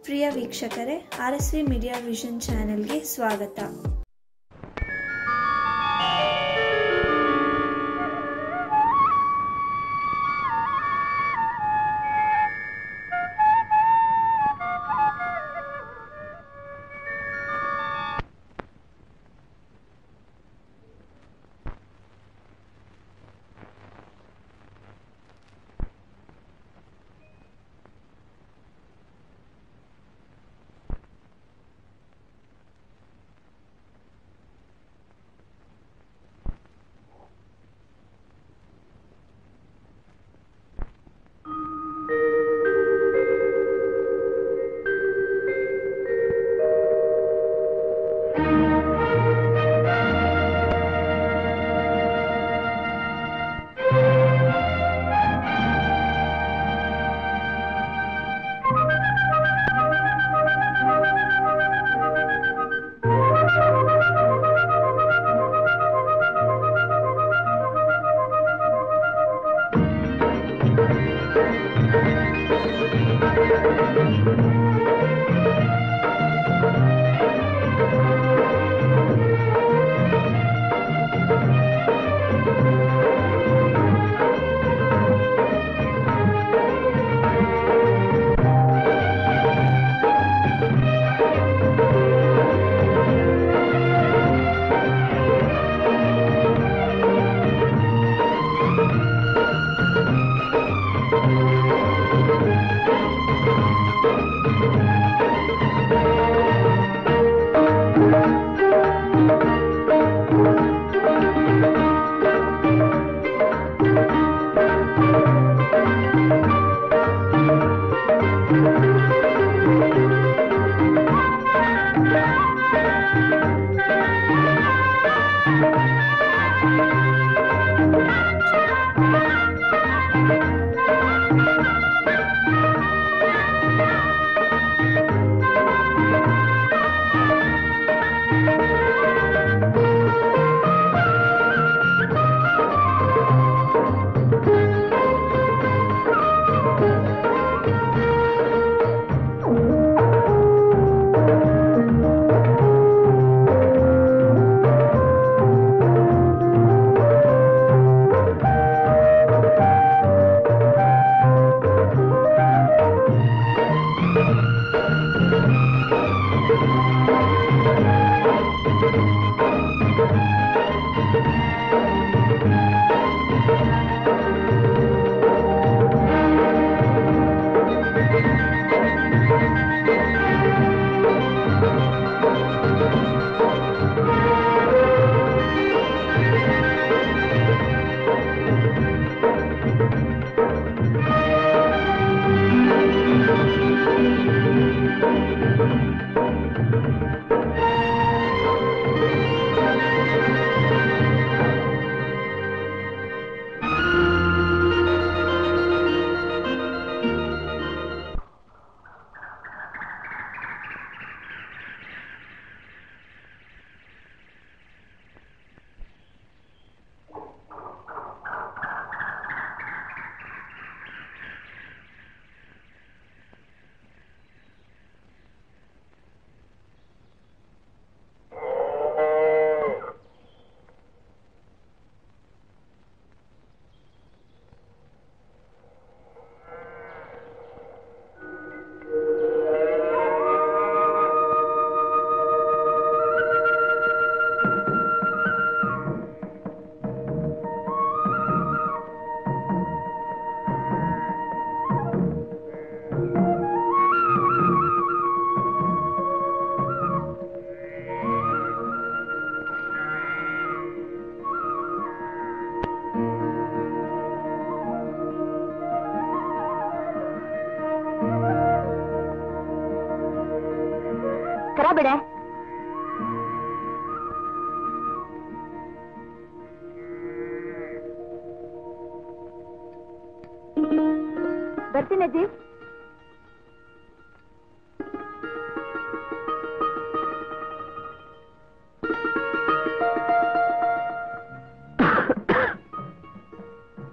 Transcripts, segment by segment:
ಪ್ರಿಯ ವೀಕ್ಷಕರೇ R S V media vision ಚಾನೆಲ್ಗೆ ಸ್ವಾಗತ ಕರ ಬಿಡೆ ಬರ್ತೀನಿ ಅಜ್ಜಿ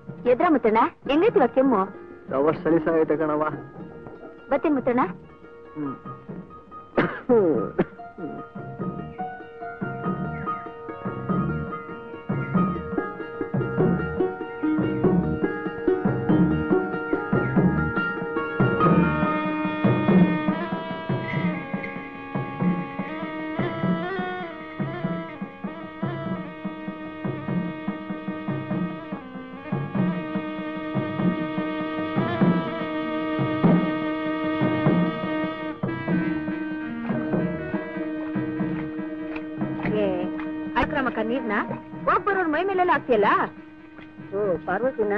ಎದ್ರ ಮುತ್ತಣ್ಣ ಹೆಂಗೈತಿ ಇವಾಗ ಕೆಮ್ಮು ಅವಷ್ಟು ಸಲೀಸಾಗೈತೆ ಕಣವ ಬರ್ತೀನಿ ಮುತ್ತಣ್ಣ ಅಕ್ರಮಕ್ಕ ನೀರ್ನ ಹೋಗ್ ಬರೋರ್ ಮೈ ಮೇಲೆಲ್ಲ ಹಾಕ್ತಿಯಲ್ಲ ಓ ಪಾರ್ವತಿನ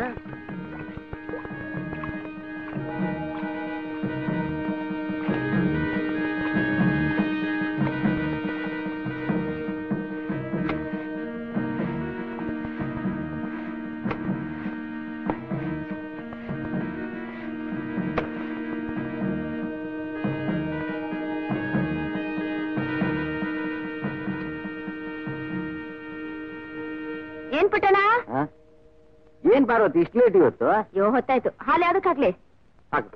ಏನ್ ಪುಟ್ಟಣ ಏನ್ ಪಾರ್ವತಿ ಇಷ್ಟು ಲೇಟ್ ಇವತ್ತು ಯೋ ಹೊತ್ತಾಯ್ತು ಹಾಲು ಯಾವ್ದಕ್ ಹಾಕ್ಲಿ ಹಾಕು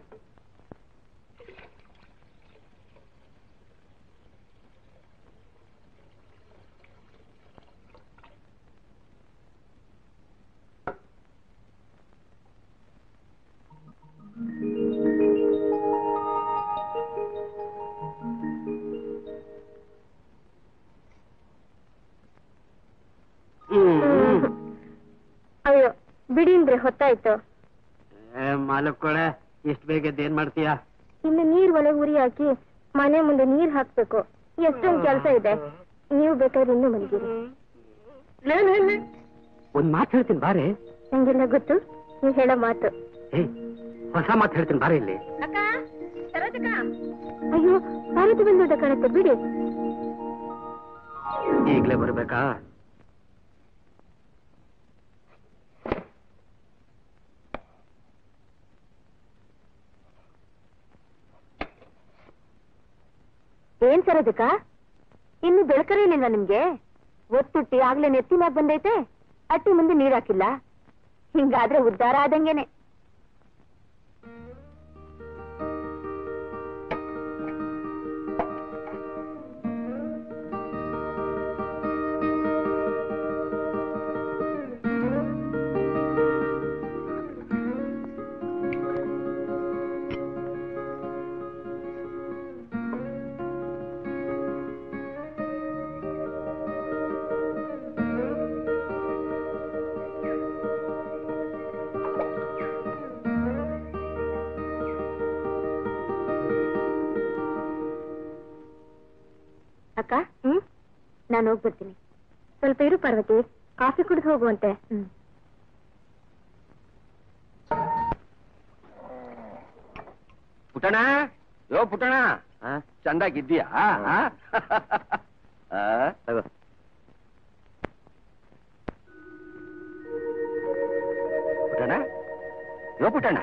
ಅಯ್ಯೋ ಬಿಡಿ ಅಂದ್ರೆ ಹೊತ್ತಾಯ್ತು ಮಾಲಕ್ಕೊಳೆ ಇಷ್ಟು ಬೇಗ ಏನ್ ಮಾಡ್ತೀಯಾ ಇನ್ನು ನೀರ್ ಒಳಗೆ ಉರಿ ಹಾಕಿ ಮನೆ ಮುಂದೆ ನೀರ್ ಹಾಕ್ಬೇಕು ಎಷ್ಟೊಂದ್ ಕೆಲ್ಸ ಇದೆ ನೀವು ಬೇಕಾದ್ರೆ ಇನ್ನೂ ಮಲಗಿರಿ ಒಂದ್ ಮಾತು ಹೇಳ್ತೀನಿ ಬಾರೆ ನಂಗೆಲ್ಲ ಗೊತ್ತು ನೀವ್ ಹೇಳೋ ಮಾತು ಏ ಹೊಸ ಮಾತು ಹೇಳ್ತೀನಿ ಬಾರೆ ಇಲ್ಲಿ ಅಯ್ಯೋ ಭಾರತ ಬಂದೋಟ ಕಾಣುತ್ತೆ ಬಿಡಿ ಈಗ್ಲೇ ಬರ್ಬೇಕಾ ಏನ್ ಸರೋದಕ್ಕ ಇನ್ನು ಬೆಳಕರೇನಿಲ್ವಾ ನಿಮ್ಗೆ ಒತ್ತುಟ್ಟಿ ಆಗ್ಲೇ ನೆತ್ತಿ ಮ್ಯಾಗ್ ಬಂದೈತೆ ಅಟ್ಟಿ ಮುಂದೆ ನೀರ್ ಹಾಕಿಲ್ಲ ಹಿಂಗಾದ್ರೆ ಉದ್ಧಾರ ಆದಂಗೆನೆ ಅಕ್ಕ ಹ್ಮ್ ನಾನು ಹೋಗ್ಬರ್ತೀನಿ ಸ್ವಲ್ಪ ಇರು ಪಾರ್ವತಿ ಕಾಫಿ ಕುಡಿದು ಹೋಗುವಂತೆ ಹ್ಮ್ ಪುಟಣ ಯೋ ಪುಟಣ ಚಂದಾಗಿದ್ದೀಯಾ ತಗೋ ಪುಟಣ ಯೋ ಪುಟಣ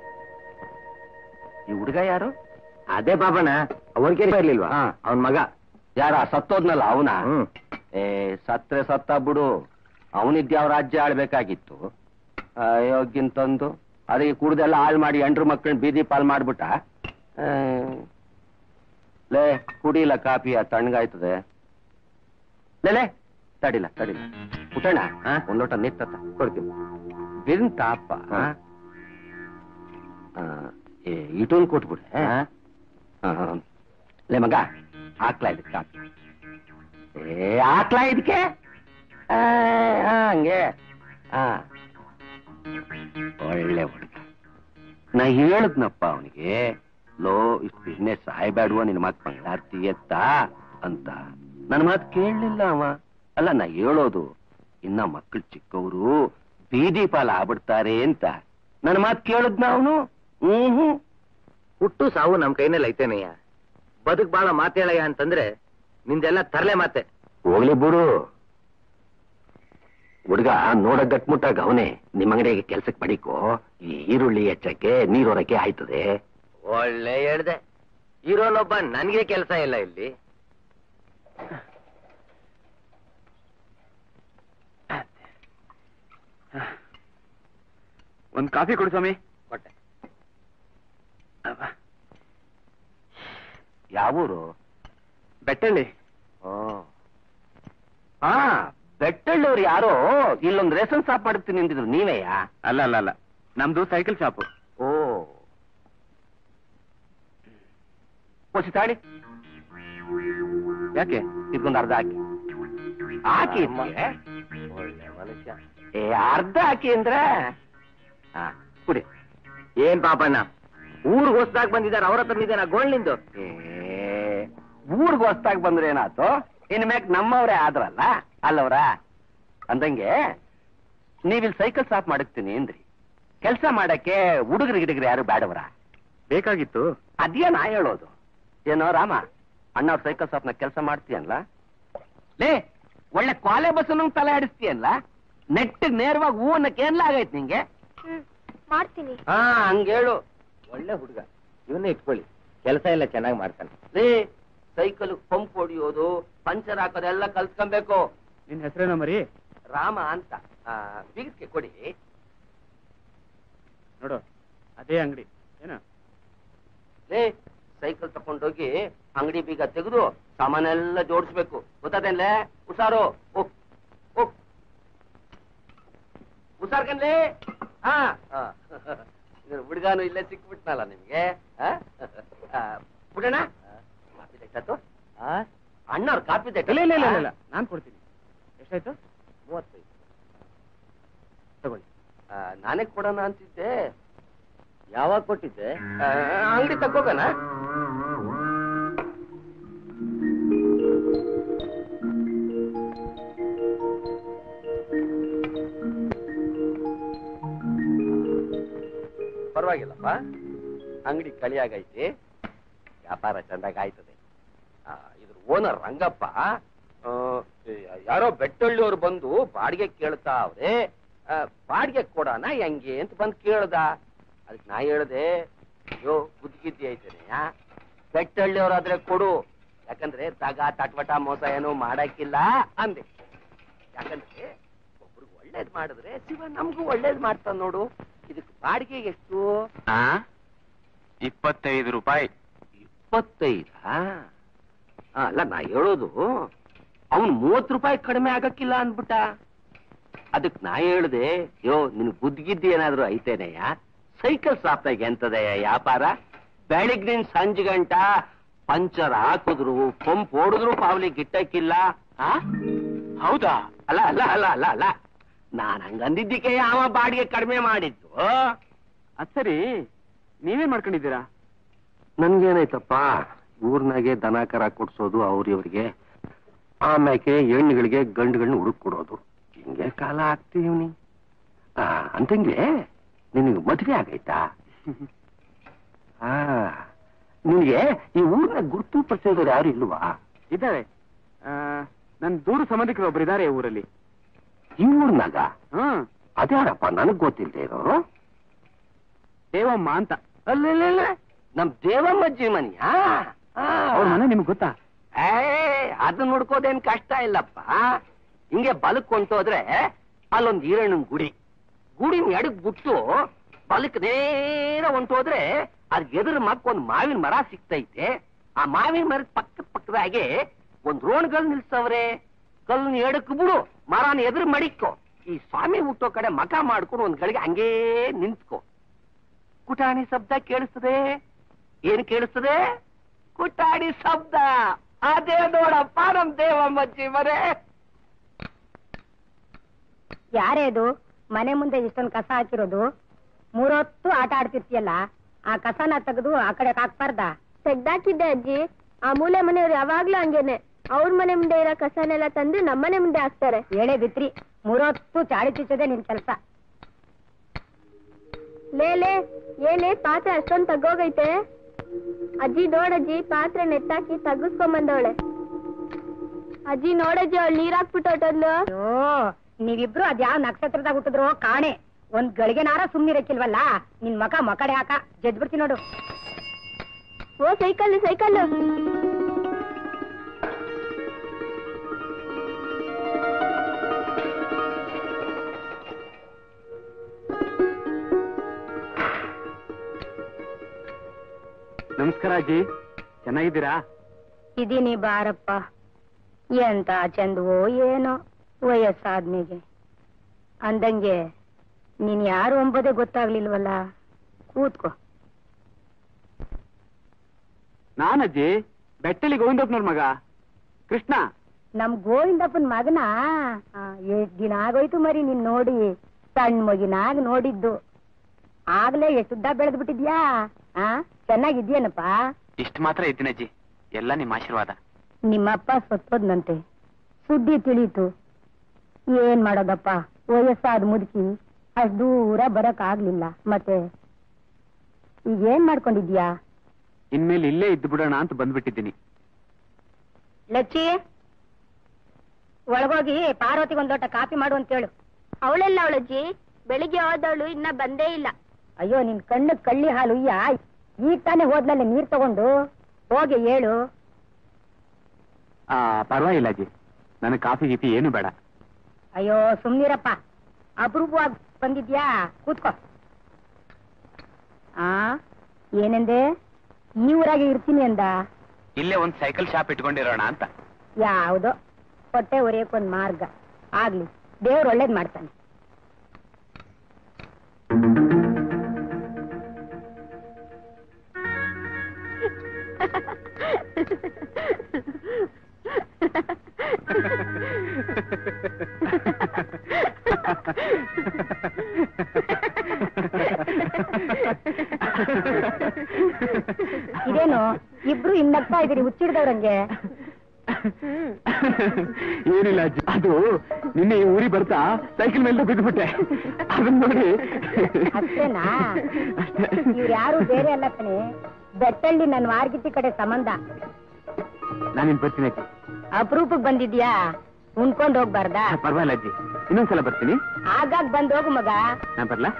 ಈ ಹುಡುಗ ಯಾರು ಅದೇ ಪಾಪಣ್ಣ ಅವನಿಗೆ ಇರ್ಲಿಲ್ವಾ ಅವನ್ ಮಗ ಯಾರ ಸತ್ತೋದ್ನಲ್ಲ ಅವನ ಏ ಸತ್ರೆ ಸತ್ತ ಬಿಡು ಅವನಿದ್ಯಾವ ರಾಜ್ಯ ಆಳ್ಬೇಕಾಗಿತ್ತು ಅಯೋಗ್ಯಂತಂದು ಅದಕ್ಕೆ ಕುಡ್ದೆಲ್ಲ ಹಾಳು ಮಾಡಿ ಎಂಟ್ರು ಮಕ್ಕಳನ್ನ ಬೀದಿ ಪಾಲ್ ಮಾಡ್ಬಿಟ್ಟ ಆ, ಲೇ ಕುಡಿಲ್ಲ ಕಾಫಿ ಆ ತಣ್ಣಗಾಯ್ತದೆ ಲೇ ಲೇ ತಡಿಲ್ಲ ತಡಿಲ್ಲ ಪುಟಣ ಒಂದ್ ಲೋಟ ನೀರ್ ತತ್ತ ಕೊಡ್ತೀನಿ ಬಿಂತಾಪ ಏ ಇಟೊಂದು ಕೊಟ್ಬಿಡೆ ಆ, ಲೇ ಮಗ ಹಾಕ್ಲಾ ಇದಕ್ಕೆ ಕಾಫಿ ಏ ಹಾಕ್ಲಾ ಇದಕ್ಕೆ ಆ, ಆ, ಹಂಗೆ ಆ ಒಳ್ಳೆ ಹುಡುಗ ನಾ ಹೇಳದ್ನಪ್ಪ ಅವನಿಗೆ ಲೋ ಇಷ್ಟು ಬಿಸ್ನೆಸ್ ಸಾಯ್ಬೇಡುವ ನಿನ್ ಮತ್ ಮಂಗಳಾರ್ತಿ ಎತ್ತ ಅಂತ ನನ್ನ ಮಾತು ಕೇಳಲಿಲ್ಲ ಅವ ಅಲ್ಲ ನಾ ಹೇಳೋದು ಇನ್ನ ಮಕ್ಕಳು ಚಿಕ್ಕವರು ಬೀದಿ ಪಾಲ ಆಗ್ಬಿಡ್ತಾರೆ ಅಂತ ನನ್ನ ಮಾತು ಕೇಳದ್ನ ಅವನು ಹ್ಮ್ ಹ್ಮ್ ಹುಟ್ಟು ಸಾವು ನಮ್ ಕೈನಲ್ಲಿ ಐತೇನಯ್ಯ ಬದುಕ್ ಬಾಳ ಮಾತೇಳಯ್ಯ ಅಂತಂದ್ರೆ ನಿಂದೆಲ್ಲ ತರಲೆ ಮಾತೆ ಹೋಗ್ಲಿ ಬಿಡು ಹುಡುಗ ನೋಡ ಗಟ್ಮುಟ್ಟಾಗ ಅವನೇ ನಿಮ್ಮ ಅಂಗಡಿಗೆ ಕೆಲ್ಸಕ್ಕೆ ಬಡಿಕೋ ಈ ಈರುಳ್ಳಿ ಹೆಚ್ಚಕ್ಕೆ ನೀರೊರಕ್ಕೆ ಆಯ್ತದೆ ಒಳ್ಳೆ ಹೇಳ್ದೆ ಇರೋನೊಬ್ಬ ನನ್ಗೆ ಕೆಲಸ ಇಲ್ಲ ಇಲ್ಲಿ ಒಂದ್ ಕಾಫಿ ಕೊಡು ಸ್ವಾಮಿ ಕೊಟ್ಟೆ ಯಾವೂರು ಬೆಟ್ಟಳ್ಳಿ ಓ ಹಾ ಬೆಟ್ಟಳ್ಳವ್ರು ಯಾರೋ ಇಲ್ಲೊಂದು ರೇಷನ್ ಶಾಪ್ ಮಾಡುತ್ತೀನಿ ನಿಂತಿದ್ರು ನೀವೇಯಾ ಅಲ್ಲ ಅಲ್ಲ ಅಲ್ಲ ನಮ್ದು ಸೈಕಲ್ ಶಾಪು ಓ ಕೊಸಿ ತಾಳಿ ಯಾಕೆ ಇದಕ್ಕೊಂದು ಅರ್ಧ ಹಾಕಿ ಹಾಕಿ ಇದ್ಕೆ. ಒಳ್ಳೆ ಮನುಷ್ಯ ಏ ಅರ್ಧ ಹಾಕಿ ಅಂದ್ರೆ ಹಾ ಕುಡಿ ಏನ್ ಪಾಪಣ್ಣ ಊರ್ಗ್ ಹೊಸ್ದಾಗ್ ಬಂದಿದ್ದಾರೆ ಅವ್ರ ಹತ್ರ ಇದೇನಾ ಗೋಳ್ನಿಂದು ಏ ಊರ್ಗ್ ಹೊಸ್ತಾಗ್ ಬಂದ್ರೆ ಏನಾತು ಇನ್ ಮ್ಯಾಕ್ ನಮ್ಮವ್ರೇ ಆದ್ರಲ್ಲ ಅಲ್ಲವ್ರ ಅಂದಂಗೆ ನೀವಿಲ್ ಸೈಕಲ್ ಶಾಪ್ ಮಾಡಕ್ತೀನಿ ಅಂದ್ರಿ ಕೆಲಸ ಮಾಡಕ್ಕೆ ಹುಡುಗರು ಗಿಡಗ್ರು ಯಾರು ಬೇಡವ್ರ ಬೇಕಾಗಿತ್ತು ಅದೇ ನಾ ಹೇಳೋದು ಏನೋ ರಾಮ ಅಣ್ಣವ್ರ ಸೈಕಲ್ ಶಾಪ್ನ ಕೆಲಸ ಮಾಡ್ತೀಯಲ್ಲ ಲೇ ಒಳ್ಳೆ ಕಾಲೆ ಬಸ್ಸನ್ನು ತಲೆ ಆಡಿಸ್ತೀಯಲ್ಲ ನೆಟ್ಟಿಗ್ ನೇರವಾಗಿ ಹೂ ಅನ್ನಕ್ಕೆ ಏನ್ಲಾಗೈತ್ ನಿಂಗೆ ಮಾಡ್ತೀನಿ ಹಾ ಹಂಗೇಳು ಒಳ್ಳೆ ಹುಡುಗ ಇವನ್ನೇ ಇಟ್ಕೊಳ್ಳಿ ಕೆಲಸ ಎಲ್ಲ ಚೆನ್ನಾಗಿ ಮಾಡ್ತಾನೆ ಲೇ ಸೈಕಲ್ ಪಂಪ್ ಹೊಡಿಯೋದು ಪಂಚರ್ ಹಾಕೋದೆಲ್ಲ ಕಲ್ತ್ಕೊಬೇಕು ನಿನ್ ಹೆಸರೇನೋ ಮರಿ ರಾಮ ಅಂತ ಬೀಗಕ್ಕೆ ಕೊಡಿ ನೋಡು ಅದೇ ಅಂಗಡಿ ಏನ ಲೇ ಸೈಕಲ್ ತಕೊಂಡೋಗಿ ಅಂಗಡಿ ಬೀಗ ತೆಗೆದು ಸಾಮಾನೆಲ್ಲ ಜೋಡಿಸ್ಬೇಕು ಗೊತ್ತಾದೇನ್ಲೇ ಹುಷಾರು ಹೋಗ್ ಹೋಗ್ ಹುಷಾರ್ ಕಣ್ಲೇ ಹಾ ಹುಡುಗಾನು ಇಲ್ಲೇ ಸಿಕ್ಬಿಟ್ನಲ್ಲ ನಿಮ್ಗೆ ಆ? ಆ, ಬಿಡೋಣ ಕಾಪಿ ದಟ್ಟಾತು ಅಣ್ಣವ್ರ ಕಾಪಿ ದಟ್ಟ ಇಲ್ಲ ಇಲ್ಲ ಇಲ್ಲ ಇಲ್ಲ ನಾನ್ ಕೊಡ್ತೀನಿ ಎಷ್ಟಾಯ್ತು ಮೂವತ್ತೈದು ತಗೊಳ್ಳಿ ಆ, ನಾನೇ ಕೊಡೋಣ ಅಂತಿದ್ದೆ ಯಾವಾಗ ಕೊಟ್ಟಿದ್ದೆ ಅಂಗಡಿ ತಗೋಗಣ ಪರವಾಗಿಲ್ಲಪ್ಪ ಅಂಗಡಿ ಕಳಿಯಾಗೈತಿ ವ್ಯಾಪಾರ ಚಂದಾಗ ಆಯ್ತದೆ ಆ, ಇದ್ರ ಓನರ್ ರಂಗಪ್ಪ ಆ, ಯಾರೋ ಬೆಟ್ಟಳ್ಳಿಯವ್ರು ಬಂದು ಬಾಡಿಗೆ ಕೇಳ್ತಾ ಅವ್ರೆ ಆ, ಬಾಡಿಗೆ ಕೊಡೋಣ ಹೆಂಗೆ ಅಂತ ಬಂದು ಕೇಳ್ದ ಅದಕ್ಕೆ ನಾ ಹೇಳ್ದೆ ಅಯ್ಯೋ ಬುದ್ಧಿಗಿದ್ದಿ ಐತೇನೆ ಬೆಟ್ಟಳ್ಳಿಯವ್ರಾದ್ರೆ ಕೊಡು ಯಾಕಂದ್ರೆ ತಗ ತಟ್ವಟ ಮೋಸ ಏನೋ ಮಾಡಕ್ಕಿಲ್ಲ ಅಂದೆ ಯಾಕಂದ್ರೆ ಒಬ್ರಿಗೆ ಒಳ್ಳೇದ್ ಮಾಡಿದ್ರೆ ಶಿವ ನಮಗೂ ಒಳ್ಳೇದ್ ಮಾಡ್ತಾನ ನೋಡು ಇದಕ್ಕೆ ಬಾಡಿಗೆ ಎಷ್ಟು ಆ ಇಪ್ಪತ್ತೈದು ರೂಪಾಯಿ ಇಪ್ಪತ್ತೈದಾ ಆ, ಅಲ್ಲ ನಾ ಹೇಳೋದು ಅವನು ಮೂವತ್ತು ರೂಪಾಯಿ ಕಡಿಮೆ ಆಗಕ್ಕಿಲ್ಲ ಅಂದ್ಬಿಟ್ಟ ಅದಕ್ ನಾ ಹೇಳ್ದೆ ಯೋ ನಿನ್ ಬುದ್ಧಿಗಿದ್ದಿ ಏನಾದ್ರು ಐತೇನೆಯ ಸೈಕಲ್ ಶಾಪ್ನಾಗ ಎಂತದಯ್ಯ ವ್ಯಾಪಾರ ಬೆಳಿಗ್ನಿನ್ ಸಂಜೆ ಗಂಟ ಪಂಚರ್ ಹಾಕಿದ್ರು ಪಂಪ್ ಹೊಡೆದ್ರು ಪಾವ್ಲಿ ಗಿಟ್ಟಕ್ಕಿಲ್ಲ ಆ ಹೌದಾ ಅಲ್ಲ ಅಲ್ಲ ಅಲ್ಲ ಅಲ್ಲ ಅಲ್ಲ ನಾನ್ ಹಂಗಂದಿದ್ದಕ್ಕೆ ಯಾವ ಬಾಡಿಗೆ ಕಡಿಮೆ ಮಾಡಿದ್ದು ಅದ್ ಸರಿ ನೀವೇನ್ ಮಾಡ್ಕೊಂಡಿದ್ದೀರಾ ನನ್ಗೇನಾಯ್ತಪ್ಪ ಊರ್ನಾಗೆ ದನ ಕರ ಕೊಡ್ಸೋದು ಅವ್ರಿವ್ರಿಗೆ ಆಮ್ಯಾಕೆ ಹೆಣ್ಣುಗಳಿಗೆ ಗಂಡುಗಳನ್ನ ಹುಡುಕ್ ಕೊಡೋದು ಹಿಂಗೆ ಕಾಲ ಆಗ್ತೀವಿ ಆ ಅಂತಂಗೆ ನಿನಗೆ ಮದ್ವೆ ಆಗೈತಾ ಆ ನಿನಗೆ ಈ ಊರ್ನ ಗುರುತು ಪರಿಚಯದವ್ರು ಯಾರು ಇಲ್ವಾ ಇದ್ದಾರೆ ಆ, ನನ್ ದೂರ ಸಂಬಂಧಿಕರು ಒಬ್ರು ಇದ್ದಾರೆ ಊರಲ್ಲಿ ಈ ಊರ್ನಾಗ ಹ್ಮ್ ಅದ್ಯಾರಪ್ಪ ನನಗ್ ಗೊತ್ತಿಲ್ಲದೆ ಇರೋರು ದೇವಮ್ಮ ಅಂತ ಅಲ್ಲ ನಮ್ ದೇವಮ್ಮಜ್ಜಿ ಮನಿಯಾ ಅವ್ರ ಮನೆ ನಿಮ್ಗೆ ಗೊತ್ತಾ ಏ ಅದು ನೋಡ್ಕೋದೇನ್ ಕಷ್ಟ ಇಲ್ಲಪ್ಪ ಹಿಂಗೆ ಬಲಕ್ ಹೊಂಟೋದ್ರೆ ಅಲ್ಲೊಂದ್ ಈರಣ್ಣನ್ ಗುಡಿ ಗುಡಿನ ಎಡಕ್ ಬಿಟ್ಟು ಬಲಕ್ ನೇರ ಹೊಂಟೋದ್ರೆ ಅದ್ ಎದುರು ಮಕ್ಕ ಒಂದ್ ಮಾವಿನ ಮರ ಸಿಗ್ತೈತೆ ಆ ಮಾವಿನ ಮರದ ಪಕ್ಕ ಪಕ್ಕದಾಗೆ ಒಂದ್ ರೋಣ್ಗಳು ನಿಲ್ಸವ್ರೆ ಕಲ್ನ ಎಡಕ್ ಬಿಡು ಮರನ ಎದುರು ಮಡಿಕೋ ಈ ಸ್ವಾಮಿ ಹುಟ್ಟೋ ಕಡೆ ಮಕ ಮಾಡ್ಕೊಂಡು ಒಂದ್ ಗಳಿಗೆ ಹಂಗೇ ನಿಂತ್ಕೋ ಕುಟಾಣಿ ಶಬ್ದ ಕೇಳಿಸ್ತದೆ ಏನ್ ಕೇಳಿಸ್ತದೆ ಕುಟಾಣಿ ಶಬ್ದ ಅದೇ ನೋಡಪ್ಪ ನಮ್ ದೇವಮ್ಮಜ್ಜಿ ಮರೆ ಯಾರೇ ಅದು ಮನೆ ಮುಂದೆ ಇಷ್ಟೊಂದು ಕಸ ಹಾಕಿರೋದು ಮೂರೊತ್ತು ಆಟ ಆಡ್ತಿರ್ತೀಯಲ್ಲ ಆ ಕಸನ ತೆಗೆದು ಆ ಕಡೆ ಹಾಕ್ಬಾರ್ದ ತೆಗ್ದಾಕಿದ್ದೆ ಅಜ್ಜಿ ಆ ಮೂಲೆ ಮನೆಯವ್ರು ಯಾವಾಗ್ಲೂ ಹಂಗೇನೆ ಅವ್ರ ಮನೆ ಮುಂದೆ ಇರೋ ಕಸನೆಲ್ಲ ತಂದು ನಮ್ಮನೆ ಮುಂದೆ ಹಾಕ್ತಾರೆ ಹೇಳೇ ಬಿತ್ರಿ ಮೂರೊತ್ತು ಚಾಡಿ ಚುಚ್ಚೋದೆ ನಿನ್ ಕೆಲ್ಸ ಲೇ ಲೇ ಏನೇ ಪಾತ್ರೆ ಅಷ್ಟೊಂದ್ ತಗ್ಗೋಗೈತೆ ಅಜ್ಜಿ ನೋಡಜ್ಜಿ ಪಾತ್ರೆ ನೆತ್ತಾಕಿ ತಗ್ಗಿಸ್ಕೊಂಬಂದವಳೆ ಅಜ್ಜಿ ನೋಡಜ್ಜಿ ಅವಳು ನೀರ್ ಹಾಕ್ಬಿಟ್ಟು ಹೊಟ್ಟದ್ಲು ಅಯ್ಯೋ ನೀವಿಬ್ರು ಅದ್ಯಾವ ನಕ್ಷತ್ರದಾಗ ಹುಟ್ಟಿದ್ರು ಕಾಣೆ ಒಂದ್ ಗಳಿಗೆನಾರ ಸುಮ್ನಿರಕ್ಕಿಲ್ವಲ್ಲ ನಿನ್ ಮಕ ಮಕಡೆ ಹಾಕ ಜಜ್ಬಿಡ್ತೀನಿ ನೋಡು ಓ ಸೈಕಲ್ ಸೈಕಲ್ ನಮಸ್ಕಾರ ಅಜ್ಜಿ ಚೆನ್ನಾಗಿದ್ದೀರಾ ಇದೀನಿ ಬಾರಪ್ಪ ಎಂತ ಚಂದವೋ ಏನೋ ವಯಸ್ಸಾದ್ಮೇಲೆ ಅಂದಂಗೆ ನೀನ್ ಯಾರು ಎಂಬುದೇ ಗೊತ್ತಾಗ್ಲಿಲ್ವಲ್ಲ ಕೂತ್ಕೋ ನಾನಜ್ಜಿ ಬೆಟ್ಟಲಿ ಗೋವಿಂದಪ್ಪನವ್ರ ಮಗ ಕೃಷ್ಣ ನಮ್ ಗೋವಿಂದಪ್ಪನ್ ಮಗನ ಎಷ್ಟ್ ದಿನ ಆಗೋಯ್ತು ಮರಿ ನೀನ್ ನೋಡಿ ಸಣ್ಣ ಮಗಿನಾಗ ನೋಡಿದ್ದು ಆಗ್ಲೇ ಎಷ್ಟು ಉದ್ದ ಬೆಳೆದ್ ಬಿಟ್ಟಿದ್ಯಾ ಆ ಚೆನ್ನಾಗಿದ್ಯೇನಪ್ಪ ಇಷ್ಟು ಮಾತ್ರ ಇದ್ದೀನಜ್ಜಿ ಎಲ್ಲ ನಿಮ್ಮ ಆಶೀರ್ವಾದ ನಿಮ್ಮಪ್ಪ ಸತ್ತೋದ್ನಂತೆ ಸುದ್ದಿ ತಿಳಿಯಿತು ಏನ್ ಮಾಡೋದಪ್ಪ ವಯಸ್ಸಾದ ಮುದುಕಿ ಅಷ್ಟ್ ದೂರ ಬರಕ್ ಆಗ್ಲಿಲ್ಲ ಮತ್ತೆ ಈಗ ಏನ್ ಮಾಡ್ಕೊಂಡಿದ್ಯಾ ಇನ್ಮೇಲೆ ಇಲ್ಲೇ ಇದ್ದು ಬಿಡೋಣ ಅಂತ ಬಂದ್ಬಿಟ್ಟಿದ್ದೀನಿ ಲಚ್ಚಿ ಒಳಗೋಗಿ ಪಾರ್ವತಿಗೆ ಒಂದ್ ಲೋಟ ಕಾಫಿ ಮಾಡು ಅಂತ ಹೇಳು ಅವಳೆಲ್ಲ ಅವಳಜ್ಜಿ ಬೆಳಿಗ್ಗೆ ಹೋದವಳು ಇನ್ನ ಬಂದೇ ಇಲ್ಲ ಅಯ್ಯೋ ನಿನ್ ಕಣ್ಣು ಕಳ್ಳಿ ಹಾಲು ಉಯ್ಯ ಈಗ ತಾನೇ ಹೋದ್ಲಲ್ಲಿ ನೀರ್ ತಗೊಂಡು ಹೋಗಿ ಹೇಳು ಆ ಪರವಾಗಿಲ್ಲ ಅಜ್ಜಿ ನನಗೆ ಕಾಫಿ ಗೀಫಿ ಏನು ಬೇಡ ಅಯ್ಯೋ ಸುಮ್ನಿರಪ್ಪ ಅಪರೂಪವಾಗಿ ಬಂದಿದ್ಯಾ ಕೂತ್ಕೋ ಆ ಏನಂದೆ ಈ ಊರಾಗೆ ಇರ್ತೀನಿ ಅಂದ ಇಲ್ಲೇ ಒಂದ್ ಸೈಕಲ್ ಶಾಪ್ ಇಟ್ಕೊಂಡಿರೋಣ ಅಂತ ಯಾವ್ದೋ ಹೊಟ್ಟೆ ಒರೆಯಕ್ಕೊಂದ್ ಮಾರ್ಗ ಆಗ್ಲಿ ದೇವ್ರು ಒಳ್ಳೇದ್ ಮಾಡ್ತಾನೆ ಇದೇನು ಇಬ್ರು ಇನ್ನಗ್ತಾ ಇದೀರಿ ಹುಚ್ಚಿಡ್ದವ್ರಂಗೆ ಏನಿಲ್ಲ ಅಜ್ಜಿ ಅದು ನಿನ್ನೆ ಈ ಊರಿಗೆ ಬರ್ತಾ ಸೈಕಲ್ ಮೇಲೆ ಬಿದ್ದುಬಿಟ್ಟೆ ಅದನ್ನ ನೋಡಿ ಅಷ್ಟೇನಾ ಅಷ್ಟೇ. ಇವ್ರು ಯಾರು ಬೇರೆ ಅಲ್ಲ ಕಣೆ ಬೆಟ್ಟಳ್ಳಿ ನನ್ನ ವಾರ್ಗಿತ್ತಿ ಕಡೆ ಸಂಬಂಧ ನಾನಿನ್ ಬರ್ತೀನಿ ಅಜ್ಜಿ ಅಪರೂಪಕ್ ಬಂದಿದ್ಯಾ ಉಣ್ಕೊಂಡ್ ಹೋಗ್ಬಾರ್ದಾ ಪರವಾಗಿಲ್ಲ ಅಜ್ಜಿ ಇನ್ನೊಂದ್ಸಲ ಬರ್ತೀನಿ ಆಗಾಗ ಬಂದ್ ಹೋಗು ಮಗ ನಾನ್ ಬರ್ಲಾ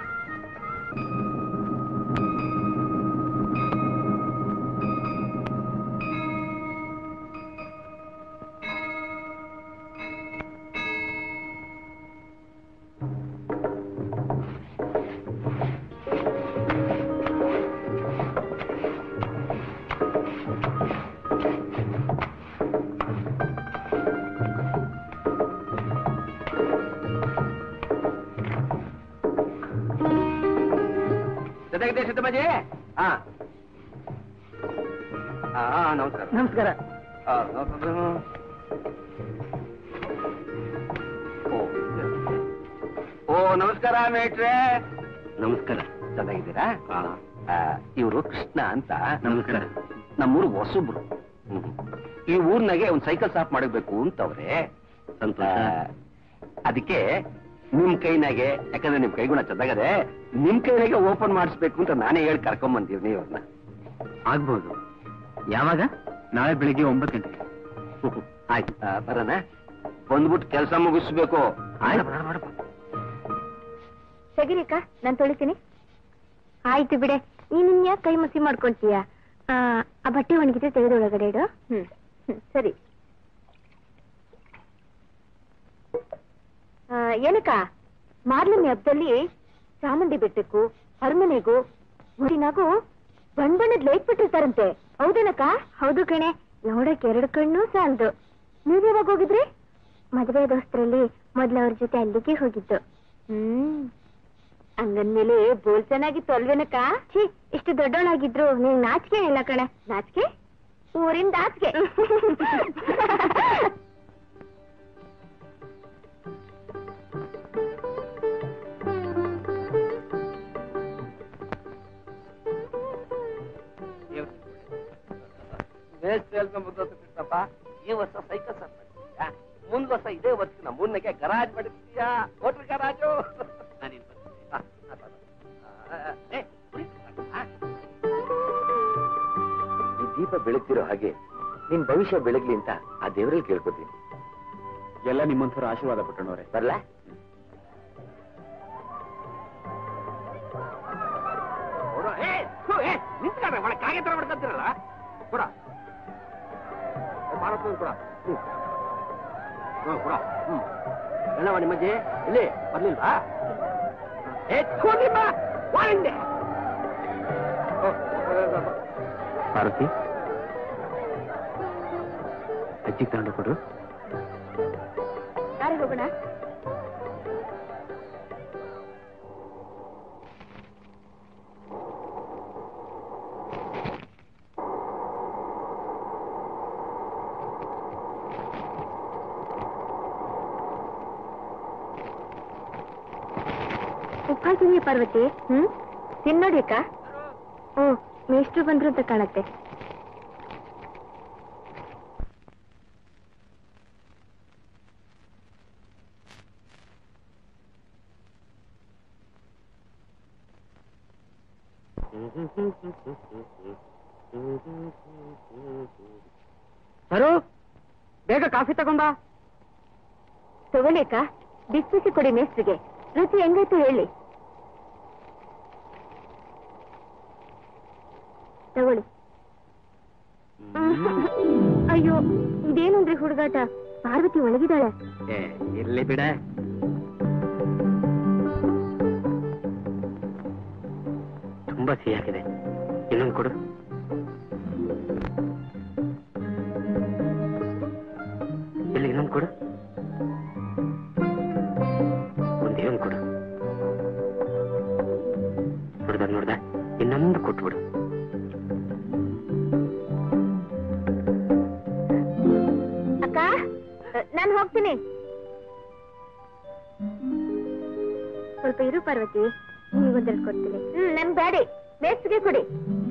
ಜೊತೆಗೆ ಸಿದ್ದಮ್ಮಾಜಿ ಹಾ ಹಾ ನಮಸ್ಕಾರ ನಮಸ್ಕಾರ ಆ, ನಮಸ್ಕಾರ. ಓ, ಓ ನಮಸ್ಕಾರ ಮೇಟ್ರೆ ನಮಸ್ಕಾರ ಚೆನ್ನಾಗಿದ್ದೀರಾ ಇವರು ಕೃಷ್ಣ ಅಂತ ನಮಸ್ಕಾರ. ನಮ್ಮೂರು ಹೊಸಬ್ರು ಹ್ಮ್. ಈ ಊರ್ನಾಗೆ ಒಂದ್ ಸೈಕಲ್ ಶಾಪ್ ಮಾಡಬೇಕು ಅಂತವ್ರೆ ಸಂತೋಷ. ಆ, ಅದಕ್ಕೆ ನಿಮ್ ಕೈನಾಗೆ ಯಾಕಂದ್ರೆ ನಿಮ್ ಕೈಗುಣ ಚೆನ್ನಾಗದೆ ನಿಮ್ ಕೈನಾಗೆ ಓಪನ್ ಮಾಡಿಸ್ಬೇಕು ಅಂತ ನಾನೇ ಹೇಳಿ ಕರ್ಕೊಂಡ್ ಬಂದೀವಿ ಇವ್ರನ್ನ ಆಗ್ಬೋದು ಯಾವಾಗ ನಾಳೆ ಬೆಳಿಗ್ಗೆ ಒಂಬತ್ತು ಗಂಟೆಗೆ ಆಯ್ತು ಆ, ಬರೋಣ ಬಂದ್ಬಿಟ್ಟು ಕೆಲಸ ಮುಗಿಸ್ಬೇಕು ಸಗಿರಿಕ ನಾನ್ ತೊಳಿತೀನಿ ಆಯ್ತು ಬಿಡೆ ನೀನ್ ಯಾಕೆ ಕೈ ಮಸಿ ಮಾಡ್ಕೊಳ್ತೀಯ ಆ, ಆ ಬಟ್ಟೆ ಒಣಗಿದ್ರೆ ತೆಗೆದು ಒಳಗಡೆ ಇಡು ಹ್ಮ್ ಹ್ಮ್, ಸರಿ ಆ, ಏನಕ್ಕ ಮಾರ್ಲಮಿ ಹಬ್ಬದಲ್ಲಿ ಚಾಮುಂಡಿ ಬೆಟ್ಟಕ್ಕೂ ಅರಮನೆಗೂ ಊರಿನಾಗೂ ಬಣ್ಣ ಬಣ್ಣದ ಲೈಟ್ ಬಿಟ್ಟಿರ್ತಾರಂತೆ ಹೌದೇನಕ್ಕ ಹೌದು ಕಣೆ ನೋಡಕ್ ಎರಡು ಕಣ್ಣು ಸಾಲದು ನೀವ್ ಯಾವಾಗ ಹೋಗಿದ್ರಿ ಮದುವೆ ದೋಸ್ತರಲ್ಲಿ ಮೊದ್ಲು ಅವ್ರ ಜೊತೆ ಅಲ್ಲಿಗೆ ಹೋಗಿದ್ದು ಹ್ಮ್ ಹಂಗಂದ್ಮೇಲೆ ಬೋಲ್ ಚೆನ್ನಾಗಿತ್ತು ಅಲ್ವೇನಕ್ಕ ಛೀ ಇಷ್ಟು ದೊಡ್ಡವಳಾಗಿದ್ರು ನೀನ್ ನಾಚಿಕೆ ಇಲ್ಲ ಕಣೆ ನಾಚಿಕೆ ಊರಿಂದ ಆಚಿಕೆ ಕೃಷ್ಣಪ್ಪ ಈ ವರ್ಷ ಸೈಕಲ್ ಸರ್ ಮಾಡಿದ್ಯಾ ಮುಂದ್ ವರ್ಷ ಇದೇ ವರ್ಷ ನಮ್ಮ ಮೂರ್ನಕ್ಕೆ ಗರಾಜ್ ಮಾಡಿದ್ಯಾ ಹೋಟ್ಲ್ ಗರಾಜು ಆ, ಆ, ಆ, ಆ, ಏ, ಕುಡಿ. ಆ. ಈ ದೀಪ ಬೆಳಗ್ತಿರೋ ಹಾಗೆ ನಿನ್ ಭವಿಷ್ಯ ಬೆಳಗ್ಲಿ ಅಂತ ಆ ದೇವರಲ್ಲಿ ಕೇಳ್ಕೊತೀನಿ ಎಲ್ಲ ನಿಮ್ಮಂಥವ್ರ ಆಶೀರ್ವಾದ ಪಟ್ಟಣವ್ರೆ ಬರ್ಲಾ ನೋಡು, ಏ, ಥು, ಏ, ನಿಂತ್ಕೊಂಡ್ರೆ ಒಳಗೆ ಕಾಗೆ ತರ ಮಾಡ್ಕೊಂತೀರಲ್ಲ ಕೊಡ ಏ, ಮಾರಪ್ಪನ ಕೊಡ ಹ್ಮ್ ಹ್ಮ್, ಕೊಡ ಹ್ಮ್ ಎಲ್ಲವ ನಿಮ್ಮಜ್ಜಿ ಇಲ್ಲಿ ಬರ್ಲಿಲ್ವಾ ಏ ಥು, ನಿಮ್ಮ ಒಳಂಡೆ ಪಾರ್ವತಿ ಅಜ್ಜಿಗೆ ತಗೊಂಡು ಕೊಡು ಯಾರಿಗೆ ಹೋಗೋಣ ಉಪ್ಪಾಕಿದೀಯ ಪಾರ್ವತಿ ಹ್ಮ್ ತಿನ್ನೋಡಿ ಅಕ್ಕ ಓ ಮೇಷ್ಟ್ರು ಬಂದ್ರು ಅಂತ ಕಾಣತ್ತೆ ಸರು ಬೇಗ ಕಾಫಿ ತಗೊಂಬಾ ತಗೊಳ್ಳಿ ಅಕ್ಕ ಬಿಸಿ ಬಿಸಿ ಕೊಡಿ ಮೇಸ್ಟ್ರಿಗೆ ರುಚಿ ಹೆಂಗಾಯ್ತು ಹೇಳಿ ತಗೊಳ್ಳಿ ಅಯ್ಯೋ ಇದೇನುಂದ್ರಿ ಹುಡುಗಾಟ ಪಾರ್ವತಿ ಒಳಗಿದ್ದಾಳೆ ಏ ಇರ್ಲಿ ಬಿಡ ತುಂಬಾ ಸಿಹಿಯಾಗಿದೆ ಇನ್ನೊಂದು ಕೊಡು ಇಲ್ಲಿ ಇನ್ನೊಂದು ಕೊಡು ಒಂದೇ ಒಂದು ಕೊಡು ನೋಡ್ದ ನೋಡ್ದ ಇನ್ನೊಂದು ಕೊಟ್ಬಿಡು ಅಕ್ಕ ನಾನು ಹೋಗ್ತೀನಿ ಸ್ವಲ್ಪ ಇರು ಪಾರ್ವತಿ ನೀವೊಂದೆರಡು ಕೊಡ್ತೀನಿ ಹ್ಮ್ ನನ್ ಬ್ಯಾಡಿ ಮೇಸ್ಟ್ರಿಗೆ ಕೊಡಿ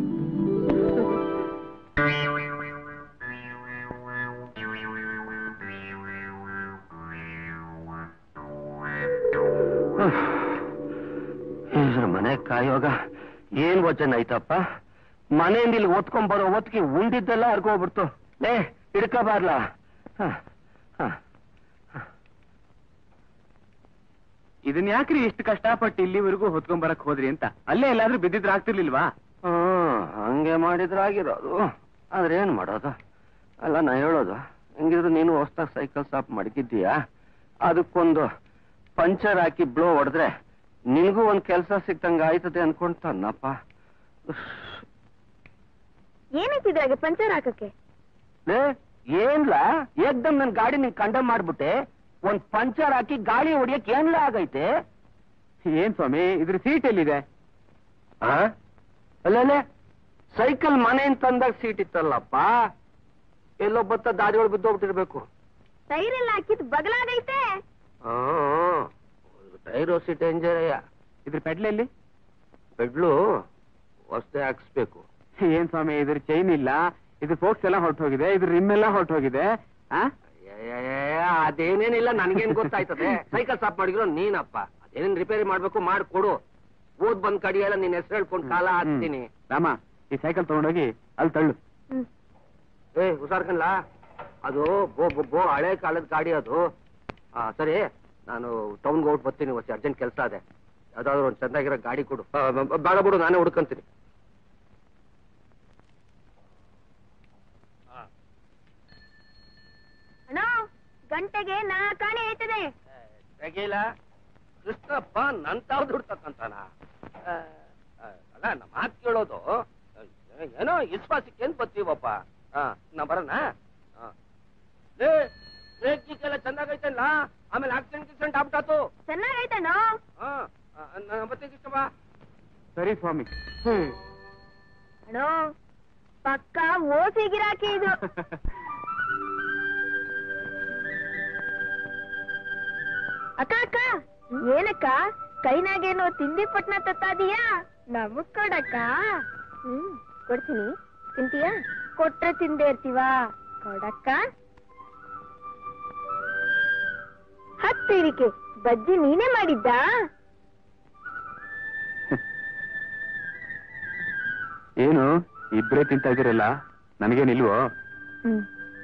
ಇದ್ರ ಮನೆ ಕಾಯೋಗ ಏನ್ ವಚನ ಐತಪ್ಪ ಮನೆಯಿಂದ ಇಲ್ಲಿ ಓದ್ಕೊಂಡ್ ಬರೋ ಹೊತ್ತಿಗೆ ಉಂಡಿದ್ದೆಲ್ಲ ಹರ್ಕೋಗ್ಬಿಡ್ತು ಲೇ ಹಿಡ್ಕಬಾರ್ಲ ಇದನ್ನ ಯಾಕ್ರಿ ಇಷ್ಟು ಕಷ್ಟಪಟ್ಟು ಇಲ್ಲಿವರೆಗೂ ಹೊತ್ಕೊಂಡ್ ಬರಕ್ ಹೋದ್ರಿ ಅಂತ ಅಲ್ಲೇ ಎಲ್ಲಾದ್ರೂ ಬಿದ್ದಿದ್ರೆ ಆಗ್ತಿರ್ಲಿಲ್ವಾ ಹ್ಮ್ ಹಂಗೆ ಮಾಡಿದ್ರಾಗಿರೋದು ಆದ್ರೆ ಏನ್ ಮಾಡೋದು ಅಲ್ಲ ನಾ ಹೇಳೋದು ಹೆಂಗಿದ್ರು ನೀನು ಹೊಸ್ದಾಗ್ ಸೈಕಲ್ ಸ್ಟಾಪ್ ಮಡಗಿದ್ದೀಯಾ ಅದಕ್ಕೊಂದು ಪಂಚರ್ ಹಾಕಿ ಬ್ಲೋ ಹೊಡೆದ್ರೆ ನಿನಗೂ ಒಂದ್ ಕೆಲಸ ಸಿಕ್ತಂಗ ಆಯ್ತದೆ ಅನ್ಕೊಂತಾನಪ್ಪ ಏನಾಯ್ತು ಇದ್ರಾಗೆ ಪಂಚರ್ ಹಾಕಕ್ಕೆ ಲೇ ಏನ್ಲ ಏಕ್ದಮ್ ನನ್ ಗಾಡಿ ನಿಂಗ್ ಕಂಡಮ್ ಮಾಡ್ಬಿಟ್ಟೆ ಒಂದ್ ಪಂಚರ್ ಹಾಕಿ ಗಾಳಿ ಹೊಡಿಯಕ್ ಏನ್ಲ ಆಗೈತೆ ಏನ್ ಸ್ವಾಮಿ ಇದ್ರ ಸೀಟ್ ಎಲ್ಲಿದೆ ಆ? ಅಲ್ಲೇ ಸೈಕಲ್ ಮನೆಯಿಂದ ತಂದಾಗ ಸೀಟ್ ಇತ್ತಲ್ಲಪ್ಪ ಎಲ್ಲೋ ಬತ್ತ ದಾರಿ ಒಳಗೆ ಬಿದ್ದೋಗ್ಬಿಟ್ಟಿರ್ಬೇಕು ಟೈರ್ ಎಲ್ಲ ಹಾಕಿದ್ ಬಗಲಾಗೈತೆ ಟೈರ್ ಸೀಟ್ ಎಂಜರಯ್ಯ ಇದ್ರ ಪೆಡ್ಲೆಲ್ಲಿ ಬೆಡ್ಲು ಹೊಸ್ತೆ ಹಾಕ್ಸ್ಬೇಕು ಏನ್ ಸ್ವಾಮಿ ಇದ್ರ ಚೈನ್ ಇಲ್ಲ ಇದ್ರ ಫೋಕ್ಸ್ ಎಲ್ಲ ಹೊರಟೋಗಿದೆ ಇದ್ರ ರಿಮ್ ಎಲ್ಲ ಹೊರಟೋಗಿದೆ ಆ ಅಯ್ಯಯ್ಯಯ್ಯ, ಅದೇನೇನಿಲ್ಲ ನನ್ಗೇನ್ ಗೊತ್ತಾಯ್ತದೆ ಸೈಕಲ್ ಸ್ಟಾಪ್ ಮಾಡಿದ್ರು ನೀನಪ್ಪ ಅದೇನೇನ್ ರಿಪೇರಿ ಮಾಡ್ಬೇಕು ಮಾಡ್ಕೊಡು ಓದ್ ಬಂದ್ ಕಡಿಯೆಲ್ಲ ನಿನ್ ಹೆಸರು ಹೇಳ್ಕೊಂಡು ಕಾಲ ಹಾಕ್ತೀನಿ ಹ್ಮ್. ರಾಮ ಈ ಸೈಕಲ್ ತಗೊಂಡೋಗಿ ಅಲ್ಲಿ ತಳ್ಳು ಏ ಹುಷಾರ್ಕನ್ಲ ಅದು ಬೋ ಬೋ ಬೋ ಹಳೆ ಕಾಲದ ಗಾಡಿ ಅದು ಆ, ಸರಿ ನಾನು ಟೌನ್ಗೆ ಔಟ್ ಬರ್ತೀನಿ ಹೊಸ ಅರ್ಜೆಂಟ್ ಕೆಲಸ ಅದೇ ಯಾವ್ದಾದ್ರು ಒಂದು ಚೆನ್ನಾಗಿರೋ ಗಾಡಿ ಕೊಡು ಆ, ಬ- ಬ- ಬೇಡ ಬಿಡು ನಾನೇ ಹುಡ್ಕಂತೀನಿ ಅಣ್ಣ ಗಂಟೆಗೆ ನಾಲ್ಕಾಣೆ ಆಯ್ತದೆ ರಗೀಲ ಕೃಷ್ಣಪ್ಪ ನನ್ ತಾವ್ ದುಡ್ಡು ತಕ್ಕಂತಾನ ಆ, ಆ, ಅಲ್ಲ ನಮ್ಮ ಮಾತು ಕೇಳೋದು ಆ, ಏನೋ ಇಸ್ವಾಸಕ್ಕೆ ಬರ್ತೀವಪ್ಪ ಹಾ ನಾ ಬರೋಣ ಬ್ರೇಕ್ ಗೀಕೆಲ್ಲ ಚೆನ್ನಾಗೈತಲ್ಲ ಆಮೇಲೆ ಆಕ್ಸಿಡೆಂಟ್ ಗಿಕ್ಸಿಡೆಂಟ್ ಆಗ್ಬಿಟ್ಟಾತು ಚೆನ್ನಾಗೈತಣ್ಣ ಹಾ ನಾನು ಬರ್ತೀನಿ ಕೃಷ್ಣಪ್ಪ ಸರಿ ಸ್ವಾಮಿ ಅಣ್ಣ ಪಕ್ಕ ಓಸಿ ಗಿರಾಕಿ ಇದು ಅಕ್ಕ ಅಕ್ಕ ಏನಕ್ಕ ಕೈನಾಗೇನೋ ತಿಂಡಿ ಪಟ್ನ ತತ್ತಾದೀಯಾ ನಮಗ್ ಕೊಡಕ್ಕ ಹ್ಮ್ ಕೊಡ್ತೀನಿ ತಿಂತೀಯಾ ಕೊಟ್ರೆ ತಿಂದೇ ಇರ್ತೀವಾ ಕೊಡಕ್ಕ ಹತ್ತಿರಿಕೆ ಬಜ್ಜಿ ನೀನೇ ಮಾಡಿದ್ದಾ ಏನು ಇಬ್ರೇ ತಿಂತಾ ಇದೀರಲ್ಲ ನನಗೇನಿಲ್ವೋ ಹ್ಮ್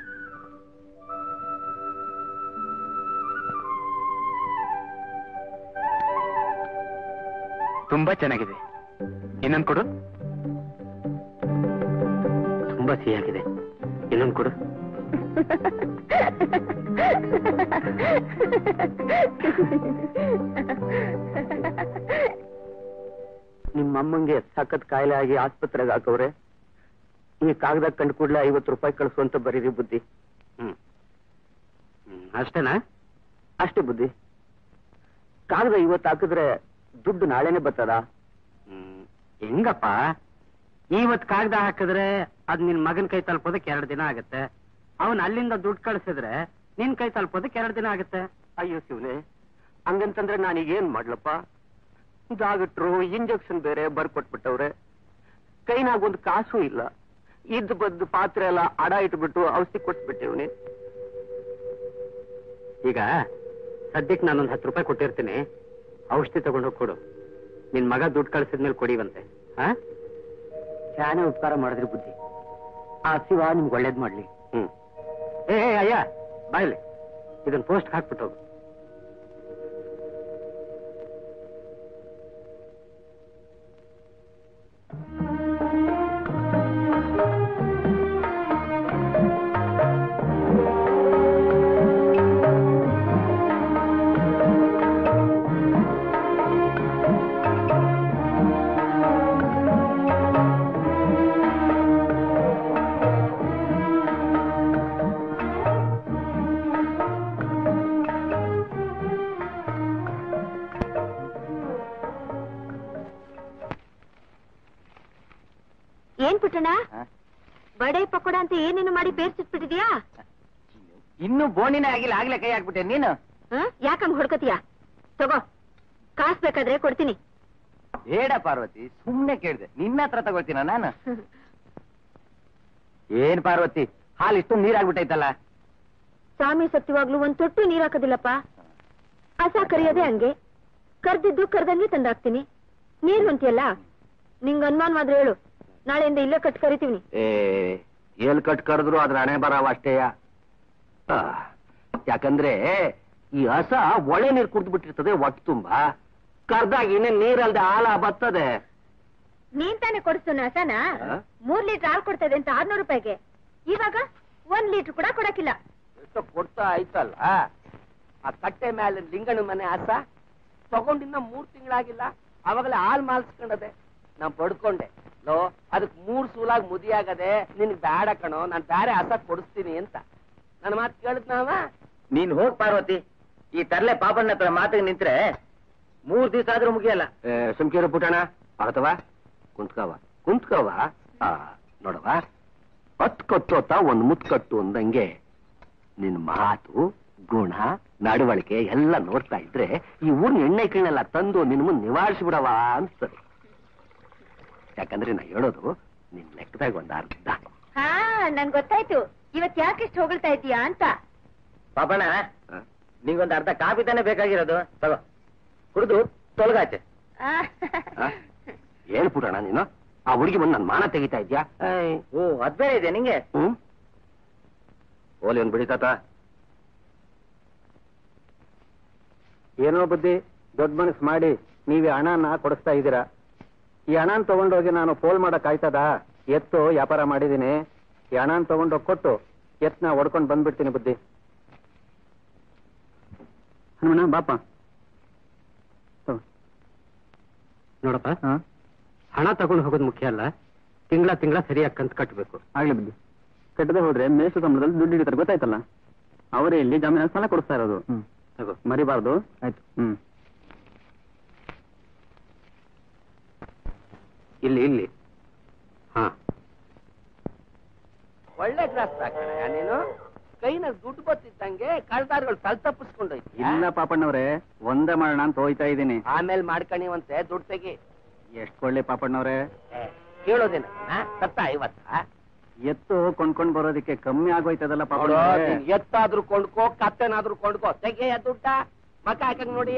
ತುಂಬಾ ಚೆನ್ನಾಗಿದೆ ಇನ್ನೊಂದು ಕೊಡು ತುಂಬಾ ಸಿಹಿಯಾಗಿದೆ ಇನ್ನೊಂದು ಕೊಡು ನಿಮ್ಮಮ್ಮಂಗೆ ಸಖತ್ ಕಾಯಿಲೆ ಆಗಿ ಆಸ್ಪತ್ರೆಗೆ ಹಾಕವ್ರೆ ಈ ಕಾಗದ ಕಂಡು ಕೂಡಲೇ ಐವತ್ತು ರೂಪಾಯಿ ಕಳಿಸು ಅಂತ ಬರೀರಿ ಬುದ್ಧಿ ಹ್ಮ್ ಅಷ್ಟೇನಾ ಅಷ್ಟೇ ಬುದ್ಧಿ ಕಾಗದ ಇವತ್ತು ಹಾಕಿದ್ರೆ ದುಡ್ಡು ನಾಳೆನೆ ಬರ್ತದ ಹ್ಮ್ ಹೆಂಗಪ್ಪ ಇವತ್ ಕಾಗದ ಹಾಕಿದ್ರೆ ಅದ್ ನಿನ್ ಮಗನ್ ಕೈ ತಲುಪೋದಕ್ಕೆ ಎರಡು ದಿನ ಆಗತ್ತೆ ಅವನ್ ಅಲ್ಲಿಂದ ದುಡ್ಡು ಕಳ್ಸಿದ್ರೆ ನಿನ್ ಕೈ ತಲುಪೋದಕ್ಕೆ ಎರಡು ದಿನ ಆಗತ್ತೆ ಅಯ್ಯೋ ಶಿವನೇ ಹಂಗಂತಂದ್ರೆ ನಾನೀಗ ಏನ್ ಮಾಡ್ಲಪ್ಪ ಡಾಕ್ಟ್ರು ಇಂಜೆಕ್ಷನ್ ಬೇರೆ ಬರ್ಕೊಟ್ಬಿಟ್ಟವ್ರೆ ಕೈನಾಗ ಒಂದು ಕಾಸು ಇಲ್ಲ ಇದ್ದ ಬದ್ದು ಪಾತ್ರೆ ಎಲ್ಲ ಅಡ ಇಟ್ಬಿಟ್ಟು ಔಷಧಿ ಕೊಟ್ಬಿಟ್ಟಿವ್ನಿ ಈಗ ಸದ್ಯಕ್ಕೆ ನಾನೊಂದ್ ಹತ್ತು ರೂಪಾಯಿ ಕೊಟ್ಟಿರ್ತೀನಿ ಔಷಧಿ ತಗೊಂಡು ಹೋಗಿ ಕೊಡು ನಿನ್ ಮಗ ದುಡ್ಡು ಕಳ್ಸಿದ್ಮೇಲೆ ಕೊಡಿವಂತೆ ಹಾ ಶಾನೆ ಉಪಕಾರ ಮಾಡಿದ್ರಿ ಬುದ್ಧಿ ಆ ಶಿವ ನಿಮ್ಗೆ ಒಳ್ಳೇದ್ ಮಾಡ್ಲಿ ಹ್ಮ್ ಏ ಏ, ಅಯ್ಯ ಬಾಯ್ಲಿ ಇದನ್ನ ಪೋಸ್ಟ್ ಹಾಕ್ಬಿಟ್ಟು ಹೋಗು ಏನ್ ಪುಟ್ಟಣ ಬಡೆ ಪಕೋಡ ಅಂತ ಏನೇನು ಮಾಡಿ ಬೇರ್ಸಿಟ್ಬಿಟ್ಟಿದ್ಯಾ ಇನ್ನು ಬೋಣಿನೇ ಆಗಿಲ್ಲ ಆಗ್ಲೇ ಕೈ ಹಾಕ್ಬಿಟ್ಟೆ ನೀನು ಯಾಕಂಗ್ ಹೊಡ್ಕೋತೀಯ ತಗೋ ಕಾಸ್ ಬೇಕಾದ್ರೆ ಕೊಡ್ತೀನಿ ಬೇಡ ಪಾರ್ವತಿ ಸುಮ್ನೆ ಕೇಳಿದೆ ನಿನ್ನ ಹತ್ರ ತಗೊಳ್ತೀನ ನಾನು ಏನ್ ಪಾರ್ವತಿ ಹಾಲು ಇಷ್ಟು ನೀರಾಗ್ಬಿಟ್ಟೈತಲ್ಲ ಸ್ವಾಮಿ ಸತ್ಯವಾಗ್ಲೂ ಒಂದ್ ತೊಟ್ಟು ನೀರ್ ಹಾಕೋದಿಲ್ಲಪ್ಪ ಹಸ ಕರಿಯೋದೇ ಹಂಗೆ ಕರ್ದಿದ್ದು ಕರ್ದಂಗೆ ತಂದಾಕ್ತೀನಿ ನೀರ್ ಹೊಂತಿಯಲ್ಲ ನಿಂಗ್ ಅನುಮಾನವಾದ್ರೆ ಹೇಳು ನಾಳೆಯಿಂದ ಇಲ್ಲೇ ಕಟ್ ಕರಿತೀವಿ ಏ ಎಲ್ ಕಟ್ ಕರೆದ್ರು ಅದ್ರ ಹಣೆ ಬರವ ಅಷ್ಟೇಯ ಆ, ಯಾಕಂದ್ರೆ ಈ ಹಸ ಒಳೆ ನೀರು ಕುಡ್ದು ಬಿಟ್ಟಿರ್ತದೆ ಒಟ್ಟು ತುಂಬಾ ಕರ್ದಾಗ ಇನ್ನೇನ್ ನೀರಲ್ದೆ ಹಾಲ ಬರ್ತದೆ ನೀನ್ ತಾನೇ ಕೊಡಿಸ್ತಾನೆ ಹಸನ ಆ? ಮೂರ್ ಲೀಟರ್ ಹಾಲ್ ಕೊಡ್ತದೆ ಅಂತ ಆರ್ನೂರು ರೂಪಾಯಿಗೆ ಇವಾಗ ಒಂದ್ ಲೀಟರ್ ಕೂಡ ಕೊಡಕ್ಕಿಲ್ಲ ಎಷ್ಟೋ ಕೊಡ್ತಾ ಆಯ್ತಲ್ಲ ಆ ಕಟ್ಟೆ ಮೇಲೆ ಲಿಂಗನ ಮನೆ ಹಸ ತಗೊಂಡಿನ್ನ ಮೂರ್ ತಿಂಗಳಾಗಿಲ್ಲ ಅವಾಗಲೇ ಹಾಲ್ ಮಾಲ್ಸ್ಕೊಂಡದೆ ನಾನ್ ಪಡ್ಕೊಂಡೆ ಲೋ ಅದಕ್ ಮೂರ್ ಸೂಲಾಗ್ ಮುದಿಯಾಗದೆ ನಿನ್ಗ್ ಬೇಡ ಕಣೋ ನಾನ್ ಬ್ಯಾರೆ ಹಸ ಕೊಡಿಸ್ತೀನಿ ಅಂತ ನನ್ನ ಮಾತು ಕೇಳಿದ್ನಾವ ನೀನ್ ಹೋಗ್ ಪಾರ್ವತಿ ಈ ತರ್ಲೆ ಪಾಪಣ್ಣ ಹತ್ರ ಮಾತಿಗೆ ನಿಂತ್ರೆ ಮೂರ್ ದಿವಸ ಆದ್ರೂ ಮುಗಿಯಲ್ಲ ಸುಮ್ಕೇರು ಪುಟಣ ಆಗತವ ಕುಂತ್ಕವ ಕುಂತ್ಕವ ಆ, ನೋಡವ ಹತ್ ಕಟ್ಟೋತ ಒಂದ್ ಮುತ್ ಕಟ್ಟು ಅಂದಂಗೆ ನಿನ್ ಮಾತು ಗುಣ ನಡವಳಿಕೆ ಎಲ್ಲ ನೋಡ್ತಾ ಇದ್ರೆ ಈ ಊರ್ನ ಎಣ್ಣೆ ಕಣ್ಣೆಲ್ಲ ತಂದು ನಿನ್ ಮುಂದ್ ನಿವಾರಿಸ್ಬಿಡವ ಅನ್ಸ್ತದೆ ಯಾಕಂದ್ರೆ ನಾ ಹೇಳೋದು ನಿನ್ ಲೆಕ್ಕದಾಗ ಒಂದ್ ಅರ್ಧ ಹಾ ನನ್ ಗೊತ್ತಾಯ್ತು ಇವತ್ ಯಾಕೆಷ್ಟು ಹೊಗಳ್ತಾ ಇದೀಯಾ ಅಂತ ಪಾಪಣ್ಣ ಆ? ನಿಂಗೊಂದು ಅರ್ಧ ಕಾಫಿ ತಾನೇ ಬೇಕಾಗಿರೋದು ತಗೋ ಕುಡಿದು ತೊಲಗಾಚೆ ಆ. ಆ? ಏನ್ ಪುಟಣ ನೀನು ಆ ಹುಡುಗಿ ಬಂದ್ ನನ್ ಮಾನ ತೆಗಿತಾ ಇದ್ಯಾ ಏಯ್, ಓ ಅದ್ ಬೇರೆ ಇದೆ ನಿಂಗೆ ಹ್ಮ್ ಓಲಿ ಒಂದ್ ಬಿಡಿ ತಾತ ಏನೋ ಬುದ್ಧಿ ದೊಡ್ಡ ಮನಸ್ಸು ಮಾಡಿ ನೀವೇ ಹಣನ ಕೊಡಿಸ್ತಾ ಇದ್ದೀರಾ ಈ ಹಣನ ತಗೊಂಡೋಗಿ ನಾನು ಪೋಲ್ ಮಾಡಕ್ ಆಯ್ತದ ಎತ್ತು ವ್ಯಾಪಾರ ಮಾಡಿದೀನಿ ಈ ಹಣನ ತಗೊಂಡೋಗಿ ಕೊಟ್ಟು ಎತ್ನ ಹೊಡ್ಕೊಂಡು ಬಂದ್ಬಿಡ್ತೀನಿ ಬುದ್ಧಿ ಹನುಮಣ್ಣ ಬಾಪ ನೋಡಪ್ಪ ಹಣ ತಗೊಂಡು ಹೋಗೋದು ಮುಖ್ಯ ಅಲ್ಲ ತಿಂಗಳ ತಿಂಗಳ ಸರಿಯಾಗಿ ಕಂತು ಕಟ್ಟಬೇಕು ಆಗ್ಲಿ ಬುದ್ಧಿ ಕಟ್ಟದೆ ಹೋದ್ರೆ ಮೇಷ ಸಂಬಳದಲ್ಲಿ ದುಡ್ಡು ಹಿಡಿತಾರೆ ಗೊತ್ತಾಯ್ತಲ್ಲ ಅವರೇ ಇಲ್ಲಿ ಜಮೀನ ಸಾಲ ಕೊಡಿಸ್ತಾ ಇರೋದು ತಗೋ ಮರಿಬಾರ್ದು ಆಯ್ತು ಹ್ಮ್ ಇಲ್ಲಿ ಇಲ್ಲಿ ಹಾ ಒಳ್ಳೆ ಗ್ರಾಸ್ ಕಣಯ್ಯ ನೀನು ಕೈನ ದುಡ್ಡು ಬತ್ತಿದ್ದಂಗೆ ಕಳ್ದಾರ್ಗಳು ತಲ್ ತಪ್ಪಿಸ್ಕೊಂಡೋಯ್ತು ಇಲ್ಲ ಪಾಪಣ್ಣವ್ರೆ ಒಂದೇ ಮಾಡೋಣ ಅಂತ ಹೋಯ್ತಾ ಇದ್ದೀನಿ ಆಮೇಲೆ ಮಾಡ್ಕಣಿವಂತೆ ದುಡ್ಡು ತೆಗಿ ಎಷ್ಟ್ ಕೊಳ್ಳಿ ಪಾಪಣ್ಣವ್ರೆ ಏ, ಕೇಳೋದೇನ ಆ? ಸತ್ತ ಇವತ್ತ ಎತ್ತು ಕೊಂಡ್ಕೊಂಡ್ ಬರೋದಕ್ಕೆ ಕಮ್ಮಿ ಆಗೋಯ್ತದಲ್ಲ ನೋಡು ಪಾಪಣ್ಣವ್ರೆ ನೀನ್ ಎತ್ತಾದ್ರೂ ಕೊಂಡ್ಕೋ ಕತ್ತೆನಾದ್ರೂ ಕೊಂಡ್ಕೋ ತೆಗೆಯ ದುಡ್ಡ ಮಕ ಹಾಕಂಗ್ ನೋಡಿಯ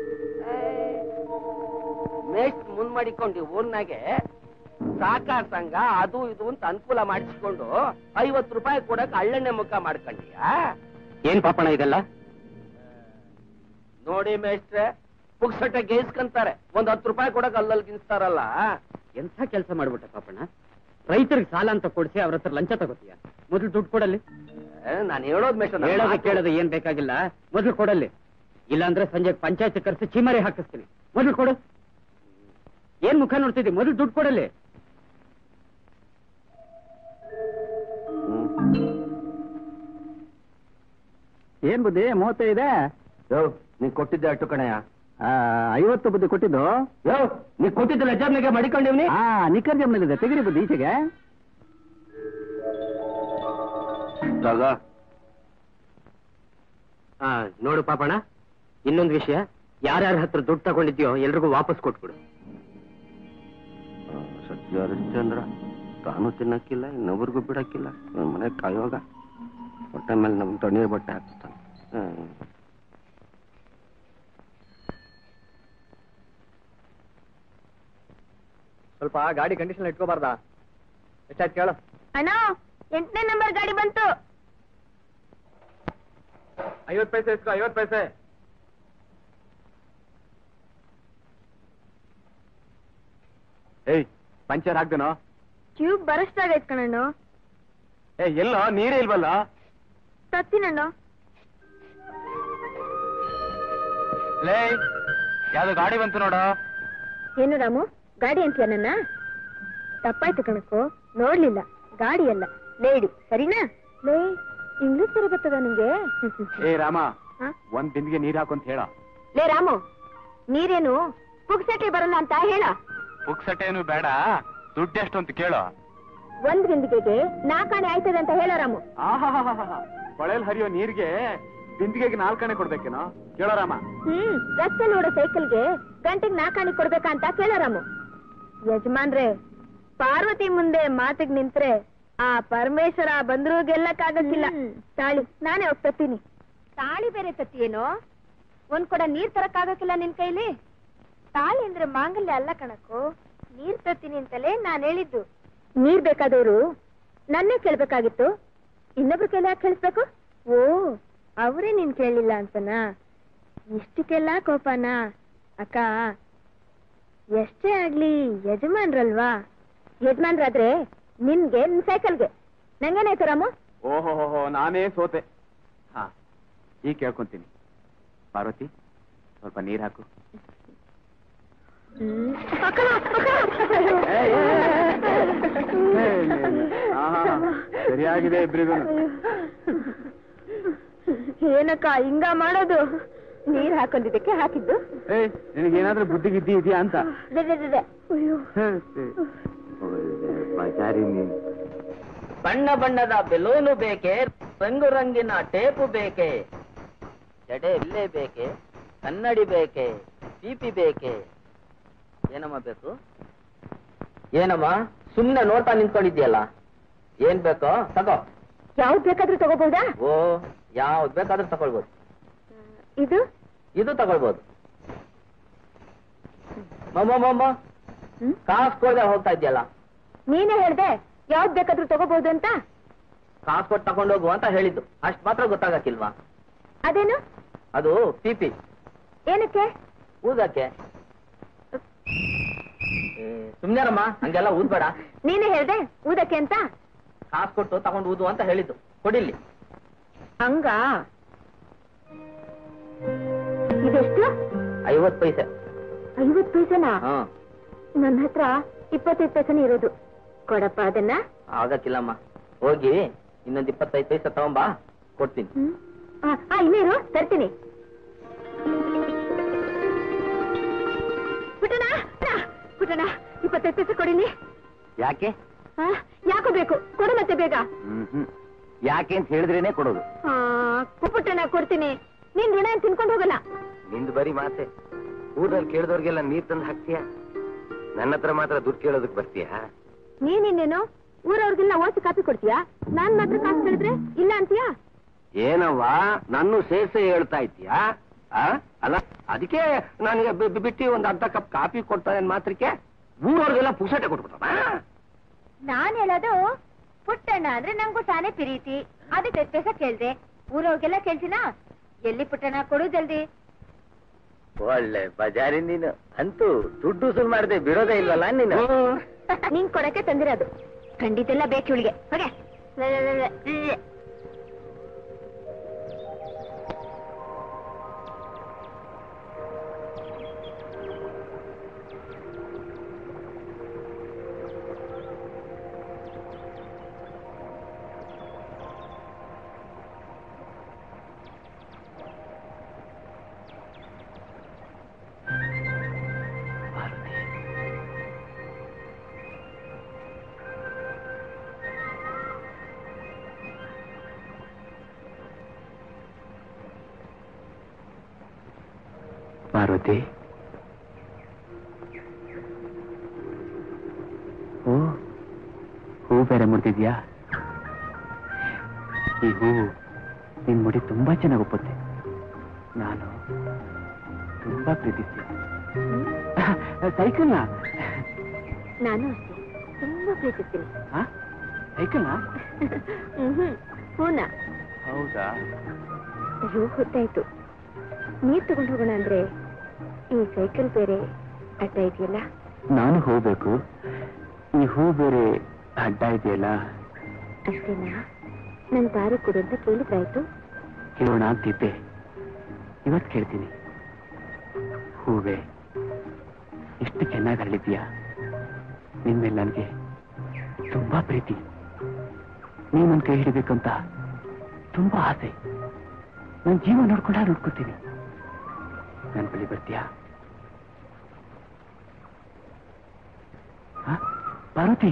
ಮೇಸ್ಟ್ ಮುಂದ್ ಮಾಡಿಕೊಂಡು ಊರ್ನಾಗೆ ಸಾಕಾರ ಸಂಘ ಅದು ಇದು ಅಂತ ಅನುಕೂಲ ಮಾಡಿಸ್ಕೊಂಡು ಐವತ್ತು ರೂಪಾಯಿ ಕೊಡಕ್ ಹಳ್ಳೆಣ್ಣೆ ಮುಖ ಮಾಡ್ಕೊಂಡಿಯಾ ಏನ್ ಪಾಪಣ ಇದೆಲ್ಲ ನೋಡಿ ಮೇಷ್ಟ್ರೆ ಪುಕ್ಸಟ್ಟೆ ಗೇಸ್ಕಂತಾರೆ ಒಂದ್ ಹತ್ತು ರೂಪಾಯಿ ಕೊಡಕ್ ಅಲ್ಲಲ್ಲಿ ಗಿನ್ಸ್ತಾರಲ್ಲ ಎಂಥ ಕೆಲಸ ಮಾಡ್ಬಿಟ್ಟೆ ಪಾಪಣ್ಣ ರೈತರಿಗೆ ಸಾಲ ಅಂತ ಕೊಡ್ಸಿ ಅವ್ರ ಹತ್ರ ಲಂಚ ತಗೋತೀಯ ಮೊದಲು ದುಡ್ಡು ಕೊಡಲ್ಲಿ ನಾನು ಹೇಳೋದ್ ಮೇಷ್ಟ್ರೆ ಹೇಳೋದು ಕೇಳೋದು ಏನ್ ಬೇಕಾಗಿಲ್ಲ ಮೊದಲು ಕೊಡಲ್ಲಿ ಇಲ್ಲಾಂದ್ರೆ ಸಂಜೆ ಪಂಚಾಯತ್ ಕರೆಸಿ ಚಿಮರಿ ಹಾಕಿಸ್ತೀನಿ ಮೊದಲು ಕೊಡು ಏನ್ ಮುಖ ನೋಡ್ತಿದ್ದಿ ಮೊದಲು ದುಡ್ಡು ಕೊಡಲ್ಲಿ ಏನ್ ಬುದ್ಧಿ ಮೂವತ್ತೈದೆ ಯೋ ನೀ ಕೊಟ್ಟಿದ್ದೆ ಅಟ್ಟು ಕಣಯ್ಯ ಆ, ಐವತ್ತು ಬುದ್ಧಿ ಕೊಟ್ಟಿದ್ದು ಯೋ ನೀ ಕೊಟ್ಟಿದ್ದ ಲಜ್ಜಾಬ್ನಿಗೆ ಮಡಿಕೊಂಡಿವ್ನಿ ಆ ನಿಖರ್ ಜಮ್ನಲ್ಲಿದೆ ತೆಗಿರಿ ಬುದ್ಧಿ ಈಚೆಗೆ ತಗ ಆ, ನೋಡು ಪಾಪಣ್ಣ ಇನ್ನೊಂದು ವಿಷಯ ಯಾರ್ಯಾರ ಹತ್ರ ದುಡ್ಡು ತಗೊಂಡಿದ್ಯೋ ಎಲ್ರಿಗೂ ವಾಪಸ್ ಕೊಟ್ಬಿಡು ಸತ್ಯ ಹರಿಶ್ಚಂದ್ರ ತಾನು ತಿನ್ನಕ್ಕಿಲ್ಲ ಇನ್ನೊಬ್ರಿಗೂ ಬಿಡಕ್ಕಿಲ್ಲ ನಮ್ ಮನೆ ಕಾಯೋಗ ಹೊಟ್ಟೆ ಮೇಲೆ ನಮ್ ತಣ್ಣೀರ್ ಬಟ್ಟೆ ಹಾಕ್ತಾನೆ ಹ್ಮ್. ಸ್ವಲ್ಪ ಗಾಡಿ ಕಂಡೀಷನ್ ಇಟ್ಕೋಬಾರ್ದಾ ಎಷ್ಟಾಯ್ತು ಕೇಳು ಅಣ್ಣ ಎಂಟನೇ ನಂಬರ್ ಗಾಡಿ ಬಂತು ಐವತ್ತು ಪೈಸೆ ಇಸ್ಕೋ ಐವತ್ತು ಪೈಸೆ ಏಯ್ ಪಂಚರ್ ಹಾಕ್ದೇನೋ ಟ್ಯೂಬ್ ಬರಷ್ಟಾಗೈತ್ ಕಣಣ್ಣ ಏ ಎಲ್ಲೋ ನೀರೇ ಇಲ್ವಲ್ಲ ತತ್ತಿನಣ್ಣ ಲೇ ಯಾವ್ದು ಗಾಡಿ ಬಂತು ನೋಡು ಏನು ರಾಮು ಗಾಡಿ ಅಂತೀಯ ನನ್ನ ತಪ್ಪಾಯ್ತು ಕಣಕ್ಕೋ ನೋಡ್ಲಿಲ್ಲ ಗಾಡಿ ಅಲ್ಲ ಲೇಡಿ ಸರಿನಾ ಲೇ ಇಂಗ್ಲಿಷ್ ಸರಿ ಬರ್ತದ ನಿಂಗೆ ಏ ರಾಮ ಹ? ಒಂದ್ ಬಿಂದಿಗೆ ನೀರ್ ಹಾಕು ಅಂತ ಹೇಳ ಲೇ ರಾಮು ನೀರೇನು ಪುಗ್ಸಟ್ಟೆ ಬರಲ್ಲ ಅಂತ ಹೇಳ ಪುಕ್ಸಟೇನು ಬೇಡ ದುಡ್ಡು ಎಷ್ಟು ಅಂತ ಕೇಳು ಒಂದ್ ಬಿಂದಿಗೆಗೆ ನಾಲ್ಕಾಣೆ ಆಯ್ತದೆ ಅಂತ ಹೇಳ ರಾಮು ಆಹಾಹಾಹಾಹಾ. ಕೊಳೆಲ್ ಹರಿಯೋ ನೀರ್ಗೆ ಬಿಂದಿಗೆಗೆ ನಾಲ್ಕಣೆ ಕೊಡ್ಬೇಕೇನೋ ಕೇಳೋ ರಾಮ ಹ್ಮ್ ರಸ್ತೆ ನೋಡೋ ಸೈಕಲ್ಗೆ ಗಂಟೆಗೆ ನಾಲ್ಕಾಣಿ ಕೊಡ್ಬೇಕಾ ಅಂತ ಕೇಳ ರಾಮು ಯಜಮಾನ್ರೆ ಪಾರ್ವತಿ ಮುಂದೆ ಮಾತಿಗೆ ನಿಂತ್ರೆ ಆ ಪರಮೇಶ್ವರ ಬಂದ್ರು ಗೆಲ್ಲಕ್ಕಾಗಕ್ಕಿಲ್ಲ ತಾಳಿ ನಾನೇ ಹೋಗ್ ತತ್ತೀನಿ ತಾಳಿ ಬೇರೆ ತತ್ತಿಯೇನೋ ಒಂದ್ ಕೊಡ ನೀರ್ ತರಕ್ಕಾಗಕ್ಕಿಲ್ಲ ನಿನ್ ಕೈಲಿ ತಾಳಿ ಅಂದ್ರೆ ಮಾಂಗಲ್ಯ ಅಲ್ಲ ಕಣಕ್ಕೋ ನೀರ್ ತತ್ತೀನಿ ಅಂತಲೇ ನಾನ್ ಹೇಳಿದ್ದು ನೀರ್ ಬೇಕಾದವರು ನನ್ನೇ ಕೇಳ್ಬೇಕಾಗಿತ್ತು ಇನ್ನೊಬ್ರ ಕೈಲಿ ಯಾಕೆ ಕೇಳಿಸ್ಬೇಕು ಓ ಅವರೇ ನೀನ್ ಕೇಳಿಲ್ಲ ಅಂತನಾ ಇಷ್ಟಕ್ಕೆಲ್ಲ ಕೋಪನಾ ಅಕ್ಕ ಎಷ್ಟೇ ಆಗ್ಲಿ ಯಜಮಾನ್ರಲ್ವಾ ಯಜಮಾನ್ರಾದ್ರೆ ನಿನ್ಗೆ ನಿನ್ ಸೈಕಲ್ಗೆ ನಂಗೇನಾಯ್ತು ರಾಮು ಓಹೋ ನಾನೇ ಸೋತೆ ಹಾ ಈಗ ಕೇಳ್ಕೊಂತೀನಿ ಪಾರ್ವತಿ ಸ್ವಲ್ಪ ನೀರ್ ಹಾಕು ಅಕ್ಕ, ಅಕ್ಕ. ಆಹಾ, ಸರಿಯಾಗಿದೆ ಇಬ್ರಿಗೂ ಏನಕ್ಕ ಹಿಂಗ ಮಾಡೋದು ನೀರ್ ಹಾಕೊಂಡಿದ್ದಕ್ಕೆ ಹಾಕಿದ್ದು ಏಯ್ ನಿನಗೇನಾದ್ರೂ ಬುದ್ಧಿ ಗಿದ್ದಿ ಇದೆಯಾ ಅಂತ ದೆ, ದೆ, ದೆ, ದೆ. ಅಯ್ಯೋ ಬಜಾರಿ ನೀನು ಬಣ್ಣ ಬಣ್ಣದ ಬೆಲೂನು ಬೇಕೆ ರಂಗು ರಂಗಿನ ಟೇಪು ಬೇಕೆ ಜಡೆ ಇಲ್ಲೇ ಬೇಕೆ ಕನ್ನಡಿ ಬೇಕೆ ಟಿಪಿ ಬೇಕೆ ಏನಮ್ಮ ಬೇಕು ಏನಮ್ಮ ಸುಮ್ನೆ ನೋಡ್ತಾ ನಿಂತ್ಕೊಂಡಿದ್ಯಲ್ಲ ಏನ್ ಬೇಕೋ ತಗೋ ಯಾವ್ದ್ ಬೇಕಾದ್ರೂ ತಗೋಬಹುದಾ ಓ ಯಾವ್ದು ಬೇಕಾದ್ರೂ ತಗೊಳ್ಬೋದು ಇದು ಇದು ತಗೊಳ್ಬೋದು ಮಮ್ಮ ಮಮ್ಮ ಹ್ಮ್? ಕಾಸು ಕೊಡದೆ ಹೋಗ್ತಾ ಇದ್ಯಲ್ಲ ನೀನೇ ಹೇಳ್ದೆ ಯಾವ್ದ್ ಬೇಕಾದ್ರೂ ತಗೋಬಹುದು ಅಂತ ಕಾಸು ಕೊಟ್ಟು ತಗೊಂಡೋಗು ಅಂತ ಹೇಳಿದ್ದು ಅಷ್ಟ್ ಮಾತ್ರ ಗೊತ್ತಾಗಕ್ಕಿಲ್ವಾ ಅದೇನು ಅದು ಪಿಪಿ ಏನಕ್ಕೆ ಊದಕ್ಕೆ ಸುಮ್ನೆರಮ್ಮ ಹಂಗೆಲ್ಲ ಊದ್ಬೇಡ ನೀನೇ ಹೇಳ್ದೆ ಊದಕ್ಕೆ ಅಂತ ಕಾಸು ಕೊಟ್ಟು ತಗೊಂಡು ಊದು ಅಂತ ಹೇಳಿದ್ದು ಕೊಡಿಲ್ಲಿ ಹಂಗ ಇದೆಷ್ಟು ಐವತ್ ಪೈಸೆ ಐವತ್ ಪೈಸೆನಾ ಹಾ ನನ್ನ ಹತ್ರ ಇಪ್ಪತ್ತೈದು ಪೈಸೆನೇ ಇರೋದು ಕೊಡಪ್ಪ ಅದನ್ನ ಆಗಕ್ಕಿಲ್ಲಮ್ಮ ಹೋಗಿ ಇನ್ನೊಂದ್ ಇಪ್ಪತ್ತೈದು ಪೈಸೆ ತಗೊಂಬಾ ಕೊಡ್ತೀನಿ ಹ್ಮ್. ಆ, ಆ, ಇಲ್ಲೇ ಇರು ತರ್ತೀನಿ ಪುಟಣ ಪುಟಣ ಇಪ್ಪತ್ತೈದು ಪೈಸೆ ಕೊಡಿನಿ ಯಾಕೆ ಆ, ಯಾಕೋ ಬೇಕು ಕೊಡು ಮತ್ತೆ ಬೇಗ ಹ್ಮ್ ಯಾಕೆ ಅಂತ ಹೇಳಿದ್ರೇನೆ ಕೊಡೋದು ಆ, ಪುಟ್ಟಣ ಕೊಡ್ತೀನಿ ನೀನ್ ಋಣ ಏನ್ ತಿನ್ಕೊಂಡು ಹೋಗಲ್ಲ ನಿಂದು ಬರೀ ಮಾತೆ ಊರಲ್ಲಿ ಕೇಳಿದವ್ರಿಗೆಲ್ಲ ನೀರ್ ತಂದು ಹಾಕ್ತೀಯ ನನ್ನ ಹತ್ರ ಮಾತ್ರ ದುಡ್ಡು ಕೇಳೋದಕ್ ಬರ್ತೀಯಾ ನೀನಿನ್ನೇನು ಊರವ್ರಿಗೆಲ್ಲ ಓಸಿ ಕಾಪಿ ಕೊಡ್ತೀಯಾ ನಾನ್ ಮಾತ್ರ ಕಾಸು ಕೇಳಿದ್ರೆ ಇಲ್ಲ ಅಂತೀಯಾ ಏನವ್ವ ನನ್ನ ಸೇರ್ಸೆ ಹೇಳ್ತಾ ಇದ್ದೀಯಾ ಆ? ಅಲ್ಲ ಅದಕ್ಕೆ ನನಗೆ ಬಿ- ಬಿ- ಬಿಟ್ಟು ಒಂದು ಅರ್ಧ ಕಪ್ ಕಾಫಿ ಕೊಡ್ತಾನೆ ಮಾತ್ರಕ್ಕೆ ಊರವ್ರಿಗೆಲ್ಲ ಪುಸಟೆ ಕೊಟ್ಬಿಟ್ಟಮ್ಮ ನಾನ್ ಹೇಳೋದು ಪುಟ್ಟಣ್ಣ ಅಂದ್ರೆ ನಂಗೂ ತಾನೇ ಪ್ರೀತಿ ಅದಕ್ಕೆ ಪೈಸೆ ಕೇಳ್ದೆ ಊರವ್ರಿಗೆಲ್ಲ ಕೇಳ್ತೀನಾ ಎಲ್ಲಿ ಪುಟ್ಟಣ್ಣ ಕೊಡು ಜಲ್ದಿ ಒಳ್ಳೆ ಬಜಾರಿ ನೀನು ಅಂತೂ ದುಡ್ಡು ಸುಲ್ ಮಾಡದೆ ಬಿಡೋದೇ ಇಲ್ವಲ್ಲ ನೀನು ನಿಂಗ್ ಕೊಡಕ್ಕೆ ತಂದಿರೋದು ಖಂಡಿತೆಲ್ಲ ಬೇಕು ಇವಳಿಗೆ ಹೋಗೆ ಲೆ, ಲೆ, ಲೆ, ಲೆ, ಲೆ. ಪಾರ್ವತಿ ಓ ಹೂ ಬೇರೆ ಮುಡ್ದಿದ್ಯಾ ಈ ಹೂವು ನಿನ್ ಮುಡಿ ತುಂಬಾ ಚೆನ್ನಾಗಿ ಒಪ್ಪುತ್ತೆ ನಾನು ತುಂಬಾ ಪ್ರೀತಿಸ್ತೀನಿ ಸೈಕಲ್ನ ನಾನು ಅಷ್ಟೇ ತುಂಬಾ ಪ್ರೀತಿಸ್ತೀನಿ ಸೈಕಲ್ನ ಹ್ಮ್ ಹೂನ ಹೌದಾ ಅಯ್ಯೋ ಹೊತ್ತಾಯ್ತು ನೀರ್ ತಗೊಂಡು ಹೋಗೋಣ ಅಂದ್ರೆ ಈ ಸೈಕಲ್ ಬೇರೆ ಅಡ್ಡ ಇದೆಯಲ್ಲ ನಾನು ಹೋಗ್ಬೇಕು ಈ ಹೂ ಬೇರೆ ಅಡ್ಡ ಇದೆಯಲ್ಲ ಅಷ್ಟೇನಾ ನನ್ ದಾರಿ ಕೊಡು ಅಂತ ಕೇಳಿದ್ರಾಯ್ತು ಕೇಳೋಣ ಅಂತಿದ್ದೆ ಇವತ್ತು ಕೇಳ್ತೀನಿ ಹೂವೆ ಎಷ್ಟು ಚೆನ್ನಾಗಿ ಅರಳಿದ್ಯಾ ನಿನ್ಮೇಲೆ ನನಗೆ ತುಂಬಾ ಪ್ರೀತಿ ನೀನ್ ನನ್ ಕೈ ಹಿಡಿಬೇಕಂತ ತುಂಬಾ ಆಸೆ ನನ್ನ ಜೀವ ನೋಡ್ಕೊಂಡ ನೋಡ್ಕೊತೀನಿ ನನ್ನ ಬಳಿ ಬರ್ತೀಯಾ ಹ? ಪಾರ್ವತಿ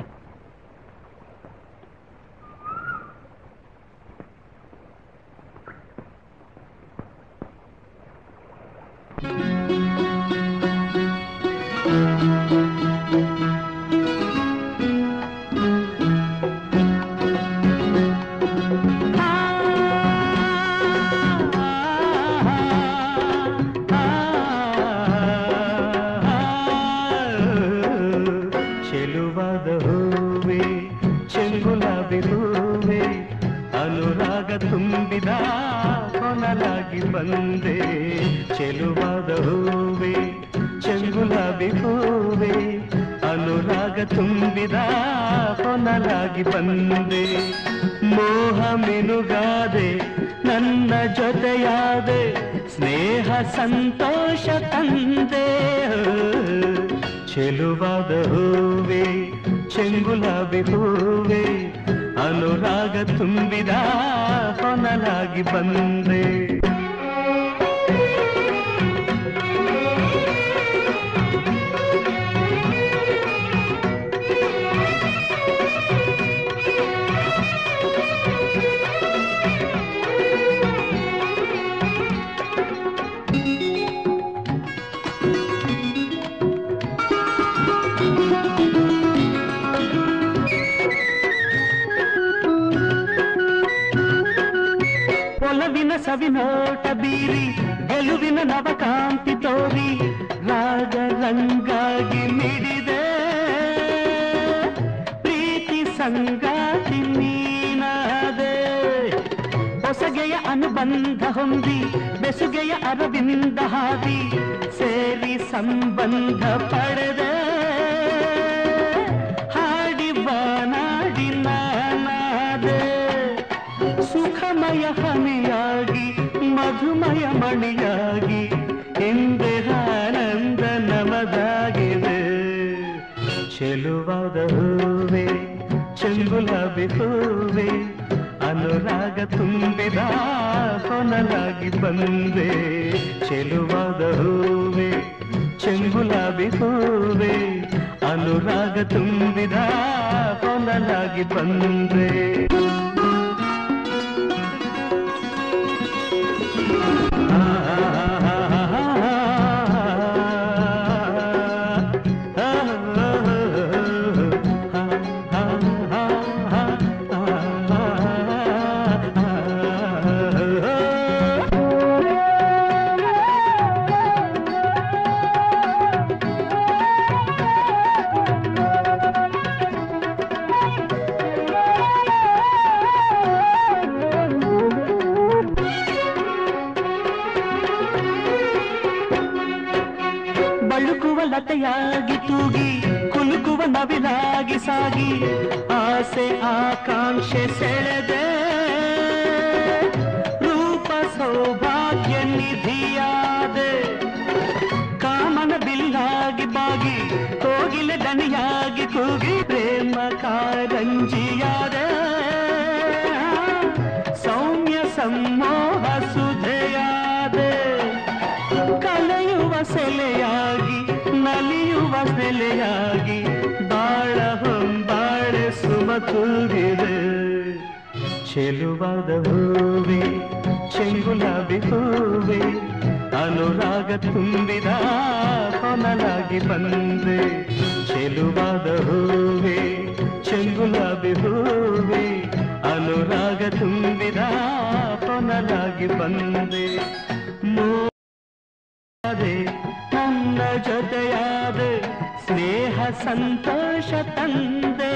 ಚೆಲುವಾದ ಹೂವೆ ಚೆಂಗುಲಾಬಿ ಹೂವೆ ಅನುರಾಗ ತುಂಬಿದ ಕೊನಲಾಗಿ ಬಂದೆ ಚೆಲುವಾದ ಹೂವೆ ಚೆಂಗುಲಾಬಿ ಹೂವೆ ಅನುರಾಗ ತುಂಬಿದ ಕೊನಲಾಗಿ ಬಂದೆ ಮೋಹ ಮೆನುಗಾದೆ ನನ್ನ ಜೊತೆಯಾದೆ ಸ್ನೇಹ ಸಂತೋಷ ತಂದೆ ಚೆಲುವಾದ ಹೂವೆ ಚೆಂಗುಲಾಬಿ ಹೂವೆ ಅನುರಾಗ ತುಂಬಿದ ಹೊನಲಾಗಿ ಬಂದೆ ಒಲವಿನ ಸವಿನೋಟ ಬೀರಿ ಗೆಲುವಿನ ನವಕಾಂತಿ ತೋರಿ ರಾಗ ರಂಗಾಗಿ ಮಿಡಿದೆ ಪ್ರೀತಿ ಸಂಗಾತಿ ನೀನಾದೆ ಹೊಸಗೆಯ ಅನುಬಂಧ ಹೊಂದಿ ಬೆಸುಗೆಯ ಅರವಿಂದ ಹಾದಿ ಸೇರಿ ಸಂಬಂಧ ಪಡೆದೆ ಹಾಡಿ ಬಾನಾಡಿ ನಾನಾದೆ ಸುಖಮಯ ಹನಿಯಾಗಿ ಮಧುಮಯ ಮಣಿಯಾಗಿ ಹಿಂದೆ ಆನಂದ ನಮದಾಗಿದೆ ಚೆಲುವಾದ ಹೂವೆ ಚೆಂಗುಲಾಬಿ ಹೂವೆ ಅನುರಾಗ ತುಂಬಿದ ಕೊನಲಾಗಿ ಬಂದೆ ಚೆಲುವಾದ ಹೂವೆ ಚೆಂಗುಲಾಬಿ ಹೂವೆ ಅನುರಾಗ ತುಂಬಿದ ಕೊನಲಾಗಿ ಬಂದೆ ಬಳುಕುವ ಲತೆಯಾಗಿ ತೂಗಿ ಕುಲುಕುವ ನವಿಲಾಗಿ ಸಾಗಿ ಆಸೆ ಆಕಾಂಕ್ಷೆ ಸೆಳೆದೆ ರೂಪ ಸೌಭಾಗ್ಯ ನಿಧಿಯಾದೆ ಕಾಮನ ಬಿಲ್ಲಾಗಿ ಬಾಗಿ ಕೋಗಿಲೆ ದನಿಯಾಗಿ ಕೂಗಿ ಪ್ರೇಮ ಕಾರಂಜಿಯಾದೆ ಸೌಮ್ಯ ಸಮ್ಮೋಹ ಸುಧೆಯಾದೆ ಕಳೆಯುವ ಸೆಲೆಯಾಗಿ ನಲಿಯುವ ಸೆಲೆಯಾಗಿ ಬಾಳ ಹೊಂಬಾಳೆ ಸುಮ ತುಂಬಿದೆ ಚೆಲುವಾದ ಹೂವೆ ಚೆಂಗುಲಾಬಿ ಹೂವೆ ಅನುರಾಗ ತುಂಬಿದ ಕೊನಲಾಗಿ ಬಂದೆ ಚೆಲುವಾದ ಹೂವೆ ಚೆಂಗುಲಾಬಿ ಹೂವೆ ಅನುರಾಗ ತುಂಬಿದ ಕೊನಲಾಗಿ ಬಂದೆ ಮೋದೆ ನನ್ನ ಜೊತೆಯಾದೆ ಸ್ನೇಹ ಸಂತೋಷ ತಂದೆ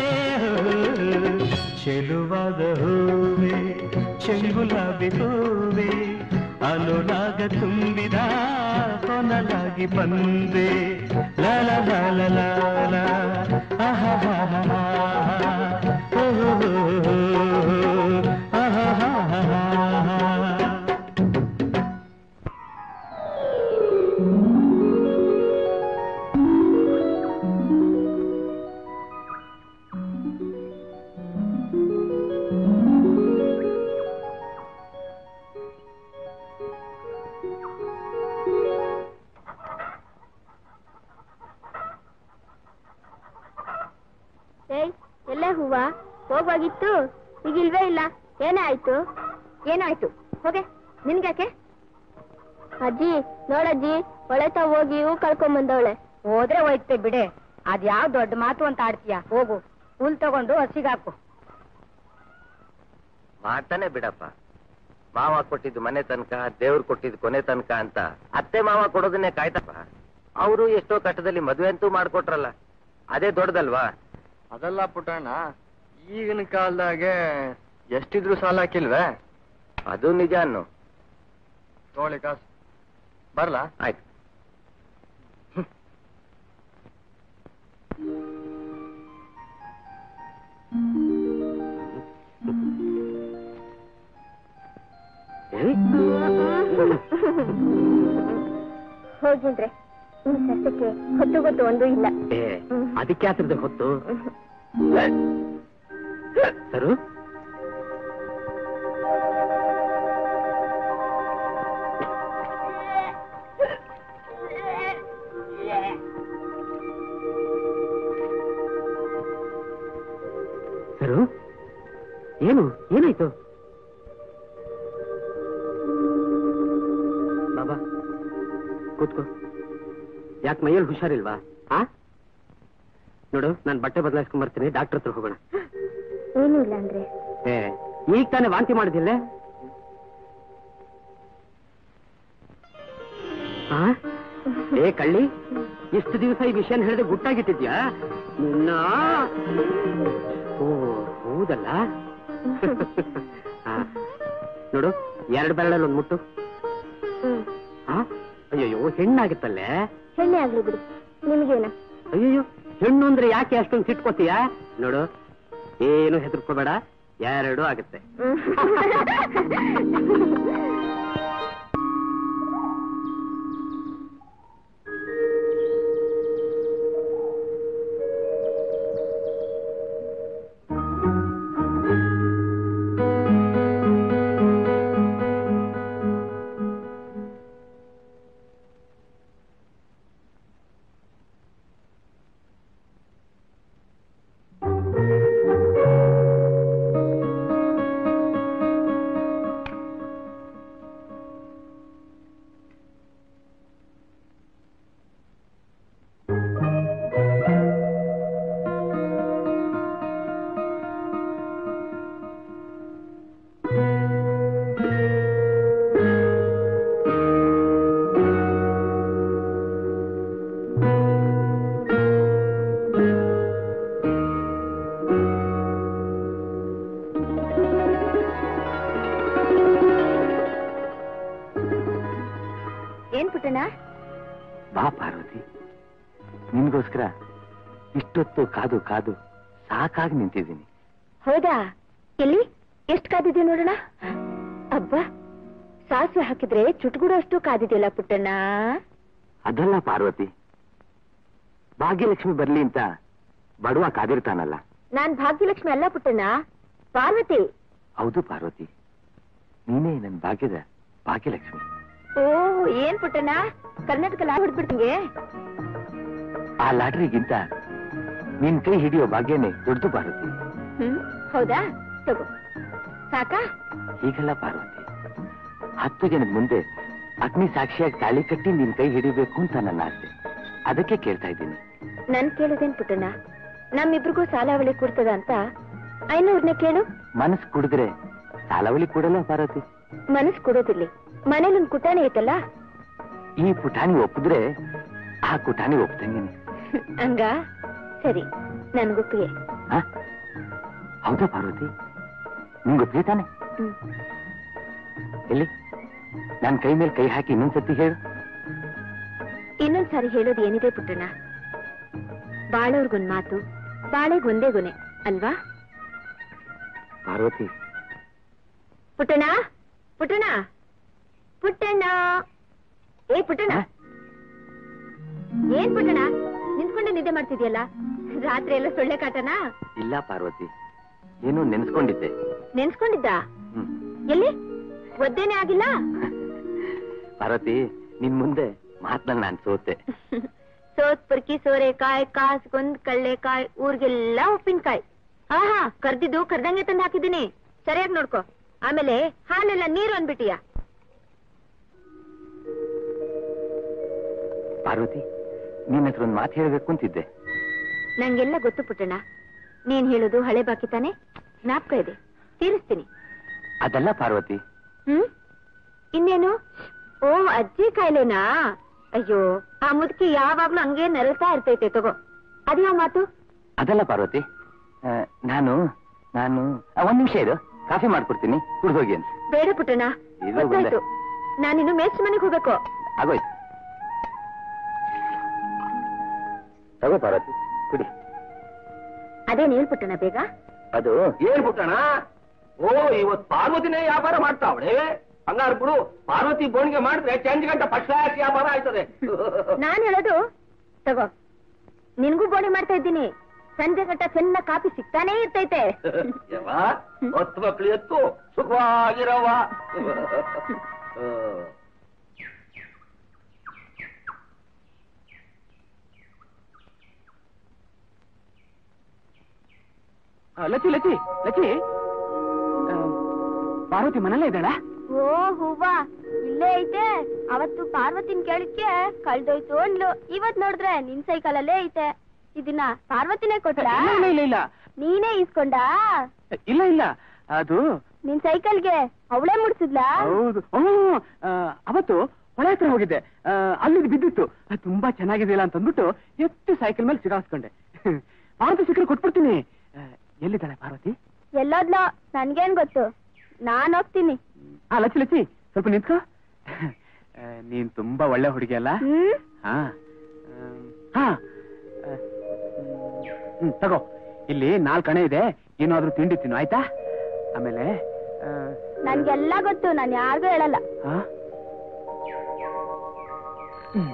ಚೆಲುವಾದ ಹೂವೆ ಚೆಂಗುಲಾಬಿ ಹೂವೆ ಅನುರಾಗ ತುಂಬಿದ ಕೊನಲಾಗಿ ಬಂದೆ ಲಲ ಲಲ ಲಲ ಆಹಾಹಾಹಾ. ಓಹೋಹೋಹೋ. ಆಹಾಹಾಹಾ. ಏಯ್ ಎಲ್ಲೇ ಹೂವ ಹೋಗ್ವಾಗಿತ್ತು ಈಗ ಇಲ್ವೇ ಇಲ್ಲ ಏನೇ ಆಯ್ತು ಏನಾಯ್ತು ಹೋಗೆ ನಿನ್ಗ್ಯಾಕೆ ಅಜ್ಜಿ ನೋಡಜ್ಜಿ ಒಳೆತ ಹೋಗಿ ಹೂ ಕಳ್ಕೊಂಡ್ ಬಂದವಳೆ ಹೋದ್ರೆ ಹೋಯ್ತೆ ಬಿಡೆ ಅದ್ ಯಾವ ದೊಡ್ಡ ಮಾತು ಅಂತ ಆಡ್ತೀಯ ಹೋಗು ಹುಲ್ ತಗೊಂಡು ಹಸಿಗಾಕು ಮಾಡ್ತಾನೆ ಬಿಡಪ್ಪ ಮಾವ ಕೊಟ್ಟಿದ್ದು ಮನೆ ತನಕ ದೇವ್ರು ಕೊಟ್ಟಿದ್ದು ಕೊನೆ ತನಕ ಅಂತ ಅತ್ತೆ ಮಾವ ಕೊಡೋದನ್ನೇ ಕಾಯ್ತಪ್ಪ ಅವರು ಎಷ್ಟೋ ಕಷ್ಟದಲ್ಲಿ ಮದುವೆ ಅಂತೂ ಮಾಡ್ಕೊಟ್ರಲ್ಲ ಅದೇ ದೊಡ್ಡದಲ್ವಾ ಅದಲ್ಲ ಪುಟ್ಟಣ್ಣ ಈಗಿನ ಕಾಲದಾಗೆ ಎಷ್ಟಿದ್ರು ಸಾಲ ಹಾಕಿಲ್ವೇ ಅದು ನಿಜ ಅನ್ನು ತೋಳಿ ಕಾಸು ಬರ್ಲಾ ಆಯ್ತು ಹೋಗಿದ್ರೆ ನಿಮ್ ಸಸ್ಯಕ್ಕೆ ಹೊತ್ತು ಗೊತ್ತು ಒಂದು ಇಲ್ಲ ಏ ಅದಕ್ಕೆ ಆತರದ ಹೊತ್ತು ಸರು ಸರು ಏನು ಏನಾಯ್ತು ಬಾಬಾ ಕೂತ್ಕೋ ಯಾಕೆ ಮೈಯಲ್ಲಿ ಹುಷಾರಿಲ್ವಾ ಆ ನೋಡು ನಾನು ಬಟ್ಟೆ ಬದಲಾಯಿಸ್ಕೊಂಡ್ ಬರ್ತೀನಿ ಡಾಕ್ಟರ್ ಹತ್ರ ಹೋಗೋಣ ಏನೂ ಇಲ್ಲ ಅಂದ್ರೆ ಏ ಈಗ ತಾನೇ ವಾಂತಿ ಮಾಡಿದಿಲ್ಲ ಆ? ಏ ಕಳ್ಳಿ ಇಷ್ಟು ದಿವಸ ಈ ವಿಷಯನ ಹೇಳಿದ್ರೆ ಗುಟ್ಟಾಗಿಟ್ಟಿದ್ಯಾ ನಿನ್ನ ಓ ಹೌದಲ್ಲ ಆ, ನೋಡು ಎರಡು ಬೆರಳಲ್ಲಿ ಒಂದು ಮುಟ್ಟು ಹ್ಮ್ ಆ? ಅಯ್ಯಯ್ಯೋ ಹೆಣ್ಣಾಗುತ್ತಲ್ಲೇ ಹೆಣ್ಣೆ ಆಗ್ಲಿ ಬಿಡಿ ನಿಮ್ಗೇನ ಅಯ್ಯಯ್ಯೋ ಹೆಣ್ಣು ಅಂದ್ರೆ ಯಾಕೆ ಅಷ್ಟೊಂದು ಸಿಟ್ಕೋತೀಯ ನೋಡು ಏನು ಹೆದರ್ಕೋಬೇಡ ಎರಡು ಆಗುತ್ತೆ ಏನ್ ಪುಟ್ಟಣ ಬಾ ಪಾರ್ವತಿ ನಿನ್ಗೋಸ್ಕರ ಇಷ್ಟೊತ್ತು ಕಾದು ಕಾದು ಸಾಕಾಗಿ ನಿಂತಿದ್ದೀನಿ ಹೌದಾ ಎಲ್ಲಿ ಎಷ್ಟ್ ಕಾದಿದೆ ನೋಡೋಣ ಅಬ್ಬಾ ಸಾಸಿವೆ ಹಾಕಿದ್ರೆ ಚುಟ್ಗುಡು ಅಷ್ಟು ಕಾದಿದೆಯಲ್ಲ ಪುಟ್ಟಣ್ಣ ಅದಲ್ಲ ಪಾರ್ವತಿ ಭಾಗ್ಯಲಕ್ಷ್ಮಿ ಬರ್ಲಿ ಅಂತ ಬಡವ ಕಾದಿರ್ತಾನಲ್ಲ ನಾನ್ ಭಾಗ್ಯಲಕ್ಷ್ಮಿ ಅಲ್ಲ ಪುಟ್ಟಣ್ಣ ಪಾರ್ವತಿ ಹೌದು ಪಾರ್ವತಿ ನೀನೇ ನನ್ನ ಭಾಗ್ಯದ ಭಾಗ್ಯಲಕ್ಷ್ಮಿ ಓ ಏನ್ ಪುಟ್ಟಣ್ಣ ಕರ್ನಾಟಕ ಲಾ ಹೊಡ್ಬಿಡ್ತಿಂಗೆ ಆ ಲಾಟ್ರಿಗಿಂತ ನಿನ್ ಕೈ ಹಿಡಿಯೋ ಭಾಗ್ಯನೇ ದೊಡ್ಡದು ಪಾರ್ವತಿ ಹ್ಮ್ ಹೌದಾ ತಗೋ ಸಾಕಾ ಹೀಗಲ್ಲ ಪಾರ್ವತಿ ಹತ್ತು ಜನದ ಮುಂದೆ ಅಗ್ನಿ ಸಾಕ್ಷಿಯಾಗಿ ತಾಳಿ ಕಟ್ಟಿ ನಿನ್ ಕೈ ಹಿಡಿಬೇಕು ಅಂತ ನನ್ನ ಆಸೆ ಅದಕ್ಕೆ ಕೇಳ್ತಾ ಇದ್ದೀನಿ ನನ್ ಕೇಳಿದೇನ್ ಪುಟ್ಟಣ್ಣ ನಮ್ಮಿಬ್ರಿಗೂ ಸಾಲಾವಳಿ ಕೊಡ್ತದ ಅಂತ ಐನೂರ್ನೇ ಕೇಳು ಮನಸ್ಸು ಕುಡಿದ್ರೆ ಸಾಲವಳಿ ಕೊಡಲ್ಲ ಪಾರ್ವತಿ ಮನಸ್ ಕೊಡೋದಿರ್ಲಿ ಮನೇಲಿ ಒಂದ್ ಕುಟಾಣಿ ಐತಲ್ಲ ಈ ಪುಟಾಣಿ ಒಪ್ಪಿದ್ರೆ ಆ ಕುಟಾಣಿ ಒಪ್ತಂಗೇನೆ ಹಂಗ ಸರಿ ನನ್ಗೊಪ್ಪಿಗೆ ಹ? ಹೌದಾ ಪಾರ್ವತಿ ನಿಂಗೆ ಒಪ್ಪಿಗೆ ತಾನೆ ಹ್ಮ್ ಎಲ್ಲಿ ನನ್ ಕೈ ಮೇಲೆ ಕೈ ಹಾಕಿ ಇನ್ನೊಂದ್ಸತಿ ಹೇಳು ಇನ್ನೊಂದ್ ಸಾರಿ ಹೇಳೋದು ಏನಿದೆ ಪುಟ್ಟಣ್ಣ ಬಾಳೋರ್ಗೊಂದ್ ಮಾತು ಬಾಳೆಗೊಂದೇ ಗೊನೆ ಅಲ್ವಾ ಪಾರ್ವತಿ ಪುಟ್ಟಣ್ಣ ಪುಟ್ಟಣ್ಣ ಪುಟ್ಟಣ್ಣ ಏ ಪುಟ್ಟಣ್ಣ ಹ? ಏನ್ ಪುಟ್ಟಣ್ಣ ನಿಂತ್ಕೊಂಡೆ ನಿದ್ದೆ ಮಾಡ್ತಿದ್ಯಲ್ಲ ರಾತ್ರಿ ಎಲ್ಲ ಸೊಳ್ಳೆ ಕಾಟನಾ ಇಲ್ಲ ಪಾರ್ವತಿ ಏನೋ ನೆನ್ಸ್ಕೊಂಡಿದ್ದೆ ನೆನ್ಸ್ಕೊಂಡಿದ್ದ ಹ್ಮ್ ಎಲ್ಲಿ ಒದ್ದೇನೆ ಆಗಿಲ್ಲ ಪಾರ್ವತಿ ನಿನ್ ಮುಂದೆ ಮಾತ್ನಲ್ಲಿ ನಾನ್ ಸೋತೆ ಸೋತ್ ಪುರ್ಕಿ ಸೋರೆಕಾಯಿ ಕಾಸ್ಗೊಂದ್ ಕಳ್ಳೆಕಾಯಿ ಊರ್ಗೆಲ್ಲ ಉಪ್ಪಿನಕಾಯಿ ಆಹಾ ಕರ್ದಿದ್ದು ಕರ್ದಂಗೆ ತಂದು ಹಾಕಿದ್ದೀನಿ ಸರಿಯಾಗಿ ನೋಡ್ಕೊ ಆಮೇಲೆ ಹಾಲೆಲ್ಲ ನೀರು ಅಂದ್ಬಿಟ್ಟಿಯಾ ಪಾರ್ವತಿ ನಿನ್ನ ಹತ್ರ ಒಂದ್ ಮಾತು ಹೇಳ್ಬೇಕು ಅಂತಿದ್ದೆ ನಂಗೆಲ್ಲ ಗೊತ್ತು ಪುಟ್ಟಣ್ಣ ನೀನ್ ಹೇಳೋದು ಹಳೆ ಬಾಕಿ ತಾನೆ ಜ್ಞಾಪಕ ಇದೆ ತೀರಿಸ್ತೀನಿ ಅದಲ್ಲ ಪಾರ್ವತಿ ಹ್ಮ್ ಇನ್ನೇನು ಓ ಅಜ್ಜಿ ಕಾಯಿಲೆನಾ ಅಯ್ಯೋ ಆ ಮುದುಕಿ ಯಾವಾಗ್ಲೂ ಹಂಗೆ ನರಳ್ತಾ ಇರ್ತೈತೆ ತಗೋ ಅದ್ಯಾವ ಮಾತು ಅದಲ್ಲ ಪಾರ್ವತಿ ಆ, ನಾನು ನಾನು ಆ, ಒಂದ್ ನಿಮಿಷ ಇರು ಕಾಫಿ ಮಾಡ್ಕೊಡ್ತೀನಿ ಕುಡ್ದೋಗಿ ಅಂತ ಬೇಡ ಪುಟ್ಟಣ್ಣ ಇದು ಗೊತ್ತಾಯ್ತು ನಾನಿನ್ನು ಮೇಸ್ಟ್ ಮನೆಗೆ ಹೋಗ್ಬೇಕು ಆಗೋಯ್ತು ತಗೋ ಪಾರ್ವತಿ ಕುಡಿ ಅದೇನ್ ಹೇಳ್ಪುಟ್ಟಣ್ಣ ಬೇಗ ಅದು ಏನ್ ಪುಟ್ಟಣ ಓ ಇವತ್ ಪಾರ್ವತಿನೇ ವ್ಯಾಪಾರ ಮಾಡ್ತಾವಳೆ ಹಂಗಾರ್ ಬಿಡು ಪಾರ್ವತಿ ಬೋಣಿಗೆ ಮಾಡಿದ್ರೆ ಚಂಜ್ ಗಂಟ ಫಸ್ಟ್ ಕ್ಲಾಸ್ ವ್ಯಾಪಾರ ಆಯ್ತದೆ ನಾನ್ ಹೇಳೋದು ತಗೋ ನಿನ್ಗೂ ಬೋಣಿ ಮಾಡ್ತಾ ಇದ್ದೀನಿ ಸಂಜೆ ಗಂಟ ಚೆನ್ನಾಗ್ ಕಾಫಿ ಸಿಗ್ತಾನೇ ಇರ್ತೈತೆ ಯವ್ವ, ಹೊತ್ತು ಮಕ್ಳು ಎತ್ತು ಸುಖವಾಗಿರವ ಲಚಿ ಲಚಿ ಲಚಿ ಆ, ಪಾರ್ವತಿ ಮನೇಲೇ ಇದ್ದಾಳ ಓ ಹೂವ ಇಲ್ಲೇ ಐತೆ ಅವತ್ತು ಪಾರ್ವತಿನ್ ಕೇಳಿದ್ಕೆ ಕಳ್ದೋಯ್ತು ಅಂದ್ಲು ಇವತ್ ನೋಡಿದ್ರೆ ನಿನ್ ಸೈಕಲ್ ಅಲ್ಲೇ ಐತೆ ಇದನ್ನ ಪಾರ್ವತಿನೇ ಕೊಟ್ಲಾ ಇಲ್ಲ ಇಲ್ಲ ಇಲ್ಲ ಇಲ್ಲ ನೀನೇ ಇಸ್ಕೊಂಡಾ ಇಲ್ಲ ಇಲ್ಲ ಅದು ನಿನ್ ಸೈಕಲ್ಗೆ ಅವಳೇ ಮುಡ್ಸಿದ್ಲಾ ಹೌದು ಹ್ಮ್, ಆ, ಅವತ್ತು ಹೊಳೆ ಹತ್ರ ಹೋಗಿದ್ದೆ ಆ, ಅಲ್ಲಿದ್ ಬಿದ್ದಿತ್ತು ಅದು ತುಂಬಾ ಚೆನ್ನಾಗಿದೆಯಲ್ಲ ಅಂತ ಅಂದ್ಬಿಟ್ಟು ಎತ್ತು ಸೈಕಲ್ ಮೇಲೆ ಸಿಗಾಸ್ಕೊಂಡೆ ಪಾರ್ವತಿ ಸಿಕ್ಕರೆ ಕೊಟ್ಬಿಡ್ತೀನಿ ಆ, ಎಲ್ಲಿದ್ದಾಳೆ ಪಾರ್ವತಿ ಎಲ್ಲೋದ್ಲೋ ನನ್ಗೇನ್ ಗೊತ್ತು ನಾನ್ ಹೋಗ್ತೀನಿ ಆ ಲಚ್ಚಿ ಲಚ್ಚಿ ಸ್ವಲ್ಪ ನಿಂತ್ಕೋ ಆ, ನೀನ್ ತುಂಬಾ ಒಳ್ಳೆ ಹುಡುಗಿ ಅಲ್ಲ ಹ್ಮ್ ಹಾ ಆಮ್, ಹಾ ಆ, ಹ್ಮ್ ತಗೋ ಇಲ್ಲಿ ನಾಲ್ಕು ಕಣೆ ಇದೆ ಏನಾದ್ರೂ ತಿಂಡಿ ತಿನ್ನು ಆಯ್ತಾ ಆಮೇಲೆ ಆ, ನನ್ಗೆಲ್ಲ ಗೊತ್ತು ನಾನ್ ಯಾರಿಗೂ ಹೇಳಲ್ಲ ಆ? ಹ್ಮ್.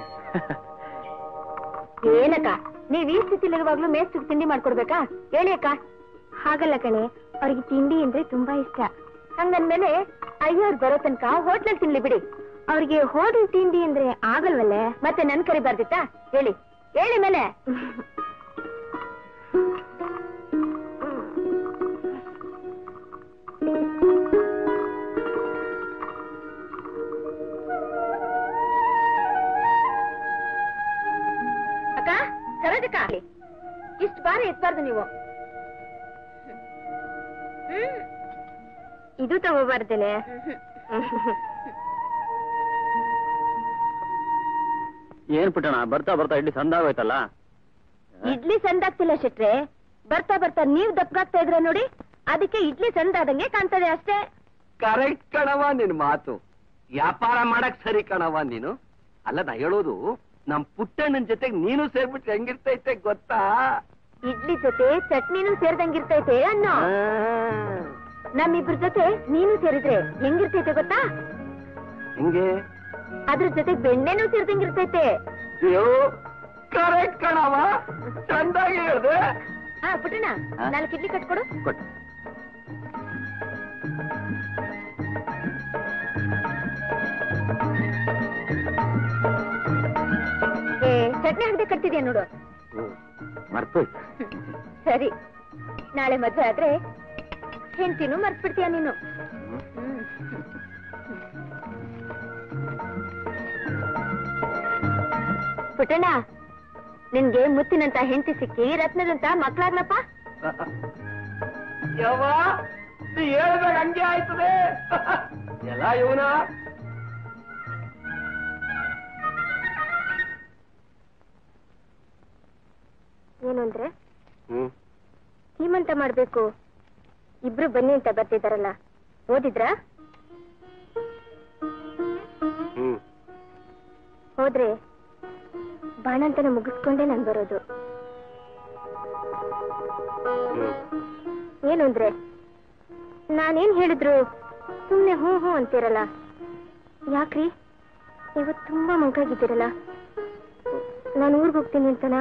ಏನಕ್ಕ ನೀವ್ ಈ ಸ್ಥಿತಿಲಿರುವಾಗ್ಲೂ ಮೇಸ್ತಿಗೆ ತಿಂಡಿ ಮಾಡ್ಕೊಡ್ಬೇಕಾ ಹೇಳಿ ಅಕ್ಕ ಹಾಗಲ್ಲ ಕಣೆ ಅವ್ರಿಗೆ ತಿಂಡಿ ಅಂದ್ರೆ ತುಂಬಾ ಇಷ್ಟ ಹಂಗಂದ್ಮೇಲೆ ಅಯ್ಯೋರ್ ಬರೋ ತನಕ ಹೋಟ್ಲಲ್ಲಿ ತಿನ್ಲಿ ಬಿಡಿ ಅವ್ರಿಗೆ ಹೋಟೆಲ್ ತಿಂಡಿ ಅಂದ್ರೆ ಆಗಲ್ವಲ್ಲೇ ಮತ್ತೆ ನನ್ ಕರಿಬಾರ್ದಿತ್ತಾ ಹೇಳಿ ಹೇಳಿ ಮೇಲೆ ಅಕ್ಕ ಸರೋಜಕ್ಕ ಇಷ್ಟು ಬಾರಿ ಎತ್ಬಾರ್ದು ನೀವು ಹ್ಮ್. ಇದು ತಗೋಬಾರ್ದಲೆ ಏನ್ ಪುಟ್ಟಣ ಬರ್ತಾ ಬರ್ತಾ ಇಡ್ಲಿ ಸಂದಾಗೋಯ್ತಲ್ಲ ಇಡ್ಲಿ ಸಂದಾಗ್ತಿಲ್ಲ ಶೆಟ್ರೆ ಬರ್ತಾ ಬರ್ತಾ ನೀವ್ ದಪ್ಪಗಾಗ್ತಾ ಇದ್ರ ನೋಡಿ ಅದಕ್ಕೆ ಇಡ್ಲಿ ಸಂದಾದಂಗೆ ಕಾಣ್ತದೆ ಅಷ್ಟೇ ಕರೆಕ್ಟ್ ಕಣವ ನಿನ್ ಮಾತು ವ್ಯಾಪಾರ ಮಾಡಕ್ ಸರಿ ಕಣವ ನೀನು ಅಲ್ಲ ನಾ ಹೇಳೋದು ನಮ್ ಪುಟ್ಟಣ್ಣನ್ ಜೊತೆಗ್ ನೀನು ಸೇರ್ಬಿಟ್ರೆ ಹೆಂಗಿರ್ತೈತೆ ಗೊತ್ತಾ ಇಡ್ಲಿ ಜೊತೆ ಚಟ್ನಿನೂ ಸೇರ್ದಂಗಿರ್ತೈತೆ ಅನ್ನೋ ನಮ್ಮಿಬ್ರ ಜೊತೆ ನೀನು ಸೇರಿದ್ರೆ ಹೆಂಗಿರ್ತೈತೆ ಗೊತ್ತಾ ಹೆಂಗೆ ಅದ್ರ ಜೊತೆ ಬೆಣ್ಣೆನೂ ಸೇರ್ದಂಗಿರ್ತೈತೆ ಅಯ್ಯೋ ಕರೆಕ್ಟ್ ಕಣವ ಚಂದಾಗಿ ಹೇಳ್ದೆ ಹಾ ಪುಟ್ಟಣ ಹಾ? ನಾಲ್ಕು ಇಡ್ಲಿ ಕಟ್ಕೊಡು ಕೊಟ್ಟು ಏ ಚಟ್ನಿ ಹಾಕದೆ ಕಟ್ತಿದ್ಯಾ ನೋಡು ಮರ್ತೋಯ್ತು ಸರಿ ನಾಳೆ ಮದ್ವೆ ಆದ್ರೆ ಹೆಂಡ್ತಿನೂ ಮರ್ತ್ಬಿಡ್ತೀಯ ನೀನು ಹ್ಮ್. ಪುಟ್ಟಣ್ಣ ನಿನ್ಗೆ ಮುತ್ತಿನಂತ ಹೆಂಡತಿ ಸಿಕ್ಕಿ ರತ್ನದಂತ ಮಕ್ಳಾಗ್ಲಪ್ಪ ಯವ್ವ ನೀ ಹೇಳ್ದಾಗ ಹಂಗೆ ಆಯ್ತದೆ ಎಲ್ಲ ಇವನ ಏನು ಅಂದ್ರೆ ಹ್ಮ್ ಸೀಮಂತ ಮಾಡ್ಬೇಕು ಇಬ್ರು ಬನ್ನಿ ಅಂತ ಬರ್ತಿದಾರಲ್ಲ ಓದಿದ್ರಾ ಹ್ಮ್ ಹೋದ್ರೆ ಬಾಣಂತನ ಮುಗಿಸ್ಕೊಂಡೇ ನಾನ್ ಬರೋದು ಹ್ಮ್ ಏನು ಅಂದ್ರೆ ನಾನೇನ್ ಹೇಳಿದ್ರು ಸುಮ್ನೆ ಹ್ಞೂ ಹ್ಞೂ ಅಂತೀರಲ್ಲ ಯಾಕ್ರಿ ಇವತ್ತು ತುಂಬಾ ಮಂಕಾಗಿದ್ದೀರಲ್ಲ ನಾನು ಊರ್ಗ್ ಹೋಗ್ತೀನಿ ಅಂತನಾ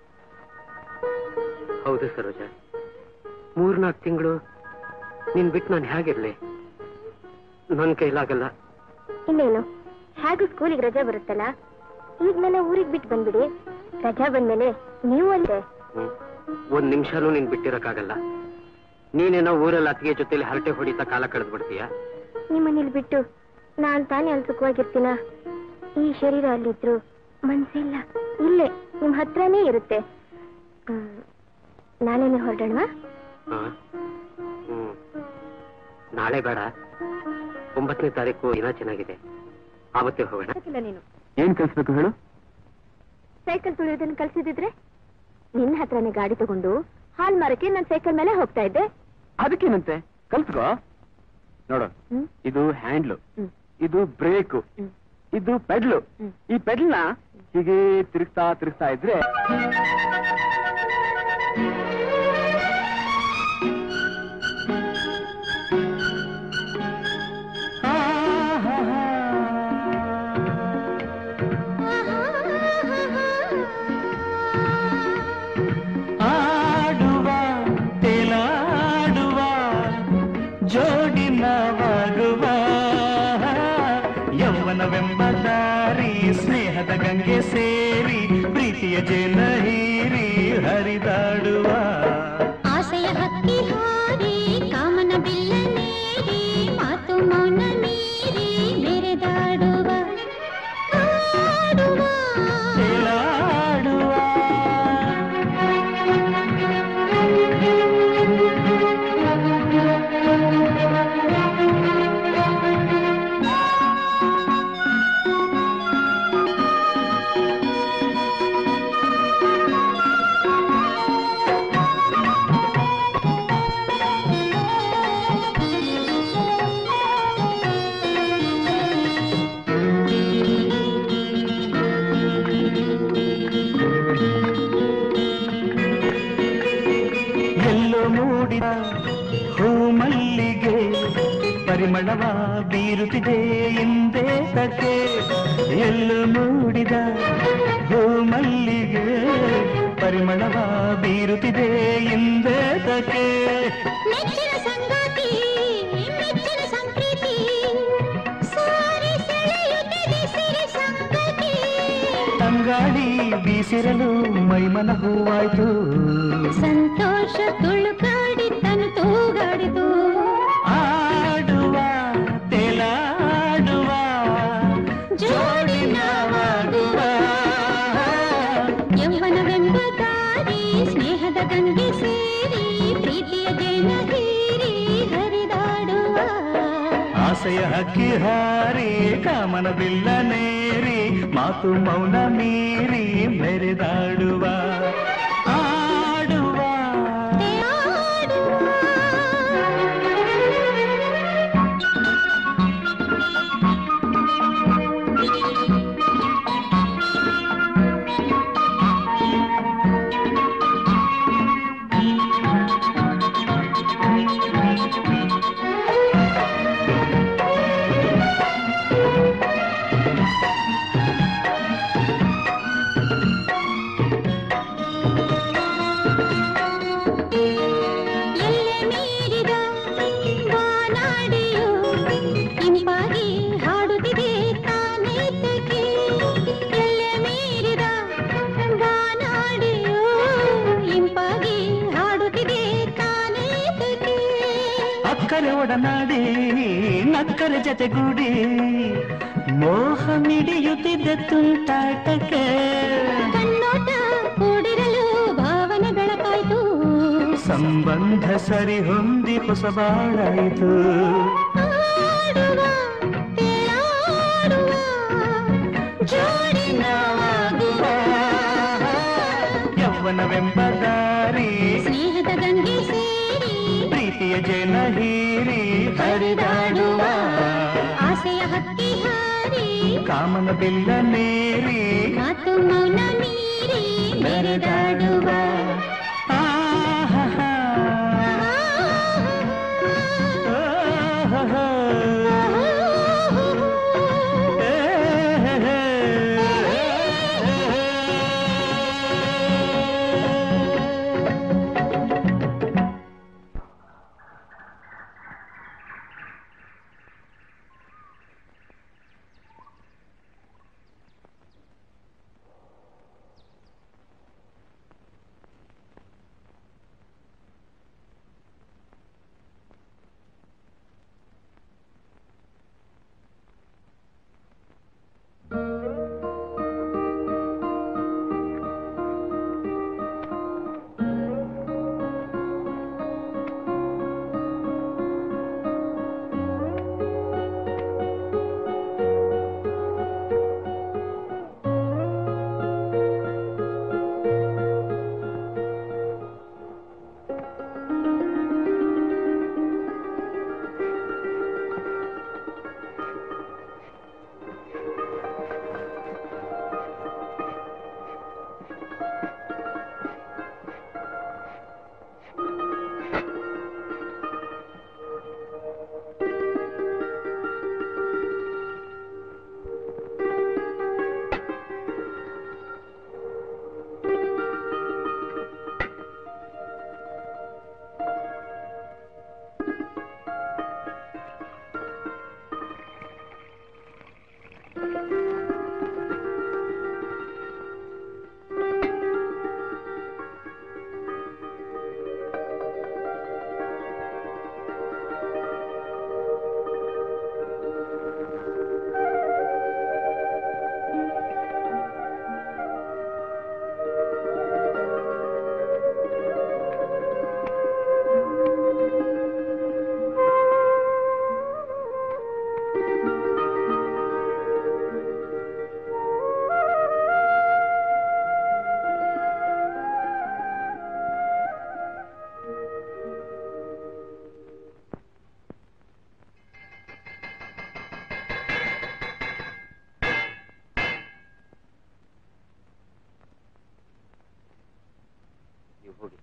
ಹೌದು ಸರೋಜ ಮೂರ್ನಾಲ್ಕು ತಿಂಗಳು ನೀನ್ ಬಿಟ್ಟು ನಾನು ಹೇಗಿರ್ಲಿ ನನ್ ಕೈಲಾಗಲ್ಲ ಇನ್ನೇನು ಹೇಗೂ ಸ್ಕೂಲಿಗೆ ರಜಾ ಬರುತ್ತಲ್ಲ ಈಗ ನನ್ನ ಊರಿಗೆ ಬಿಟ್ಟು ಬಂದ್ಬಿಡಿ ರಜಾ ಬಂದ್ಮೇಲೆ ನೀವು ಅಲ್ಲೇ ಹ್ಮ್. ಒಂದ್ ನಿಮಿಷನೂ ನೀನ್ ಬಿಟ್ಟಿರಕ್ಕಾಗಲ್ಲ ನೀನೇನೋ ಊರಲ್ಲಿ ಅತ್ತಿಗೆ ಜೊತೆಲಿ ಹರಟೆ ಹೊಡಿತಾ ಕಾಲ ಕಳೆದ್ ಬಿಡ್ತೀಯ ನಿಮ್ಮನೇಲಿ ಬಿಟ್ಟು ನಾನ್ ತಾನೇ ಅಲ್ಲಿ ಸುಖವಾಗಿರ್ತೀನ ಈ ಶರೀರ ಅಲ್ಲಿದ್ರು ಮನ್ಸಿಲ್ಲ ಇಲ್ಲೇ ನಿಮ್ ಹತ್ರನೇ ಇರುತ್ತೆ ಹ್ಮ್. ನಾನೇನೆ ಹೊರಡೋಣವಾ ಹಾ? ಹ್ಮ್ ನಾಳೆ ಬೇಡ ಒಂಬತ್ತನೇ ತಾರೀಕು ದಿನ ಚೆನ್ನಾಗಿದೆ ಆವತ್ತೇ ಹೋಗೋಣ ಇಲ್ಲ ನೀನು ಏನ್ ಕಲ್ಸ್ಬೇಕು ಹೇಳು ಸೈಕಲ್ ತುಳಿಯೋದನ್ನ ಕಲ್ಸಿದಿದ್ರೆ ನಿನ್ನ ಹತ್ರನೇ ಗಾಡಿ ತಗೊಂಡು ಹಾಲ್ ಮಾರಕ್ಕೆ ನಾನ್ ಸೈಕಲ್ ಮೇಲೆ ಹೋಗ್ತಾ ಇದ್ದೆ ಅದಕ್ಕೇನಂತೆ ಕಲ್ಸ್ಕೋ ನೋಡು ಹ್ಮ್ ಇದು ಹ್ಯಾಂಡ್ಲು ಹ್ಮ್ ಇದು ಬ್ರೇಕು ಹ್ಮ್ ಇದು ಪೆಡ್ಲು ಹ್ಮ್. ಈ ಪೆಡ್ಲ್ನ ಹೀಗೆ ತಿರುಗ್ತಾ ತಿರುಗ್ತಾ ಇದ್ರೆ ಆಡುವ ತೇಲಾಡುವ ಜೋಡಿ ನಾವಾಗುವ ಯೌವನವೆಂಬ ದಾರಿ ಸ್ನೇಹದ ಗಂಗೆ ಸೇರಿ ಪ್ರೀತಿಯ ಜೇನ ಹೀರಿ ಹರಿದಾಡುವ ಆಸೆಯ ಹಕ್ಕಿ ಹಾರಿ ಕಾಮನ ಬಿಲ್ಲ ನೀರಿ ಮಾತು ಮೌನ ಮೀರಿ ಮೆರೆದಾಡುವ ಆಡುವ ತೇಲಾಡುವ ಎಲ್ಲೋ ಮೂಡಿದ ಹೂ ಮಲ್ಲಿಗೆ ಪರಿಮಳವ ಬೀರುತ್ತಿದೆ ಎಂದೇ ತಕ್ಕೆ ಎಲ್ಲೋ ಮೂಡಿದ ಹೂ ಮಲ್ಲಿಗೆ ಪರಿಮಳವ ಬೀರುತ್ತಿದೆ ಎಂದೇ ತಕ್ಕೆ ನೆಚ್ಚಿನ ಸಂಗಾತಿ ಮೆಚ್ಚಿನ ಸಂಪ್ರೀತಿ ಸಾರಿ ಸೆಳೆಯುತ್ತದೆ ಸಿರಿ ಸಂಗತಿ ತಂಗಾಳಿ ಬೀಸಿರಲು ಮೈಮನ ಹೂವಾಯ್ತು ಸಂತೋಷ ತುಳುಕಾಡಿ ತನು ತೂಗಾಡಿತು ಆಡುವ ತೇಲಾಡುವ ಜೋಡಿ ನಾವಾಗುವ ಯೌವನವೆಂಬ ದಾರಿ ಸ್ನೇಹದ ಗಂಗೆ ಸೇರಿ ಪ್ರೀತಿಯ ಜೇನ ಹೀರಿ ಹರಿದಾಡುವ ಆಸೆಯ ಹಕ್ಕಿ ಹಾರಿ ಕಾಮನ ಬಿಲ್ಲ ನೇರಿ ಮಾತು ಮೌನ ಮೀರಿ ಮೆರೆದಾಡುವ ಆಡುವ ಎಲ್ಲೆ ಮೀರಿದ ಬಾನಾಡಿಯು ಇಂಪಾಗಿ ಹಾಡುತ್ತಿದೆ ತಾನೇತಕ್ಕೆ ಎಲ್ಲೆ ಮೀರಿದ ಬಾನಾಡಿಯು ಇಂಪಾಗಿ ಹಾಡುತ್ತಿದೆ ತಾನೇತಕ್ಕೆ ಅಕ್ಕರೆ ಒಡನಾಡಿ ನಕ್ಕರೆ ಜತೆಗೂಡಿ ಮೋಹ ಮಿಡಿಯುತ್ತಿದ್ದ ತುಂಟಾಟಕ್ಕೆ ಕಣ್ಣೋಟ ಕೂಡಿರಲು ಭಾವನೆ ಬೆಳಕಾಯ್ತು ಸಂಬಂಧ ಸರಿ ಹೊಂದಿ ಹೊಸಬಾಳಾಯಿತು ಆಡುವ ತೇಲಾಡುವ ಜೋಡಿ ನಾವಾಗುವ ಯೌವನವೆಂಬ ದಾರಿ ಸ್ನೇಹದ ಗಂಗೆ ಸೇರಿ ಪ್ರೀತಿಯ ಜನ ಹೀರಿ ಹರಿದಾಡುವ ಆಸೆಯ ಹಕ್ಕಿ ಹಾರಿ ಕಾಮನ ಬಿಲ್ಲ ನೇರಿ ಮಾತು ಮೌನ ಮೀರಿ ಮೆರೆದಾಡುವ ಆಹಾ. ಆಹಾ. ನೀವು ಹೋಗಿ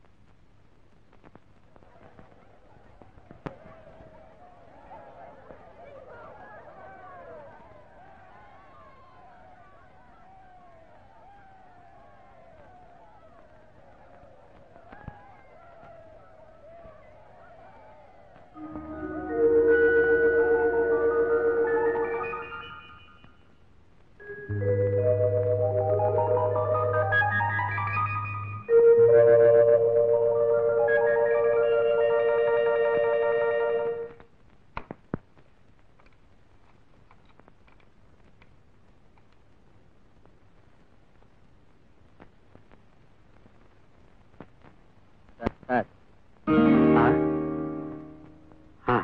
ಸರ್ ಹಾ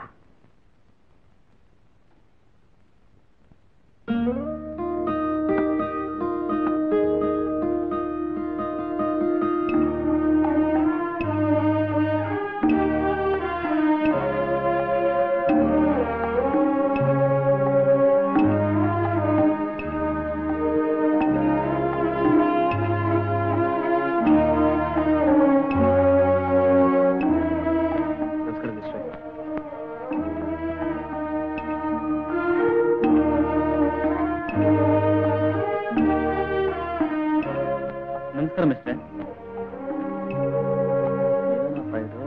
ನಮಸ್ಕಾರ ಮಿಸ್ಟರ್ ನಮಸ್ಕಾರ ಮಿಸ್ಟರ್ ಏನಪ್ಪ ಇದು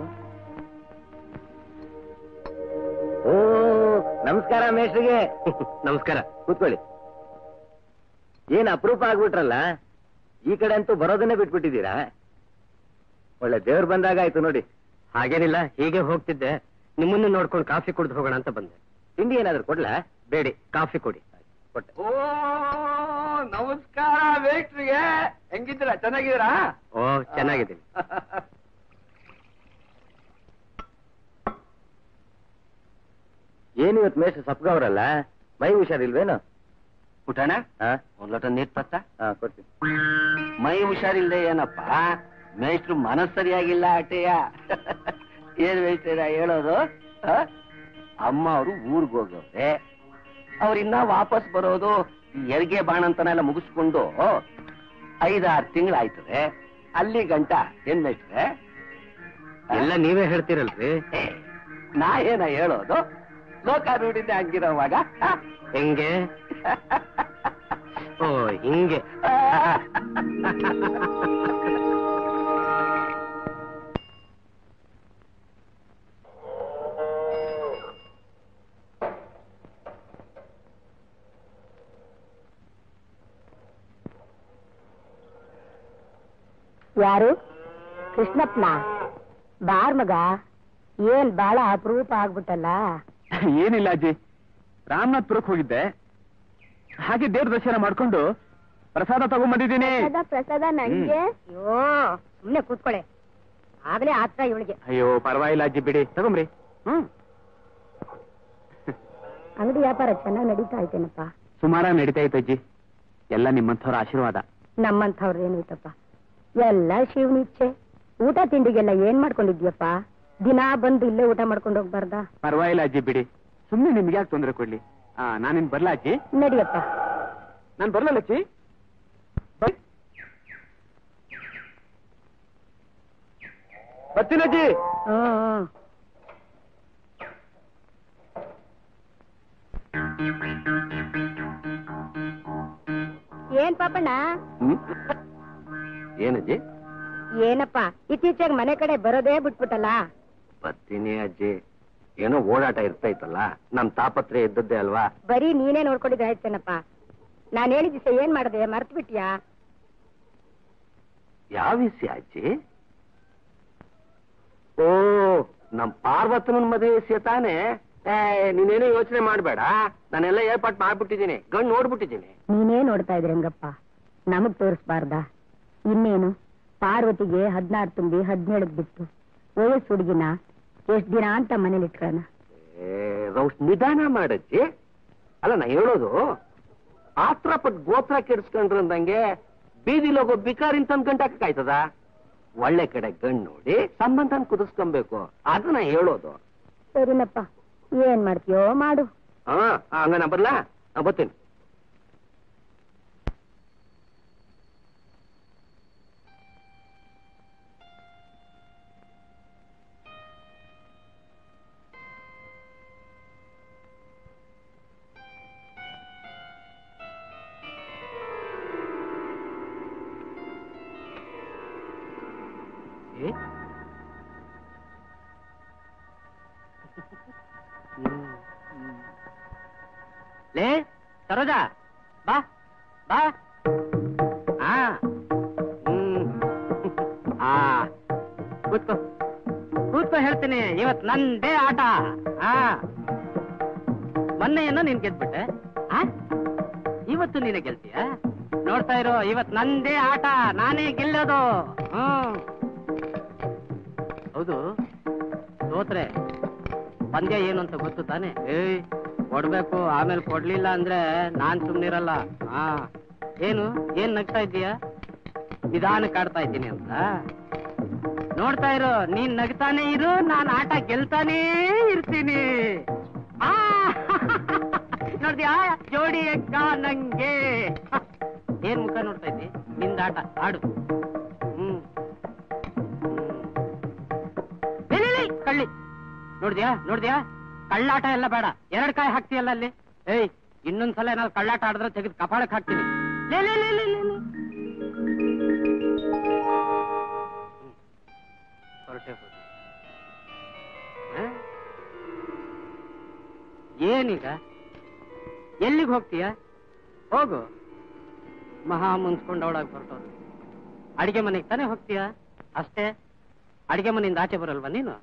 ಓ ನಮಸ್ಕಾರ ಮೇಷ್ರಿಗೆ ನಮಸ್ಕಾರ ಕೂತ್ಕೊಳ್ಳಿ ಏನ್ ಅಪರೂಪ ಆಗ್ಬಿಟ್ರಲ್ಲ ಈ ಕಡೆ ಅಂತೂ ಬರೋದನ್ನೇ ಬಿಟ್ಬಿಟ್ಟಿದ್ದೀರಾ ಒಳ್ಳೆ ದೇವ್ರು ಬಂದಾಗ ಆಯ್ತು ನೋಡಿ ಹಾಗೇನಿಲ್ಲ ಹೀಗೆ ಹೋಗ್ತಿದ್ದೆ ನಿಮ್ಮನ್ನು ನೋಡ್ಕೊಂಡು ಕಾಫಿ ಕುಡಿದು ಹೋಗೋಣ ಅಂತ ಬಂದೆ ತಿಂಡಿ ಏನಾದ್ರು ಕೊಡ್ಲಾ ಬೇಡಿ ಕಾಫಿ ಕೊಡಿ ಕೊಟ್ಟೆ ಓ ನಮಸ್ಕಾರ ವೇಟ್ರಿಗೆ ಹೆಂಗಿದ್ದೀರಾ ಚೆನ್ನಾಗಿದ್ದೀರಾ ಓ ಚೆನ್ನಾಗಿದ್ದೀನಿ ಏನಿವತ್ ಮೇಷ ಸಪ್ಗವ್ರಲ್ಲ ಮೈ ಹುಷಾರಿಲ್ವೇನು ಪುಟಣ ಹಾ ಒಂದ್ ಲೋಟ ನೀರ್ ತತ್ತ ಹಾ ಕೊಡ್ತೀನಿ ಮೈ ಹುಷಾರಿಲ್ದೆ ಏನಪ್ಪ ಮೇಷ್ಟ್ರು ಮನಸ್ ಸರಿಯಾಗಿಲ್ಲ ಆಟೆಯ ಏನ್ ಮೇಷ್ಟ್ರ ಹೇಳೋದು ಆ? ಅಮ್ಮ ಅವರು ಊರ್ಗ್ ಹೋಗವ್ರೆ ಅವ್ರಿನ್ನ ವಾಪಸ್ ಬರೋದು ಈ ಹೆರಿಗೆ ಬಾಣಂತನೆಲ್ಲ ಮುಗಿಸ್ಕೊಂಡು ಐದಾರು ತಿಂಗಳಾಯ್ತದೆ ಅಲ್ಲಿ ಗಂಟ ಏನ್ ಮೇಷ್ಟ್ರೆ ಎಲ್ಲ ನೀವೇ ಹೇಳ್ತೀರಲ್ರಿ ಏ, ನಾ ಏನ ಹೇಳೋದು ಲೋಕ ನೋಡಿದ್ದೆ ಹಂಗಿರೋವಾಗ ಆ? ಹೆಂಗೆ ಓ ಹಿಂಗೆ ಯಾರು ಕೃಷ್ಣಪ್ಪನ ಬಾರ್ ಮಗ ಏನ್ ಬಾಳ ಅಪರೂಪ ಆಗ್ಬಿಟ್ಟಲ್ಲ ಏನಿಲ್ಲ ಅಜ್ಜಿ ರಾಮನಾಥ್ಪುರಕ್ಕೆ ಹೋಗಿದ್ದೆ ಹಾಗೆ ದೇವ್ರ ದರ್ಶನ ಮಾಡ್ಕೊಂಡು ಪ್ರಸಾದ ತಗೊಂಡ್ಬಂದಿದ್ದೀನಿ ಪ್ರಸಾದ ನಂಗೆ ಅಯ್ಯೋ ಸುಮ್ನೆ ಕೂತ್ಕೊಳೆ ಆಗ್ಲೇ ಆತ್ರ ಇವಳಿಗೆ ಅಯ್ಯೋ ಪರವಾಗಿಲ್ಲ ಅಜ್ಜಿ ಬಿಡಿ ತಗೊಂಬ್ರಿ ಹ್ಮ್ ಅಂಗಡಿ ವ್ಯಾಪಾರ ಚೆನ್ನಾಗಿ ನಡೀತಾ ಐತೇನಪ್ಪ ಸುಮಾರಾಗಿ ನಡೀತಾ ಇತ್ತು ಅಜ್ಜಿ ಎಲ್ಲ ನಿಮ್ಮಂಥವ್ರ ಆಶೀರ್ವಾದ ನಮ್ಮಂಥವ್ರ ಏನೈತಪ್ಪ ಎಲ್ಲ ಶಿವನಿಚ್ಛೆ ಊಟ ತಿಂಡಿಗೆಲ್ಲ ಏನ್ ಮಾಡ್ಕೊಂಡಿದ್ಯಪ್ಪ ದಿನಾ ಬಂದು ಇಲ್ಲೇ ಊಟ ಮಾಡ್ಕೊಂಡು ಹೋಗ್ಬಾರ್ದಾ ಪರವಾಗಿಲ್ಲ ಅಜ್ಜಿ ಬಿಡಿ ಸುಮ್ನೆ ನಿಮ್ಗೆ ಯಾಕೆ ತೊಂದರೆ ಕೊಡ್ಲಿ ಆ ನಾನಿನ್ ಬರ್ಲಾ ಅಜ್ಜಿ ನಡಿಯಪ್ಪ ನಾನ್ ಬರ್ಲಲ್ಲ ಅಜ್ಜಿ ಬರ್- ಬರ್ತೀನಿ ಅಜ್ಜಿ ಹ್ಮ್ ಹ್ಮ್. ಏನ್ ಪಾಪಣ್ಣ ಹ್ಮ್? ಏನಜ್ಜಿ ಏನಪ್ಪ ಇತ್ತೀಚೆಗೆ ಮನೆ ಕಡೆ ಬರೋದೇ ಬಿಟ್ಬಿಟ್ಟಲ್ಲ ಬರ್ತೀನಿ ಅಜ್ಜಿ ಏನೋ ಓಡಾಟ ಇರ್ತಾ ಇತ್ತಲ್ಲ ನಮ್ ತಾಪತ್ರೆ ಇದ್ದದ್ದೇ ಅಲ್ವಾ ಬರೀ ನೀನೇ ನೋಡ್ಕೊಂಡಿದ್ರೆ ಆಯ್ತೇನಪ್ಪ ನಾನ್ ಹೇಳಿದ ದಿವಸ ಏನ್ ಮಾಡದೆ ಮರ್ತ್ ಬಿಟ್ಯಾ ಯಾವ ವಿಷಯ ಅಜ್ಜಿ ಓ ನಮ್ ಪಾರ್ವತನ ಮದುವೆ ವಿಷಯ ತಾನೇ ಏ ನೀನೇನು ಯೋಚನೆ ಮಾಡ್ಬೇಡ ನಾನೆಲ್ಲ ಏರ್ಪಾಟ್ ಮಾಡ್ಬಿಟ್ಟಿದ್ದೀನಿ ಗಂಡು ನೋಡ್ಬಿಟ್ಟಿದ್ದೀನಿ ನೀನೇ ನೋಡ್ತಾ ಇದ್ರಿ ಹಂಗಪ್ಪ ನಮಗ್ ತೋರಿಸ್ಬಾರ್ದಾ ಇನ್ನೇನು ಪಾರ್ವತಿಗೆ ಹದ್ನಾರು ತುಂಬಿ ಹದಿನೇಳಕ್ ಬಿಟ್ಟು ವಯಸ್ಸು ಹುಡುಗಿನ ಎಷ್ಟ್ ದಿನ ಅಂತ ಮನೇಲಿ ಇಟ್ಕೊಳ್ಳೋಣ ಏ ರೌಸ್ ನಿಧಾನ ಮಾಡಜ್ಜಿ ಅಲ್ಲ ನಾ ಹೇಳೋದು ಆತ್ರ ಪಟ್ ಗೋತ್ರ ಕೆಡಿಸ್ಕೊಂಡ್ರು ಅಂದಂಗೆ ಬೀದಿಲಿ ಹೋಗೋ ಬಿಕಾರಿನ್ ತಂದ್ ಗಂಟಾಕಾಯ್ತದ ಒಳ್ಳೆ ಕಡೆ ಗಂಡ್ ನೋಡಿ ಸಂಬಂಧನ ಕುದಿಸ್ಕೊಬೇಕು ಅದು ನಾ ಹೇಳೋದು ಸರಿನಪ್ಪ ಏನ್ ಮಾಡ್ತೀಯೋ ಮಾಡು ಹಾ ಹಂಗ ನಾ ಬರ್ಲಾ ನಾ ಬರ್ತೀನಿ ಲೇ ಸರೋಜಾ ಬಾ ಬಾ ಆ ಹ್ಮ್ ಆ ಕೂತ್ಕೋ ಕೂತ್ಕೋ ಹೇಳ್ತೀನಿ ಇವತ್ ನಂದೇ ಆಟ ಆ ಮೊನ್ನೆ ಏನೋ ನೀನ್ ಗೆದ್ಬಿಟ್ಟೆ ಆ ಇವತ್ತು ನೀನೆ ಗೆಲ್ತೀಯ ನೋಡ್ತಾ ಇರೋ ಇವತ್ ನಂದೇ ಆಟ ನಾನೇ ಗೆಲ್ಲೋದು ಹ್ಮ್ ಹೌದು ಸೋತ್ರೆ ಪಂದ್ಯ ಏನು ಅಂತ ಗೊತ್ತು ತಾನೆ ಏಯ್ ಕೊಡ್ಬೇಕು ಆಮೇಲೆ ಕೊಡ್ಲಿಲ್ಲ ಅಂದ್ರೆ ನಾನ್ ಸುಮ್ನಿರಲ್ಲ ಹಾ ಏನು ಏನ್ ನಗ್ತಾ ಇದ್ದೀಯ ನಿಧಾನಕ್ಕೆ ಆಡ್ತಾ ಇದ್ದೀನಿ ಅಂತ ನೋಡ್ತಾ ಇರು ನೀನ್ ನಗ್ತಾನೆ ಇರು ನಾನ್ ಆಟ ಗೆಲ್ತಾನೇ ಇರ್ತೀನಿ ಆ ನೋಡ್ದ್ಯಾ ಜೋಡಿ ಎಕ್ಕ ನಂಗೆ ಏನ್ ಮುಖ ನೋಡ್ತಾ ಇದ್ದಿ ನಿಂದ ಆಟ ಆಡು ಹ್ಮ್ ಲೇ, ಲೇ, ಲೇ, ಕಳ್ಳಿ ನೋಡ್ದ್ಯಾ ನೋಡ್ದ್ಯಾ ಕಳ್ಳಾಟ ಎಲ್ಲ ಬೇಡ ಎರಡ್ ಕಾಯಿ ಹಾಕ್ತೀಯಲ್ಲ ಅಲ್ಲಿ ಏಯ್ ಇನ್ನೊಂದ್ಸಲ ಏನಾದ್ರು ಕಳ್ಳಾಟ ಆಡಿದ್ರೆ ತೆಗೆದು ಕಪಾಳಕ್ ಹಾಕ್ತೀನಿ ಲೇ ಲೇ ಲೇ ಲೇ ಲೇ ಲೇ. ಹ್ಮ್. ಹೊರಟೆ ಹೋದ. ಹ? ಏನೀಗ ಎಲ್ಲಿಗೆ ಹೋಗ್ತೀಯ ಹೋಗು ಮಹಾ ಮುನ್ಸ್ಕೊಂಡವಳಾಗಿ ಹೊರಟೋದು ಅಡಿಗೆ ಮನೆಗೆ ತಾನೇ ಹೋಗ್ತೀಯ ಅಷ್ಟೇ ಅಡಿಗೆ ಮನೆಯಿಂದ ಆಚೆ ಬರಲ್ವಾ ನೀನು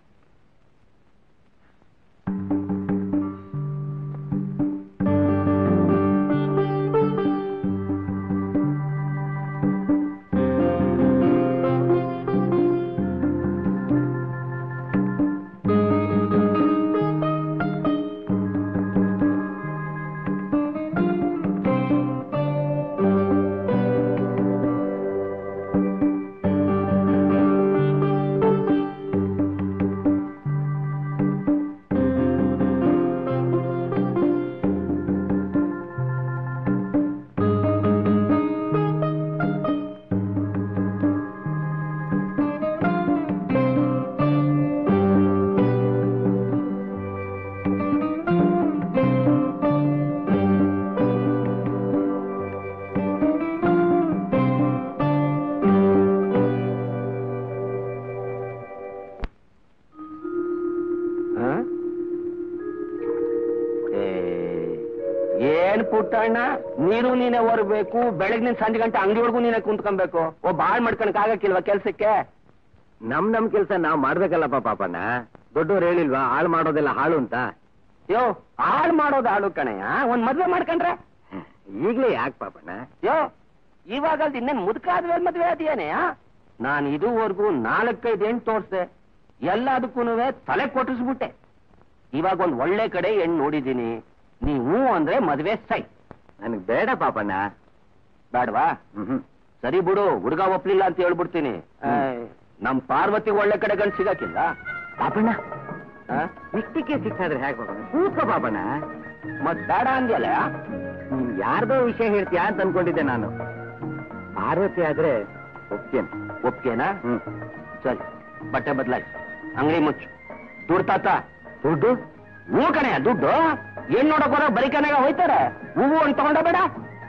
ಪುಟ್ಟಣ್ಣ ನೀರು ನೀನೇ ಹೊರಬೇಕು ಬೆಳಗ್ನಿಂದ ಸಂಜೆ ಗಂಟೆ ಅಂಗಡಿವರೆಗೂ ನೀನೇ ಕುಂತ್ಕೊಬೇಕು ಓ ಬಾಳ್ ಮಾಡ್ಕೊಳಕ್ ಆಗಕ್ಕಿಲ್ವಾ ಕೆಲ್ಸಕ್ಕೆ ನಮ್ ನಮ್ ಕೆಲ್ಸ ನಾವ್ ಮಾಡ್ಬೇಕಲ್ಲಪ್ಪ ಪಾಪಣ್ಣ ದೊಡ್ಡವ್ರು ಹೇಳಿಲ್ವಾ ಹಾಳು ಮಾಡೋದೆಲ್ಲ ಹಾಳು ಅಂತ ಯೋ ಹಾಳ್ ಮಾಡೋದು ಹಾಳು ಕಣಯ್ಯ ಒಂದ್ ಮದ್ವೆ ಮಾಡ್ಕೊಂಡ್ರೆ ಈಗ್ಲೇ ಯಾಕೆ ಪಾಪಣ್ಣ ಯೋ ಇವಾಗ ಅಲ್ದ ಇನ್ನೇನ್ ಮುದುಕಾದ್ಮೇಲೆ ಮದ್ವೆ ಅದೇನೆ ನಾನು ಇದುವರೆಗೂ ನಾಲ್ಕೈದು ಹೆಣ್ಣು ತೋರ್ಸ್ದೆ ಎಲ್ಲದಕ್ಕೂ ತಲೆ ಕೊಟ್ಟಿಸ್ಬಿಟ್ಟೆ ಇವಾಗ ಒಂದ್ ಒಳ್ಳೆ ಕಡೆ ಹೆಣ್ಣು ನೋಡಿದೀನಿ ನೀ ಹ್ಞೂ ಅಂದ್ರೆ ಮದ್ವೆ ಸೈ ನನಗ್ ಬೇಡ ಪಾಪಣ್ಣ ಬೇಡವಾ ಹ್ಮ್ ಸರಿ ಬಿಡು ಹುಡುಗ ಒಪ್ಲಿಲ್ಲ ಅಂತ ಹೇಳ್ಬಿಡ್ತೀನಿ ಏಯ್, ನಮ್ ಪಾರ್ವತಿ ಒಳ್ಳೆ ಕಡೆ ಗಂಡು ಸಿಗಕ್ಕಿಲ್ಲ ಪಾಪಣ್ಣ ಆ? ಇಷ್ಟಕ್ಕೆ ಸಿಕ್ಕಾದ್ರೆ ಹೇಗೆ ಪಾಪಣ್ಣ ಕೂತ್ಕೋ ಪಾಪಣ್ಣ ಮತ್ ಬೇಡ ಅಂದ್ಯಲ್ಲ ನೀನ್ ಯಾರ್ದೋ ವಿಷಯ ಹೇಳ್ತೀಯಾ ಅಂತ ಅನ್ಕೊಂಡಿದ್ದೆ ನಾನು ಪಾರ್ವತಿ ಆದ್ರೆ ಒಪ್ತೇನೆ ಒಪ್ಗೆನಾ ಹ್ಮ್ ಸರಿ ಬಟ್ಟೆ ಬದಲಾಯ್ತು ಅಂಗಡಿ ಮುಚ್ಚು ದುಡ್ಡು ತಾತ ದುಡ್ಡು ಹ್ಞೂ ಕಣೆ ದುಡ್ಡು ಏನ್ ನೋಡಕ್ ಬರೋ ಬರೀ ಕನೆಗ ಹೋಯ್ತಾರೆ ಹೂವು ಅಂತ ತಗೊಂಡ ಬೇಡ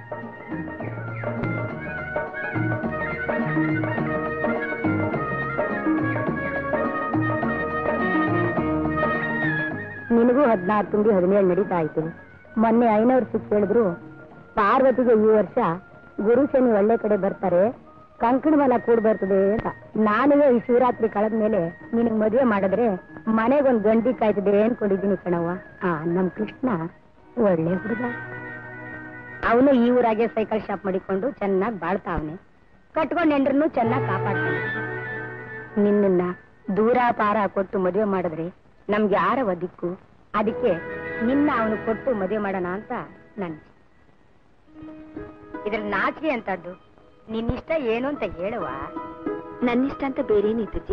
ನಿನಗೂ ಹದಿನಾರು ತುಂಬಿ ಹದಿನೇಳು ನಡೀತಾ ಆಯ್ತು ಮೊನ್ನೆ ಐನೂರು ಸಿಕ್ಸ್ ಹೇಳಿದ್ರು ಪಾರ್ವತಿಗೆ ಈ ವರ್ಷ ಗುರು ಶನಿ ಒಳ್ಳೆ ಕಡೆ ಬರ್ತಾರೆ ಕಂಕಣ ಮಲ ಕೂಡ್ ಬರ್ತದೆ ಅಂತ ನಾನುವೇ ಈ ಶಿವರಾತ್ರಿ ಕಳೆದ ಮೇಲೆ ನಿನಗ್ ಮದುವೆ ಮಾಡಿದ್ರೆ ಮನೆಗೊಂದ್ ಗಂಡಿ ಕಾಯ್ತದೆ ಅನ್ಕೊಂಡಿದ್ದೀನಿ ಕಣವ್ವ ಆ ನಮ್ ಕೃಷ್ಣ ಒಳ್ಳೆ ಹುಡುಗ ಅವನು ಈ ಊರಾಗೆ ಸೈಕಲ್ ಶಾಪ್ ಮಾಡಿಕೊಂಡು ಚೆನ್ನಾಗಿ ಬಾಳ್ತಾವನೆ ಕಟ್ಕೊಂಡ್ ಹೆಂಡ್ರನ್ನು ಚೆನ್ನಾಗಿ ಕಾಪಾಡ್ತಾನೆ ನಿನ್ನ ದೂರ ಪಾರ ಕೊಟ್ಟು ಮದುವೆ ಮಾಡಿದ್ರೆ ನಮ್ಗೆ ಯಾರವ ದಿಕ್ಕು ಅದಕ್ಕೆ ನಿನ್ನ ಅವನು ಕೊಟ್ಟು ಮದುವೆ ಮಾಡೋಣ ಅಂತ ನನ್ ಇದ್ರಲ್ಲಿ ನಾಚಿಕೆ ಅಂತದ್ದು ನಿನ್ನಿಷ್ಟ ಏನು ಅಂತ ಹೇಳುವ ನನ್ನಿಷ್ಟ ಅಂತ ಬೇರೇನಿದ್ದಜ್ಜಿ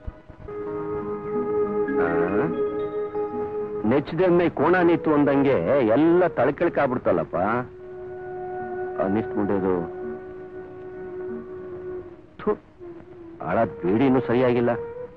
ನೆಚ್ಚದೆಮ್ಮೆ ಕೋಣ ನಿತ್ತು ಅಂದಂಗೆ ಎಲ್ಲ ತಳಕಿಳ್ಕಾಗ್ಬಿಡ್ತಲ್ಲಪ್ಪ ಅನ್ನಿಸ್ಕೊಂಡೇದು ಆಳ ಬೀಡಿನೂ ಸರಿಯಾಗಿಲ್ಲ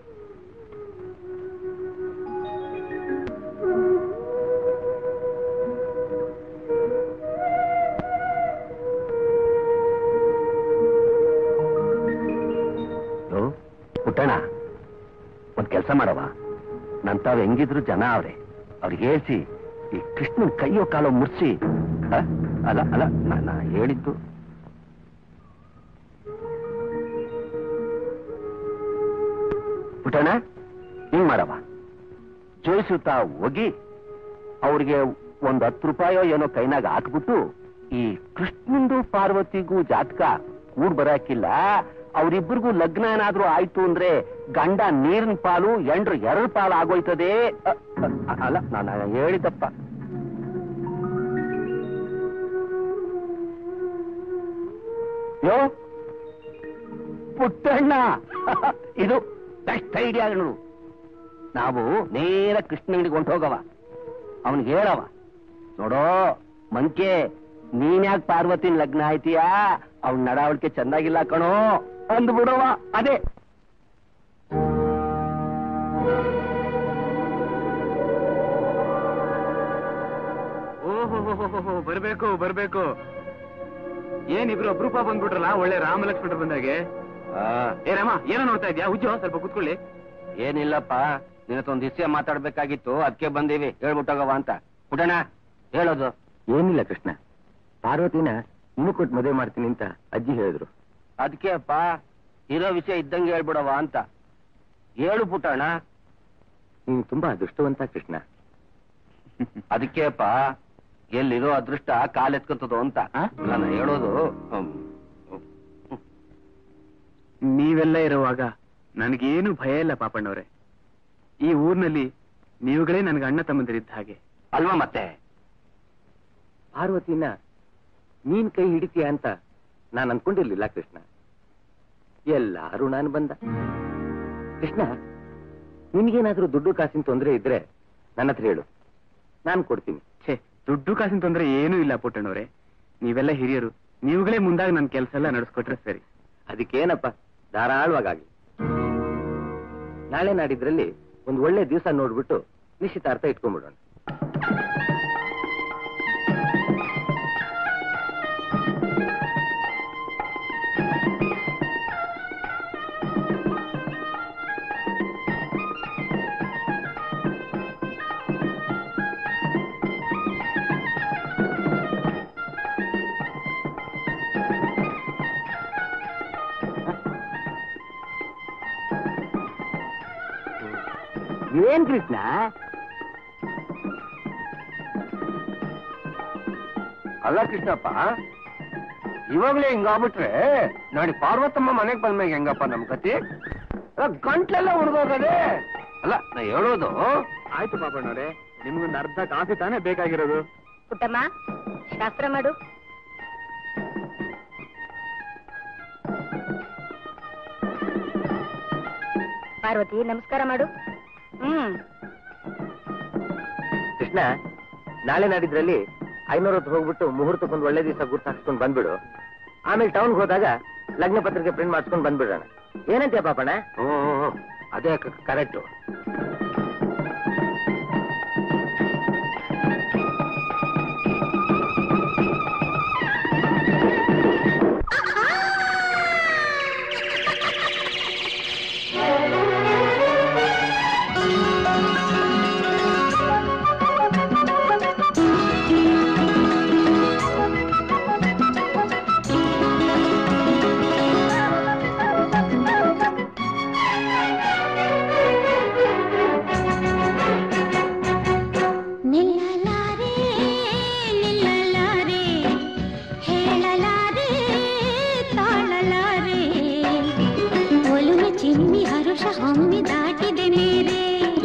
ಲೋ, ಪುಟ್ಟಣ್ಣ ಒಂದ್ ಕೆಲಸ ಮಾಡವ ನಂತಾವ್ ಹೆಂಗಿದ್ರು ಜನ ಅವ್ರೆ ಅವ್ರಿಗೆ ಹೇಳ್ಸಿ ಈ ಕೃಷ್ಣನ್ ಕೈಯೋ ಕಾಲೋ ಮುರ್ಸಿ ಆ? ಅಲ್ಲ ಅಲ್ಲ ನಾ- ನಾ ಹೇಳಿದ್ದು ಪುಟ್ಟಣ್ಣ ಹಿಂಗ್ ಮಾಡವ ಜೋಯಿಸುತ್ತಾ ಹೋಗಿ ಅವ್ರಿಗೆ ಒಂದ್ ಹತ್ತು ರೂಪಾಯೋ ಏನೋ ಕೈನಾಗ ಹಾಕ್ಬಿಟ್ಟು ಈ ಕೃಷ್ಣಂದು ಪಾರ್ವತಿಗೂ ಜಾತಕ ಕೂಡ್ ಬರಾಕಿಲ್ಲ ಅವರಿಬ್ಬರಿಗೂ ಲಗ್ನ ಏನಾದ್ರೂ ಆಯ್ತು ಅಂದ್ರೆ ಗಂಡ ನೀರಿನ ಪಾಲು ಎಂಡ್ರು ಎರಡು ಪಾಲು ಆಗೋಯ್ತದೆ ಅ, ಅ, ಅಲ್ಲ ನಾನು ಹೇಳಿದಪ್ಪ ಯೋ ಪುಟ್ಟಣ್ಣ ಇದು ಬೆಸ್ಟ್ ಐಡಿಯಾ ನೋಡು ನಾವು ನೇರ ಕೃಷ್ಣಂಗಡಿಗೆ ಹೊಂಟು ಹೋಗವ ಅವನಿಗೆ ಹೇಳವ ನೋಡೋ ಮಂಕೆ ನೀನ್ಯಾಕ್ ಪಾರ್ವತಿನ ಲಗ್ನ ಆಯ್ತೀಯಾ ಅವ್ನ ನಡವಳಿಕೆ ಚೆನ್ನಾಗಿಲ್ಲ ಕಣೋ ಅಂದು ಬಿಡವ ಅದೇ ಓಹೋ ಬರ್ಬೇಕು ಬರ್ಬೇಕು ಏನಿಬ್ರು ಅಪರೂಪ ಬಂದ್ಬಿಟ್ರಲ್ಲ ಒಳ್ಳೆ ರಾಮಲಕ್ಷ್ಮಣರು ಬಂದಾಗೆ ಆ, ಏ ರಾಮ ಏನೋ ನೋಡ್ತಾ ಇದ್ಯಾ ಉಜ್ಜು ಸ್ವಲ್ಪ ಕುತ್ಕೊಳ್ಳಿ ಏನಿಲ್ಲಪ್ಪ ನಿನ್ನತ್ತೊಂದು ವಿಷಯ ಮಾತಾಡ್ಬೇಕಾಗಿತ್ತು ಅದಕ್ಕೆ ಬಂದೀವಿ ಹೇಳ್ಬಿಟ್ಟೋಗವ ಅಂತ ಪುಟಣ ಹೇಳೋದು ಏನಿಲ್ಲ ಕೃಷ್ಣ ಪಾರ್ವತಿನ ಇನ್ನು ಕೊಟ್ಟು ಮದುವೆ ಮಾಡ್ತೀನಿ ಅಂತ ಅಜ್ಜಿ ಹೇಳಿದ್ರು ಅದಕ್ಕೆ ಅಪ್ಪ ಇರೋ ವಿಷಯ ಇದ್ದಂಗೆ ಹೇಳ್ಬಿಡವ ಅಂತ ಹೇಳು ಪುಟ್ಟಣ ನೀನು ತುಂಬಾ ಅದೃಷ್ಟವಂತ ಕೃಷ್ಣ ಅದಕ್ಕೆ ಅಪ್ಪ ಎಲ್ಲಿರೋ ಅದೃಷ್ಟ ಕಾಲೆತ್ಕೊತದೋ ಅಂತ ಆ? ನಾನು ಹೇಳೋದು ಹ್ಮ್. ನೀವೆಲ್ಲ ಇರುವಾಗ ನನಗೇನು ಭಯ ಇಲ್ಲ ಪಾಪಣ್ಣವ್ರೆ ಈ ಊರ್ನಲ್ಲಿ ನೀವುಗಳೇ ನನಗೆ ಅಣ್ಣ ತಮ್ಮಂದಿರಿದ್ದ ಹಾಗೆ ಅಲ್ವಾ ಮತ್ತೆ ಪಾರ್ವತಿನ ನೀನ್ ಕೈ ಹಿಡಿತೀಯ ಅಂತ ನಾನು ಅನ್ಕೊಂಡಿರ್ಲಿಲ್ಲ ಕೃಷ್ಣ ಎಲ್ಲಾರು ನಾನು ಬಂದ ಕೃಷ್ಣ ನಿನ್ಗೇನಾದ್ರೂ ದುಡ್ಡು ಕಾಸಿನ ತೊಂದರೆ ಇದ್ರೆ ನನ್ನ ಹತ್ರ ಹೇಳು ನಾನು ಕೊಡ್ತೀನಿ ಛೇ ದುಡ್ಡು ಕಾಸಿನ ತೊಂದರೆ ಏನೂ ಇಲ್ಲ ಪುಟ್ಟಣ್ಣವ್ರೆ ನೀವೆಲ್ಲ ಹಿರಿಯರು ನೀವುಗಳೇ ಮುಂದಾಗ ನನ್ನ ಕೆಲಸ ಎಲ್ಲ ನಡೆಸ್ಕೊಟ್ರೆ ಸರಿ ಅದಕ್ಕೇನಪ್ಪ ಧಾರಾಳವಾಗಲಿ ನಾಳೆ ನಾಡಿದ್ರಲ್ಲಿ ಒಂದು ಒಳ್ಳೆ ದಿವಸ ನೋಡ್ಬಿಟ್ಟು ನಿಶ್ಚಿತಾರ್ಥ ಇಟ್ಕೊಂಡ್ಬಿಡೋಣ ಏನ್ ಕೃಷ್ಣ ಅಲ್ಲ ಕೃಷ್ಣಪ್ಪ ಇವಾಗ್ಲೇ ಹಿಂಗಾಗ್ಬಿಟ್ರೆ ನಾಳೆ ಪಾರ್ವತಮ್ಮ ಮನೆಗ್ ಬಂದ್ಮ್ಯಾಗ ಹೆಂಗಪ್ಪ ನಮ್ ಕತಿ ಅಲ್ಲ, ಗಂಟ್ಲೆಲ್ಲ ಉಡ್ದೋಗದೆ ಅಲ್ಲ ನಾ ಹೇಳೋದು ಆಯ್ತು ಪಾಪಣ್ಣವ್ರೆ ನಿಮ್ಗೊಂದು ಅರ್ಧ ಕಾಫಿ ತಾನೇ ಬೇಕಾಗಿರೋದು ಪುಟ್ಟಮ್ಮ ಶಾಸ್ತ್ರ ಮಾಡು ಪಾರ್ವತಿ ನಮಸ್ಕಾರ ಮಾಡು ಹ್ಮ್ ಕೃಷ್ಣ ನಾಳೆ ನಾಡಿದ್ರಲ್ಲಿ ಐನೂರ ಹೊತ್ತು ಹೋಗ್ಬಿಟ್ಟು ಮುಹೂರ್ತಕ್ಕೊಂದು ಒಳ್ಳೆ ದಿವಸ ಗುರ್ತು ಹಾಕ್ಸ್ಕೊಂಡು ಬಂದ್ಬಿಡು ಆಮೇಲೆ ಟೌನ್ಗೆ ಹೋದಾಗ ಲಗ್ನ ಪತ್ರಿಕೆ ಪ್ರಿಂಟ್ ಮಾಡಿಸ್ಕೊಂಡು ಬಂದ್ಬಿಡೋಣ ಏನಂತೀಯ ಪಾಪಣ್ಣ ಹ್ಮ್ ಹ್ಮ್, ಹ್ಮ್. ಅದೇ ಕರೆಕ್ಟು ನಿಲ್ಲಲಾರೆ ನಿಲ್ಲಲಾರೆ ಹೇಳಲಾರೆ ತಾಳಲಾರೆ ಒಲುಮೆ ಚಿಮ್ಮಿ ಹರುಷ ಹೊಮ್ಮಿ ದಾಟಿದೆ ಮೇರೆ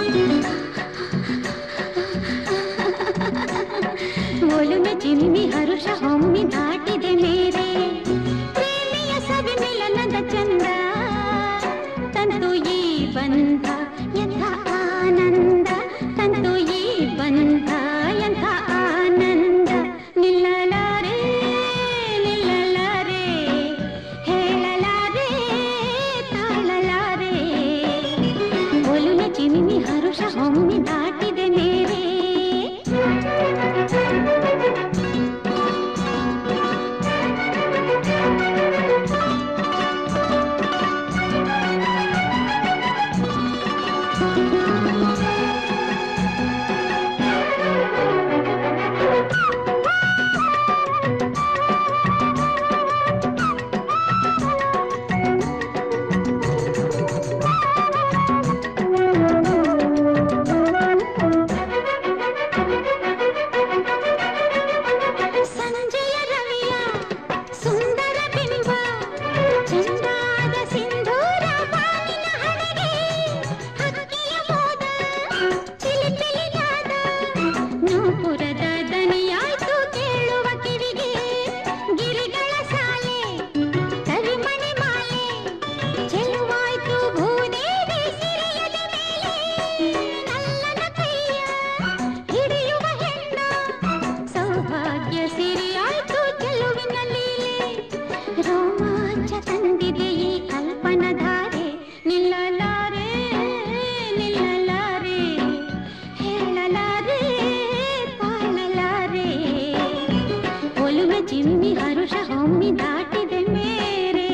ಒಲುಮೆ ಚಿಮ್ಮಿ ಹರುಷ ಹೊಮ್ಮಿ ದಾಟಿದೆ ಮೇರೆ ಪ್ರೇಮಿಯ ಸವಿ ಮಿಲನದ ಚಂದ ತಂತು ಈ ಬಂಧ ಎಂಥ ಆನಂದ ತಂತು ಈ ಬಂಧ ಎಂಥ ಆನಂದ ನಿಲ್ಲಲಾರೆ ನಿಲ್ಲಲಾರೆ ಹೇಳಲಾರೆ ತಾಳಲಾರೆ ಒಲುನೆ ಚಿಮ್ಮಿ ಹರುಷ ಹೊಮ್ಮಿ ದಾಟಿದೆ ಮೇರೆ ಸಂಜೆಯ ರವಿಯ ಸುಂದರ ಬಿಂಬ ಚಂದಾದ ಸಿಂಧೂರ ಬಾನಿನ ಹಣೆಗೆ ಹಕ್ಕಿಯ ಮೋದ ಚಿಲಿಪಿಲಿಯಾದ ನೂಪುರದ ದನಿಯಾಯ್ತು ಕೇಳುವ ಕಿವಿಗೆ ಗಿರಿಗಳ ಸಾಲೆ ಕರಿಮಣಿ ಮಾಲೆ ಚೆಲುವಾಯ್ತು ಭೂದೇವಿ ಸಿರಿಯದ ಮೇಲೆ ನಲ್ಲನ ಕೈಯ ಹಿಡಿಯುವ ಹೆಣ್ಣ ಸೌಭಾಗ್ಯ ಸಿರಿಯಾಯ್ತು ಚೆಲುವಿನ ಲೀಲೆ ರೋಮಾಂಚ ತಂದಿದೆ ಈ ಕಲ್ಪನಧಾರೆ ನಿಲ್ಲಲಾರೆ ನಿಲ್ಲಲಾರೆ ಹೇಳಲಾರೆ ತಾಳಲಾರೆ ಒಲುವೆ ಚಿಮ್ಮಿ ಹರುಷ ಹೊಮ್ಮಿ ದಾಟಿದೆ ಮೇರೆ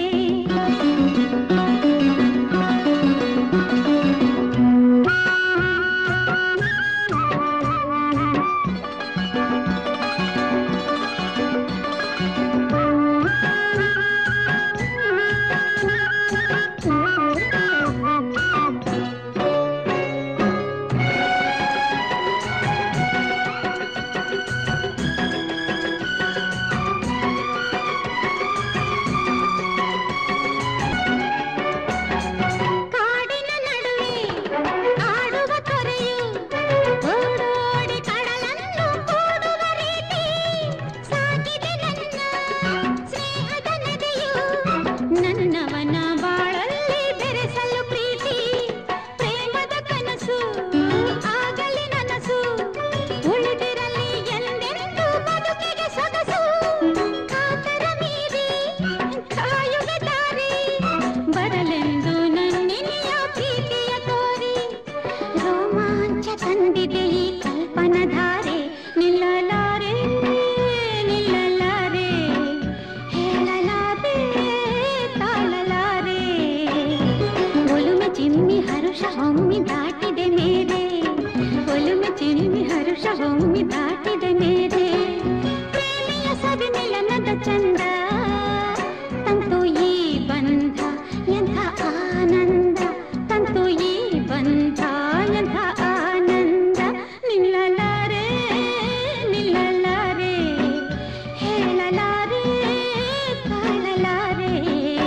ಕಾಡಿನ ನಡುವೆ ಆಡುವ ತೊರೆಯು ಓಡೋಡಿ ಕಡಲನ್ನು ಕೂಡುವ ರೀತಿ ಸಾಗಿದೆ ನನ್ನ ಸ್ನೇಹದ ನದಿಯು ನನ್ನವನ ಬಾಳಲ್ಲಿ ಬೆರೆಸಲು ಪ್ರೀತಿ ಪ್ರೇಮದ ಕನಸು ಆಗಲಿ ನನಸು ಉಳಿದಿರಲಿ ಎಂದೆಂದು ಬದುಕಿಗೆ ಸೊಗಸು ಕಾತರ ಮೀರಿ ಕಾಯುವ ದಾರಿ ಬರಲೆಂದು ನನ್ನಿನಿಯ ಪ್ರೀತಿಯ ತೋರಿ ರೋಮಾಂಚ ತಂದಿದೆ ಈ ಕಲ್ಪನಧಾರೆ ನಿಲ್ಲಲಾರೆ ನಿಲ್ಲಲಾರೆ ಹೇಳಲಾರೆ ತಾಳಲಾರೆ ಒಲುಮೆ ಚಿಮ್ಮಿ ಹರುಷ ಹೊಮ್ಮಿ ದಾಟಿದೆ ಮೇರೆ ಒಲುಮೆ ಚಿಮ್ಮಿ ಹರುಷ ಹೊಮ್ಮಿ ದಾಟಿದೆ ಮೇರೆ ಪ್ರೇಮಿಯ ಸವಿ ಮಿಲನದ ಚಂದ ತಂತು ಈ ಬಂಧ ಎಂಥ ಆನಂದ ತಂತು ಈ ಬಂಧ ಎಂಥ ಆನಂದ ನಿಲ್ಲಲಾರೆ ನಿಲ್ಲಲಾರೆ ಹೇಳಲಾರೆ ತಾಳಲಾರೆ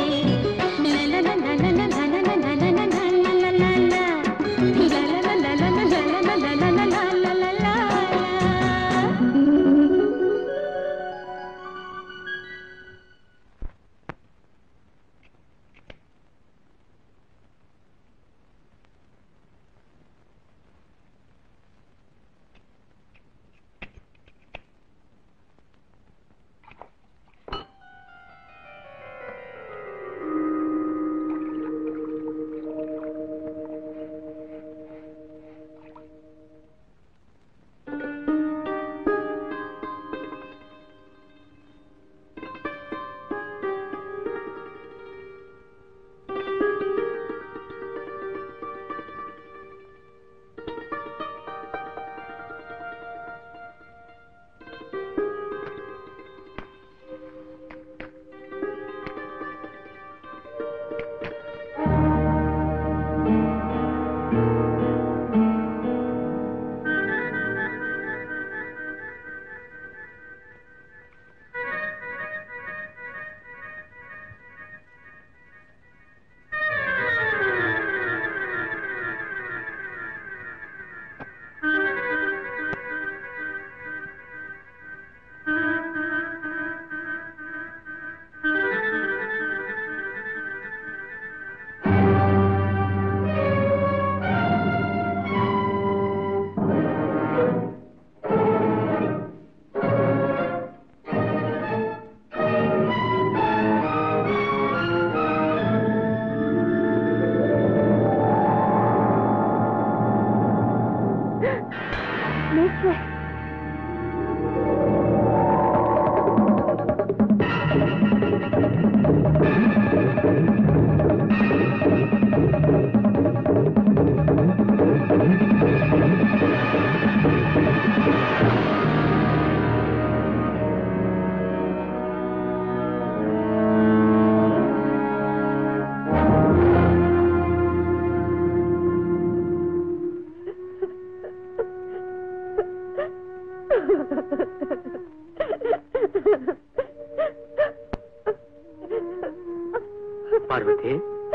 ಪಾರ್ವತಿ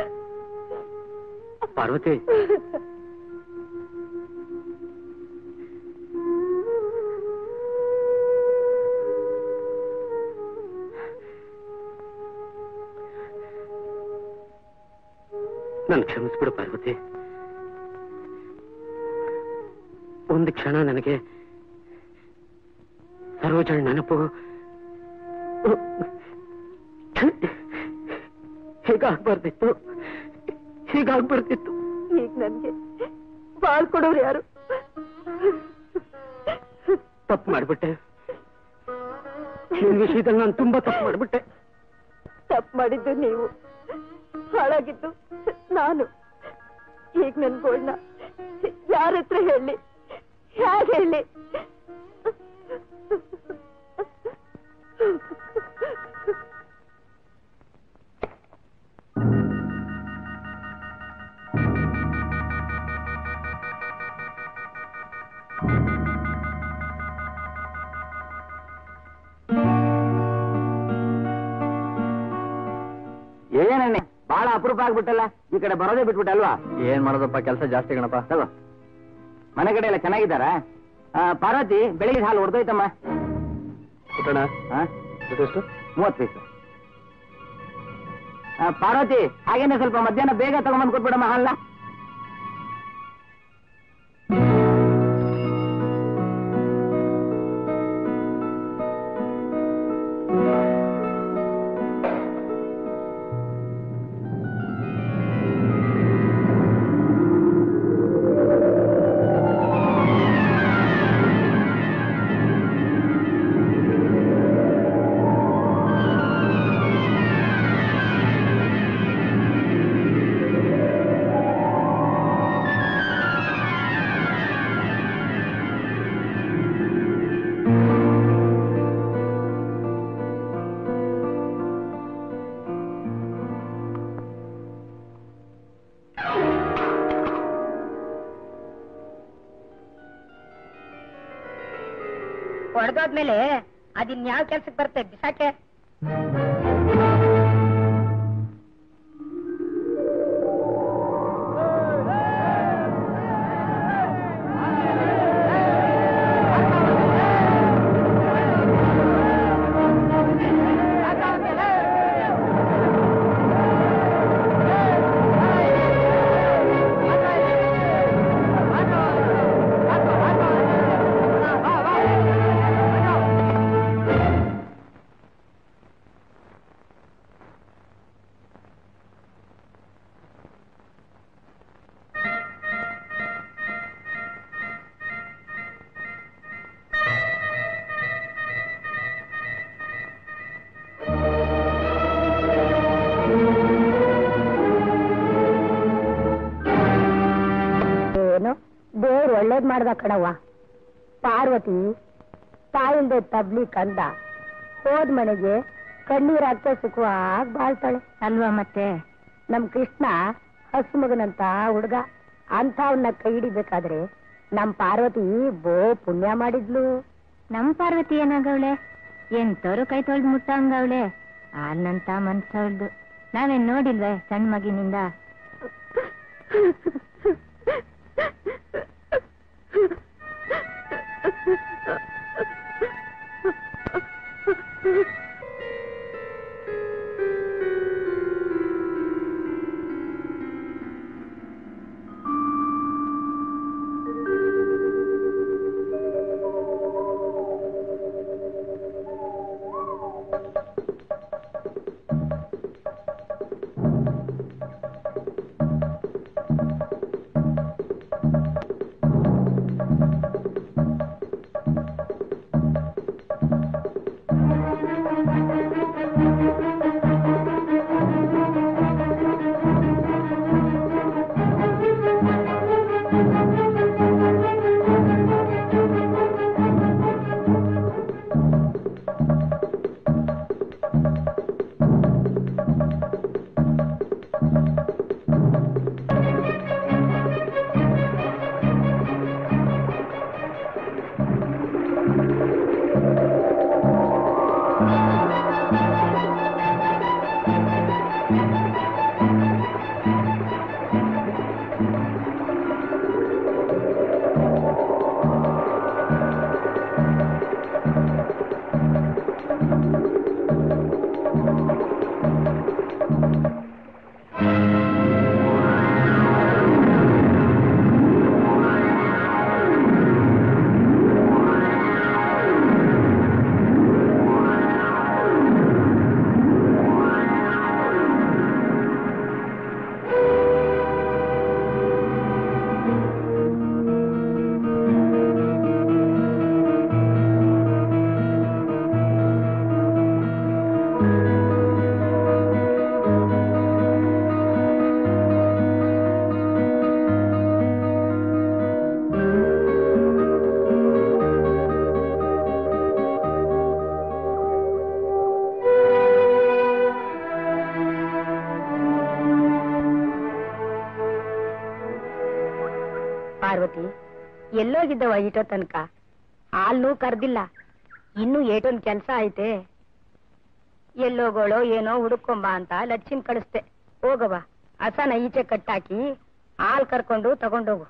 ಪಾರ್ವತಿ ನನ್ ಕ್ಷಮಿಸ್ಬಿಡು ಪಾರ್ವತಿ ಒಂದು ಕ್ಷಣ ನನಗೆ ಸರೋಜಳ ನೆನಪು ಹೀಗಾಗ್ಬಾರ್ದಿತ್ತು ಹೀಗಾಗ್ಬಾರ್ದಿತ್ತು ಈಗ ನನ್ಗೆ ಬಾಳ್ ಕೊಡೋರು ಯಾರು ತಪ್ಪು ಮಾಡ್ಬಿಟ್ಟೆ ನಿನ್ ವಿಷಯದಲ್ಲಿ ನಾನು ತುಂಬಾ ತಪ್ಪು ಮಾಡ್ಬಿಟ್ಟೆ ತಪ್ಪು ಮಾಡಿದ್ದು ನೀವು ಹಾಳಾಗಿದ್ದು ನಾನು ಈಗ ನನ್ ಗೋಳ್ನ ಯಾರ ಹತ್ರ ಹೇಳಿ ಹೇಗೆ ಹೇಳಿ ಏನೇನೆ ಬಹಳ ಅಪರೂಪ ಆಗ್ಬಿಟ್ಟಲ್ಲ ಈ ಕಡೆ ಬರೋದೇ ಬಿಟ್ಬಿಟ್ಟಲ್ವಾ ಏನ್ ಮಾಡೋದಪ್ಪ ಕೆಲಸ ಜಾಸ್ತಿ ಗಣಪ ತಗೋ ಮನೆ ಕಡೆ ಎಲ್ಲ ಚೆನ್ನಾಗಿದ್ದಾರಾ ಆ, ಪಾರ್ವತಿ ಬೆಳಿಗ್ಗೆ ಹಾಲು ಹೊಡೆದೋಯ್ತಮ್ಮ ಎಷ್ಟು ಮೂವತ್ತು ಪೀಸು ಆ, ಪಾರ್ವತಿ ಹಾಗೇನೆ ಸ್ವಲ್ಪ ಮಧ್ಯಾಹ್ನ ಬೇಗ ತಗೊಂಬಂದು ಕೊಟ್ಬಿಡಮ್ಮ ಹಾಲ ಒಡೆದೋದ್ಮೇಲೆ ಅದಿನ್ಯಾವ ಕೆಲ್ಸಕ್ಕೆ ಬರುತ್ತೆ ಬಿಸಾಕೆ ಏನು ದೇವ್ರು ಒಳ್ಳೇದ್ ಮಾಡ್ದ ಕಣವ್ವ ಪಾರ್ವತಿ ತಾಯಿಲ್ದೆ ತಬ್ಲಿ ಕಂದ ಹೋದ್ ಮನೆಗೆ ಕಣ್ಣೀರ್ ಹಾಕ್ತಾ ಸುಖವಾಗಿ ಬಾಳ್ತಾಳೆ ಅಲ್ವಾ ಮತ್ತೆ ನಮ್ ಕೃಷ್ಣ ಹಸು ಮಗನಂತ ಹುಡ್ಗ ಅಂಥವನ್ನ ಕೈ ಹಿಡಿಬೇಕಾದ್ರೆ ನಮ್ ಪಾರ್ವತಿ ಬೋ ಪುಣ್ಯ ಮಾಡಿದ್ಲು ನಮ್ ಪಾರ್ವತಿ ಏನಾಗವಳೆ ಎಂತವ್ರು ಕೈ ತೊಳ್ದು ಮುಟ್ಟಂಗವಳೆ ಅಲ್ಲಂತ ಮನ್ಸವಳ್ದು ನಾವೇನ್ ನೋಡಿಲ್ವೇ ಸಣ್ಣ ಮಗಿನಿಂದ ಪಾರ್ವತಿ ಎಲ್ಲೋಗಿದ್ದವ ಈಟೋ ತನಕ ಹಾಲ್ನೂ ಕರ್ದಿಲ್ಲ ಇನ್ನು ಏಟೊಂದ್ ಕೆಲ್ಸ ಐತೆ ಎಲ್ಲೋಗೋಳೋ ಏನೋ ಹುಡುಕೊಂಬ ಅಂತ ಲಚ್ಚಿನ್ ಕಳಿಸ್ದೆ ಹೋಗವ ಹಸನ ಈಚೆ ಕಟ್ಟಾಕಿ ಹಾಲ್ ಕರ್ಕೊಂಡು ತಗೊಂಡೋಗು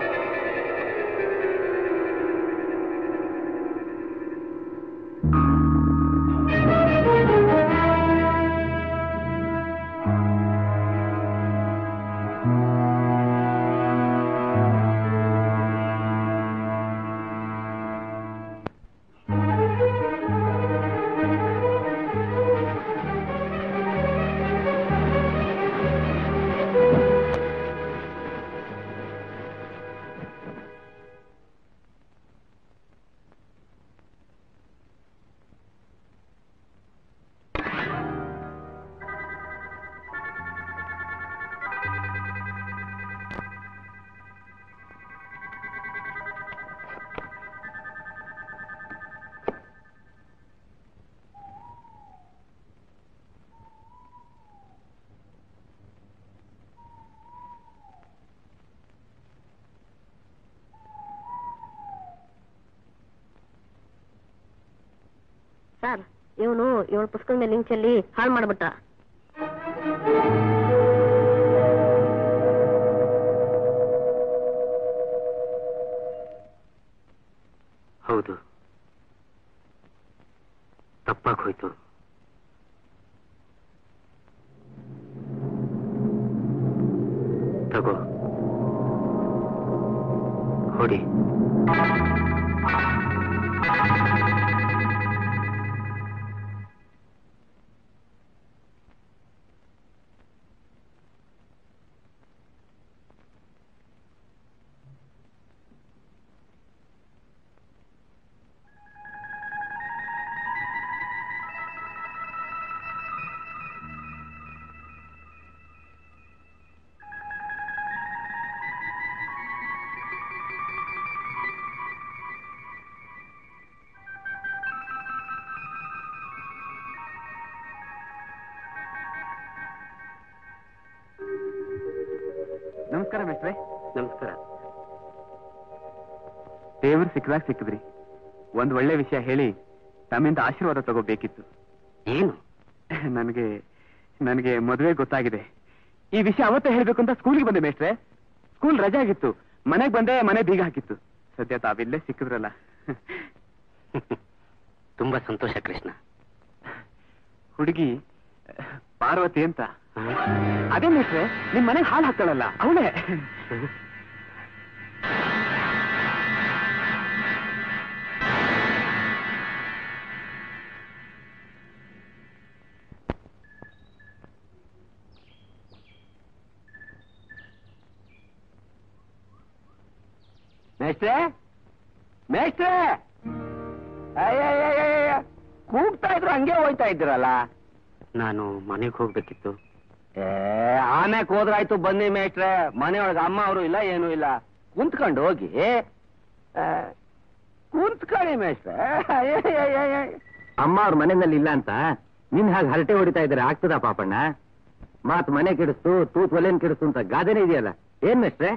ಆ ಸರ್ ಇವನು ಇವಳ ಪುಸ್ತಕದ ಮೇಲೆ ಲಿಂಕ್ ಚೆಲ್ಲಿ ಹಾಳು ಮಾಡ್ಬಿಟ್ಟ ಹೌದು ತಪ್ಪಾಗಿ ಹೋಯ್ತು ತಗೋ ಹೊಡಿ ನಮಸ್ಕಾರ ಮೇಷ್ಟ್ರೆ ನಮಸ್ಕಾರ ದೇವರು ಸಿಕ್ಕದಾಗ ಸಿಕ್ಕಿದ್ರಿ ಒಂದ್ ಒಳ್ಳೆ ವಿಷಯ ಹೇಳಿ ತಮ್ಮಿಂದ ಆಶೀರ್ವಾದ ತಗೋಬೇಕಿತ್ತು ಏನು ನನಗೆ ನನಗೆ ಮದುವೆ ಗೊತ್ತಾಗಿದೆ ಈ ವಿಷಯ ಅವತ್ತೇ ಹೇಳ್ಬೇಕು ಅಂತ ಸ್ಕೂಲ್ಗೆ ಬಂದೆ ಮೇಷ್ಟ್ರೆ ಸ್ಕೂಲ್ ರಜೆ ಆಗಿತ್ತು ಮನೆಗ್ ಬಂದೆ ಮನೆ ಬೀಗ ಹಾಕಿತ್ತು ಸದ್ಯ ತಾವಿಲ್ಲೇ ಸಿಕ್ಕಿದ್ರಲ್ಲ ತುಂಬಾ ಸಂತೋಷ ಕೃಷ್ಣ ಹುಡುಗಿ ಪಾರ್ವತಿ ಅಂತ ಅದೇ ಮೇಷ್ಟ್ರೆ ನಿಮ್ ಮನೆಗೆ ಹಾಲು ಹಾಕ್ತಾಳಲ್ಲ ಅವಳೇ ಮೇಷ್ಟ್ರೆ ಮೇಷ್ಟ್ರೆ ಅಯ್ಯಯ್ಯಯ್ಯಯ್ಯ. ಕೂಗ್ತಾ ಇದ್ರು ಹಂಗೆ ಹೋಯ್ತಾ ಇದ್ರಲ್ಲ ನಾನು ಮನೆಗೆ ಹೋಗ್ಬೇಕಿತ್ತು ಏ ಆಮ್ಯಾಕ್ ಹೋದ್ರಾಯ್ತು ಬನ್ನಿ ಮೇಷ್ಟ್ರೆ ಮನೆಯೊಳಗೆ ಅಮ್ಮ ಅವರು ಇಲ್ಲ ಏನೂ ಇಲ್ಲ ಕುಂತ್ಕೊಂಡು ಹೋಗಿ ಆ, ಕುಂತ್ಕೊಳ್ಳಿ ಮೇಷ್ಟ್ರೆ ಅಯ್ಯಯ್ಯಯ್ಯಯ್ಯ. ಅಮ್ಮ ಅವ್ರ ಮನೆಯಲ್ಲಿ ಇಲ್ಲ ಅಂತ ನಿನ್ ಹಾಗೆ ಹರಟೆ ಹೊಡಿತಾ ಇದ್ರೆ ಆಗ್ತದ ಪಾಪಣ್ಣ ಮಾತ್ ಮನೆ ಕೆಡಿಸ್ತು ತೂತ್ ಒಲೆನ್ ಕೆಡಿಸ್ತು ಅಂತ ಗಾದೆನೇ ಇದೆಯಲ್ಲ ಏನ್ ಮೇಷ್ಟ್ರೆ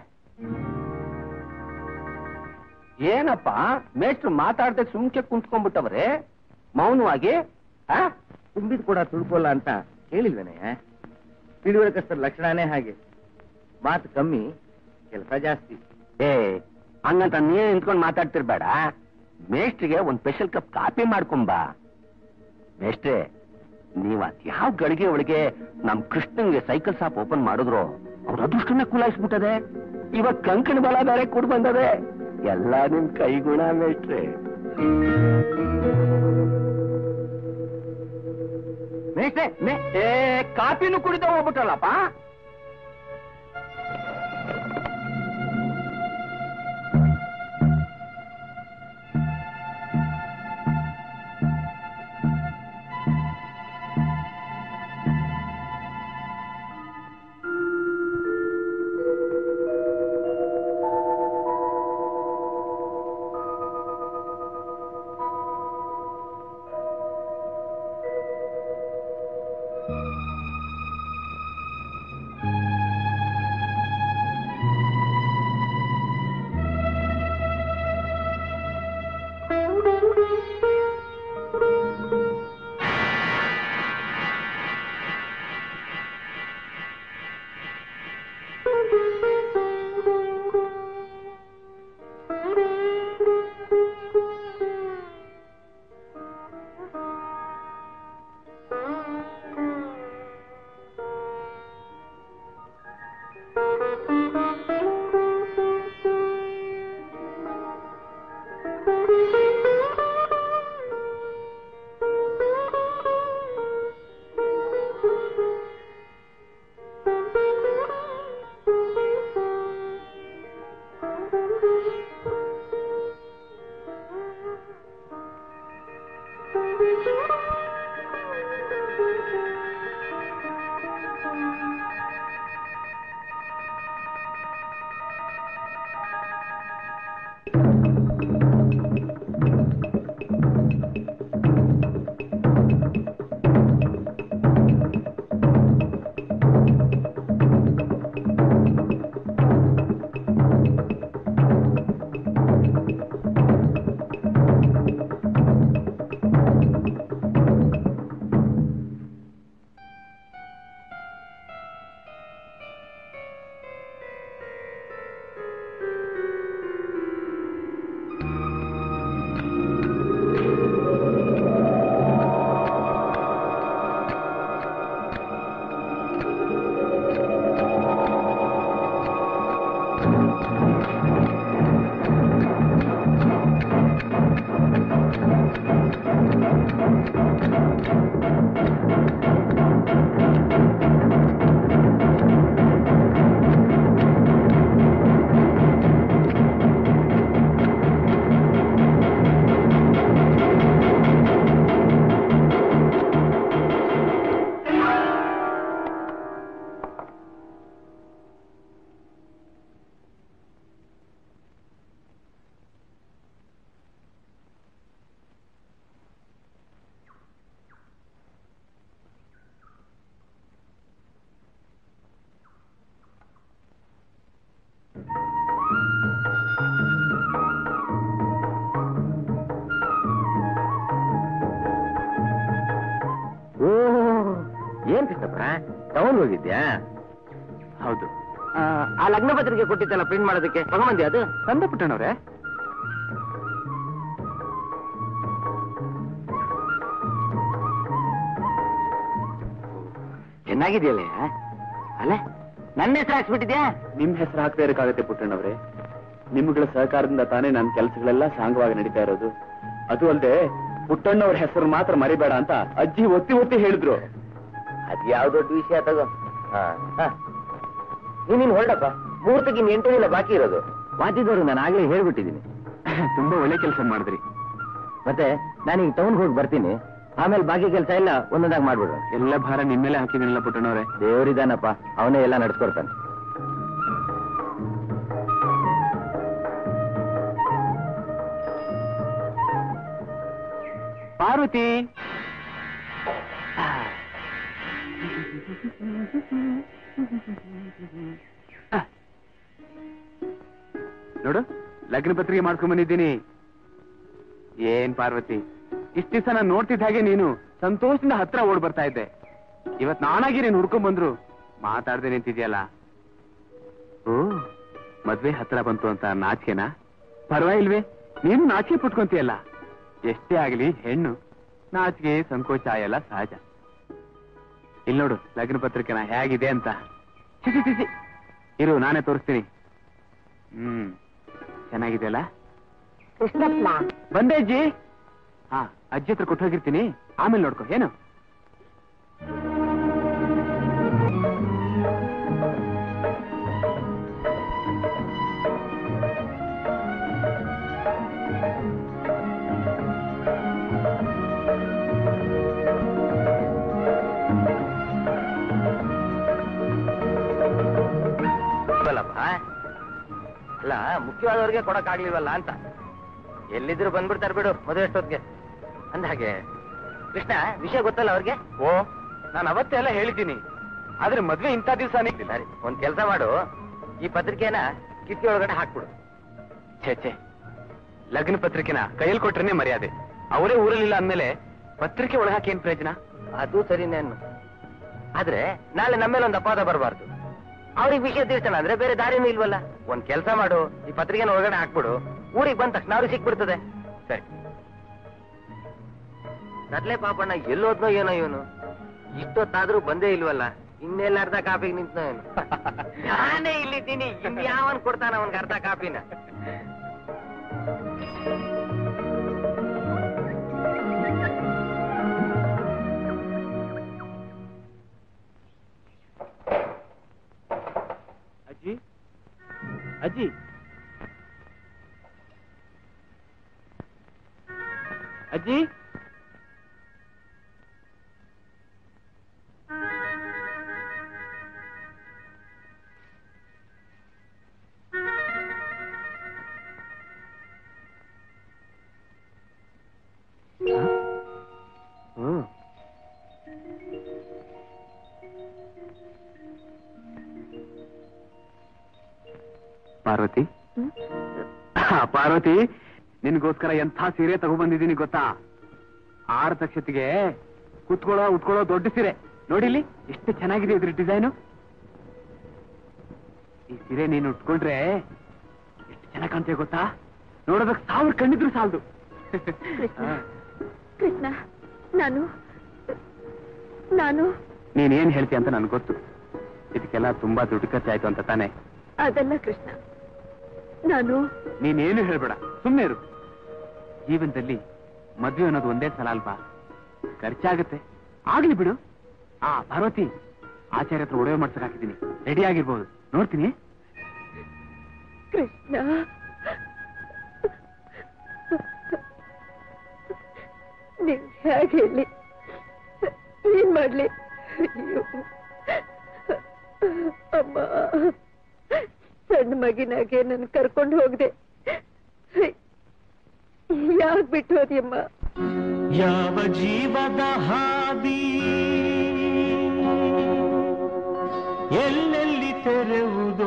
ಏನಪ್ಪ ಮೇಷ್ಟ್ರು ಮಾತಾಡ್ದೆ ಸುಮ್ಕೆ ಕುಂತ್ಕೊಂಡ್ಬಿಟ್ಟವ್ರೆ ಮೌನವಾಗಿ ಆ ತುಂಬಿದ್ ಕೂಡ ತುಳ್ಕೋಲ್ಲ ಅಂತ ಹೇಳಿಲ್ವೇನೆ ತಿಳುವಳಿಕಸ್ತರ ಲಕ್ಷಣನೇ ಹಾಗೆ ಮಾತು ಕಮ್ಮಿ ಕೆಲಸ ಜಾಸ್ತಿ ಏ ಹಂಗಂತ ನೀನೇ ನಿಂತ್ಕೊಂಡು ಮಾತಾಡ್ತಿರ್ಬೇಡ ಮೇಷ್ಟ್ರಿಗೆ ಒಂದ್ ಸ್ಪೆಷಲ್ ಕಪ್ ಕಾಫಿ ಮಾಡ್ಕೊಂಬಾ ಮೇಷ್ಟ್ರೆ ನೀವ್ ಅದ್ ಯಾವ ಗಳಿಗೆ ಒಳಗೆ ನಮ್ ಕೃಷ್ಣನ್ಗೆ ಸೈಕಲ್ ಶಾಪ್ ಓಪನ್ ಮಾಡಿದ್ರು ಅವ್ರ ಅದೃಷ್ಟನೇ ಕುಲಾಯಿಸ್ಬಿಟ್ಟದೆ ಇವಾಗ ಕಂಕಣ ಬಲ ಬೇರೆ ಕೂಡ್ ಬಂದದೆ ಎಲ್ಲ ನಿಮ್ ಕೈಗುಣ ಮೇಷ್ಟ್ರೆ ಮೇಷ್ಟ್ರೆ ಮೇ ಏ ಕಾಫಿನೂ ಕುಡಿದ ಹೋಗ್ಬಿಟ್ಟಲ್ಲಪ್ಪ ಕೃಷ್ಣಪ್ಪ ಟೌನ್ ಹೋಗಿದ್ಯಾ ಹೌದು ಆ, ಆ ಲಗ್ನ ಪತ್ರಿಕೆ ಕೊಟ್ಟಿತ್ತಲ್ಲ ಪ್ರಿಂಟ್ ಮಾಡೋದಕ್ಕೆ ತಗೊಂಬಂದ್ಯಾ ಅದು ತಂದೆ ಪುಟ್ಟಣ್ಣವ್ರೆ ಚೆನ್ನಾಗಿದೆಯಲ್ಲ ಅಲ್ಲ ನನ್ನ ಹೆಸರು ಹಾಕ್ಸ್ಬಿಟ್ಟಿದ್ಯಾ ನಿಮ್ ಹೆಸರು ಹಾಕ್ತಾ ಇರಕ್ಕಾಗತ್ತೆ ಪುಟ್ಟಣ್ಣವ್ರೆ ನಿಮ್ಗಳ ಸಹಕಾರದಿಂದ ತಾನೇ ನನ್ನ ಕೆಲಸಗಳೆಲ್ಲ ಸಾಂಗವಾಗಿ ನಡೀತಾ ಇರೋದು ಅದು ಅಲ್ಲದೆ ಪುಟ್ಟಣ್ಣವ್ರ ಹೆಸರು ಮಾತ್ರ ಮರಿಬೇಡ ಅಂತ ಅಜ್ಜಿ ಒತ್ತಿ ಒತ್ತಿ ಹೇಳಿದ್ರು ಅದ್ ಯಾವ ದೊಡ್ಡ ವಿಷಯ ತಗೋ ನೀನಿನ್ ಹೊರಡಪ್ಪ ಮುಹೂರ್ತಕ್ಕೆ ಇನ್ನು ಎಂಟು ದಿನ ಬಾಕಿ ಇರೋದು ವಾತಿದವರು ನಾನು ಆಗ್ಲೇ ಹೇಳ್ಬಿಟ್ಟಿದ್ದೀನಿ ತುಂಬಾ ಒಳ್ಳೆ ಕೆಲಸ ಮಾಡಿದ್ರಿ ಮತ್ತೆ ನಾನೀಗ ಟೌನ್ಗೆ ಹೋಗಿ ಬರ್ತೀನಿ ಆಮೇಲೆ ಬಾಕಿ ಕೆಲಸ ಎಲ್ಲ ಒಂದೊಂದಾಗಿ ಮಾಡ್ಬಿಡು ಎಲ್ಲ ಭಾರ ನಿಮ್ಮೇಲೆ ಹಾಕಿದಿನಲ್ಲ ಪುಟ್ಟಣ್ಣವ್ರೆ ದೇವರಿದಾನಪ್ಪ ಅವನೇ ಎಲ್ಲ ನಡ್ಸ್ಕೊಡ್ತಾನೆ ಪಾರ್ವತಿ ನೋಡು ಲಗ್ನ ಪತ್ರಿಕೆ ಮಾಡ್ಕೊಂಡ್ ಬಂದಿದ್ದೀನಿ ಏನ್ ಪಾರ್ವತಿ ಇಷ್ಟ ದಿವಸ ನಾನು ನೋಡ್ತಿದ್ದ ಹಾಗೆ ನೀನು ಸಂತೋಷದಿಂದ ಹತ್ರ ಓಡ್ ಬರ್ತಾ ಇದ್ದೆ ಇವತ್ ನಾನಾಗಿ ನೀನು ಹುಡ್ಕೊಂಡ್ ಬಂದ್ರು ಮಾತಾಡ್ದೆ ನಿಂತಿದ್ಯಲ್ಲ ಓ ಮದ್ವೆ ಹತ್ರ ಬಂತು ಅಂತ ನಾಚಿಕೆನಾ ಪರವಾಗಿಲ್ವೇ ನೀನು ನಾಚಿಕೆ ಪುಟ್ಕೊಂತೀಯಲ್ಲ ಎಷ್ಟೇ ಆಗ್ಲಿ ಹೆಣ್ಣು ನಾಚಿಕೆ ಸಂಕೋಚ ಎಲ್ಲ ಸಹಜ ಇಲ್ಲಿ ನೋಡು ಲಗ್ನ ಪತ್ರಿಕೆನ ಹೇಗಿದೆ ಅಂತ ಛಿ, ಛಿ, ಛಿ, ಛಿ. ಇರು ನಾನೇ ತೋರಿಸ್ತೀನಿ ಹ್ಮ್ ಚೆನ್ನಾಗಿದೆಯಲ್ಲ ಕೃಷ್ಣಪ್ಪ ಬಂದೆ ಅಜ್ಜಿ ಹಾ ಅಜ್ಜಿ ಹತ್ರ ಕೊಟ್ಟು ಹೋಗಿರ್ತೀನಿ ಆಮೇಲೆ ನೋಡ್ಕೊ ಏನು ಇಲ್ವಲ್ಲಪ್ಪ ಅಲ್ಲ ಮುಖ್ಯವಾದವ್ರಿಗೆ ಕೊಡಕ್ಕಾಗ್ಲಿವಲ್ಲ ಅಂತ ಎಲ್ಲಿದ್ರು ಬಂದ್ಬಿಡ್ತಾರೆ ಬಿಡು ಮದುವೆ ಎಷ್ಟೊತ್ತಿಗೆ ಅಂದ ಹಾಗೆ ಕೃಷ್ಣ ವಿಷಯ ಗೊತ್ತಲ್ಲ ಅವ್ರಿಗೆ ಓ ನಾನು ಅವತ್ತೇ ಎಲ್ಲ ಹೇಳಿದ್ದೀನಿ ಆದ್ರೆ ಮದ್ವೆ ಇಂಥ ದಿವಸನೇ ಸರಿ ಒಂದ್ ಕೆಲಸ ಮಾಡು ಈ ಪತ್ರಿಕೆನ ಕಿಟಕಿ ಒಳಗಡೆ ಹಾಕ್ಬಿಡು ಛೇ ಛೇ ಲಗ್ನ ಪತ್ರಿಕೆನ ಕೈಯಲ್ಲಿ ಕೊಟ್ರೇನೆ ಮರ್ಯಾದೆ ಅವರೇ ಊರಲ್ಲಿಲ್ಲ ಅಂದ್ಮೇಲೆ ಪತ್ರಿಕೆ ಒಳಗೆ ಹಾಕಿ ಏನ್ ಪ್ರಯೋಜನ ಅದು ಸರಿನೇ ಅನ್ನು ಆದ್ರೆ ನಾಳೆ ನಮ್ಮೇಲೆ ಒಂದು ಅಪವಾದ ಬರಬಾರ್ದು ಅವ್ರಿಗೆ ವಿಷಯ ತಿಳಿಸೋಣ ಅಂದ್ರೆ ಬೇರೆ ದಾರಿನೂ ಇಲ್ವಲ್ಲ ಒಂದ್ ಕೆಲಸ ಮಾಡು ಈ ಪತ್ರಿಕೆನ ಒಳಗಡೆ ಹಾಕ್ಬಿಡು ಊರಿಗೆ ಬಂದ ತಕ್ಷಣ ಅವ್ರಿಗೆ ಸಿಕ್ಬಿಡ್ತದೆ ಸರಿ ನಡ್ಲೆ ಪಾಪಣ್ಣ ಎಲ್ಲೋದ್ನೋ ಏನೋ ಇವನು ಇಷ್ಟೊತ್ತಾದ್ರೂ ಬಂದೇ ಇಲ್ವಲ್ಲ ಇನ್ನೆಲ್ಲ ಅರ್ಧ ಕಾಪಿಗೆ ನಿಂತನೋ ಏನು ನಾನೇ ಇಲ್ಲಿದ್ದೀನಿ ಇನ್ ಯಾವನ್ ಕೊಡ್ತಾನ ಅವನ್ಗೆ ಅರ್ಧ ಕಾಪಿನ ಅಜ್ಜಿ ಅಜ್ಜಿ ಅಜ್ಜಿ ಹ್ಮ್ ಪಾರ್ವತಿ ಆ, ಪಾರ್ವತಿ ನಿನ್ಗೋಸ್ಕರ ಎಂಥ ಸೀರೆ ತಗೊಬಂದಿದ್ದೀನಿ ಗೊತ್ತಾ ಆರು ತಕ್ಷತಿಗೆ ಕುತ್ಕೊಳ್ಳೋ ಉಟ್ಕೊಳ್ಳೋ ದೊಡ್ಡ ಸೀರೆ ನೋಡಿಲಿ ಎಷ್ಟು ಚೆನ್ನಾಗಿದೆ ಇದ್ರ ಡಿಸೈನು ಈ ಸೀರೆ ನೀನು ಉಟ್ಕೊಂಡ್ರೆ ಎಷ್ಟು ಚೆನ್ನಾಗಿ ಕಾಣ್ತೀಯ ಗೊತ್ತಾ ನೋಡೋದಕ್ಕೆ ಸಾವಿರ ಕಣ್ಣಿದ್ರು ಸಾಲದು ಕೃಷ್ಣ ನಾನು ನಾನು ನೀನೇನ್ ಹೇಳ್ತೀಯ ಅಂತ ನನ್ಗೆ ಗೊತ್ತು ಇದಕ್ಕೆಲ್ಲ ತುಂಬಾ ದುಡ್ಡು ಖರ್ಚಾಯ್ತು ಅಂತ ತಾನೆ ಅದಲ್ಲ ಕೃಷ್ಣ ನಾನು ನೀನೇನು ಹೇಳ್ಬೇಡ ಸುಮ್ಮನೆ ಇರು ಜೀವನದಲ್ಲಿ ಮದ್ವೆ ಅನ್ನೋದು ಒಂದೇ ಸಲ ಅಲ್ವಾ ಖರ್ಚಾಗತ್ತೆ ಆಗ್ಲಿ ಬಿಡು ಆ ಪಾರ್ವತಿ ಆಚಾರ್ಯ ಹತ್ರ ಒಡವೆ ಮಾಡ್ಸಕ್ ಹಾಕಿದ್ದೀನಿ ರೆಡಿ ಆಗಿರ್ಬೋದು ನೋಡ್ತೀನಿ ಕೃಷ್ಣ ನೀವ್ ಹೇಗೆ ಹೇಳಿ ಏನ್ ಮಾಡ್ಲಿ ಅಯ್ಯೋ ಅಮ್ಮ ಸಣ್ಣ ಮಗಿನಾಗೆ ನನ್ ಕರ್ಕೊಂಡು ಹೋಗ್ದೆ ಯಾಕ್ ಬಿಟ್ಟು ಹೋದಿಯಮ್ಮ ಯಾವ ಜೀವದ ಹಾದಿ ಎಲ್ಲೆಲ್ಲಿ ತೆರೆವುದೋ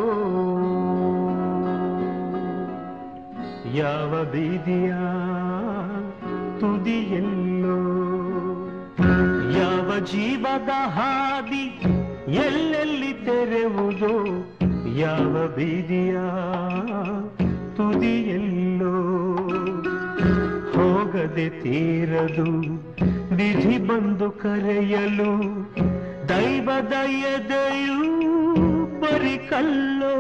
ಯಾವ ಬೀದಿಯ ತುದಿಯೆಲ್ಲೋ ಯಾವ ಜೀವದ ಹಾದಿ ಎಲ್ಲೆಲ್ಲಿ ತೆರೆವುದೋ ಯಾವ ಬೀದಿಯ ತುದಿಯಲ್ಲೋ ಹೋಗದೆ ತೀರದು ವಿಧಿ ಬಂದು ಕರೆಯಲು ದೈವದ ಎದೆಯೂ ಬರಿ ಕಲ್ಲೋ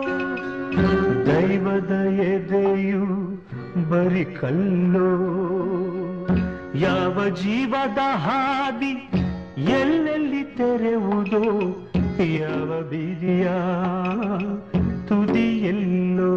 ದೈವದ ಎದೆಯು ಬರಿ ಕಲ್ಲೋ ಯಾವ ಜೀವದ ಹಾದಿ ಎಲ್ಲೆಲ್ಲಿ ತೆರೆವುದೋ ಯಾವ ಬೀದಿಯ ತುದಿಯಲ್ಲೋ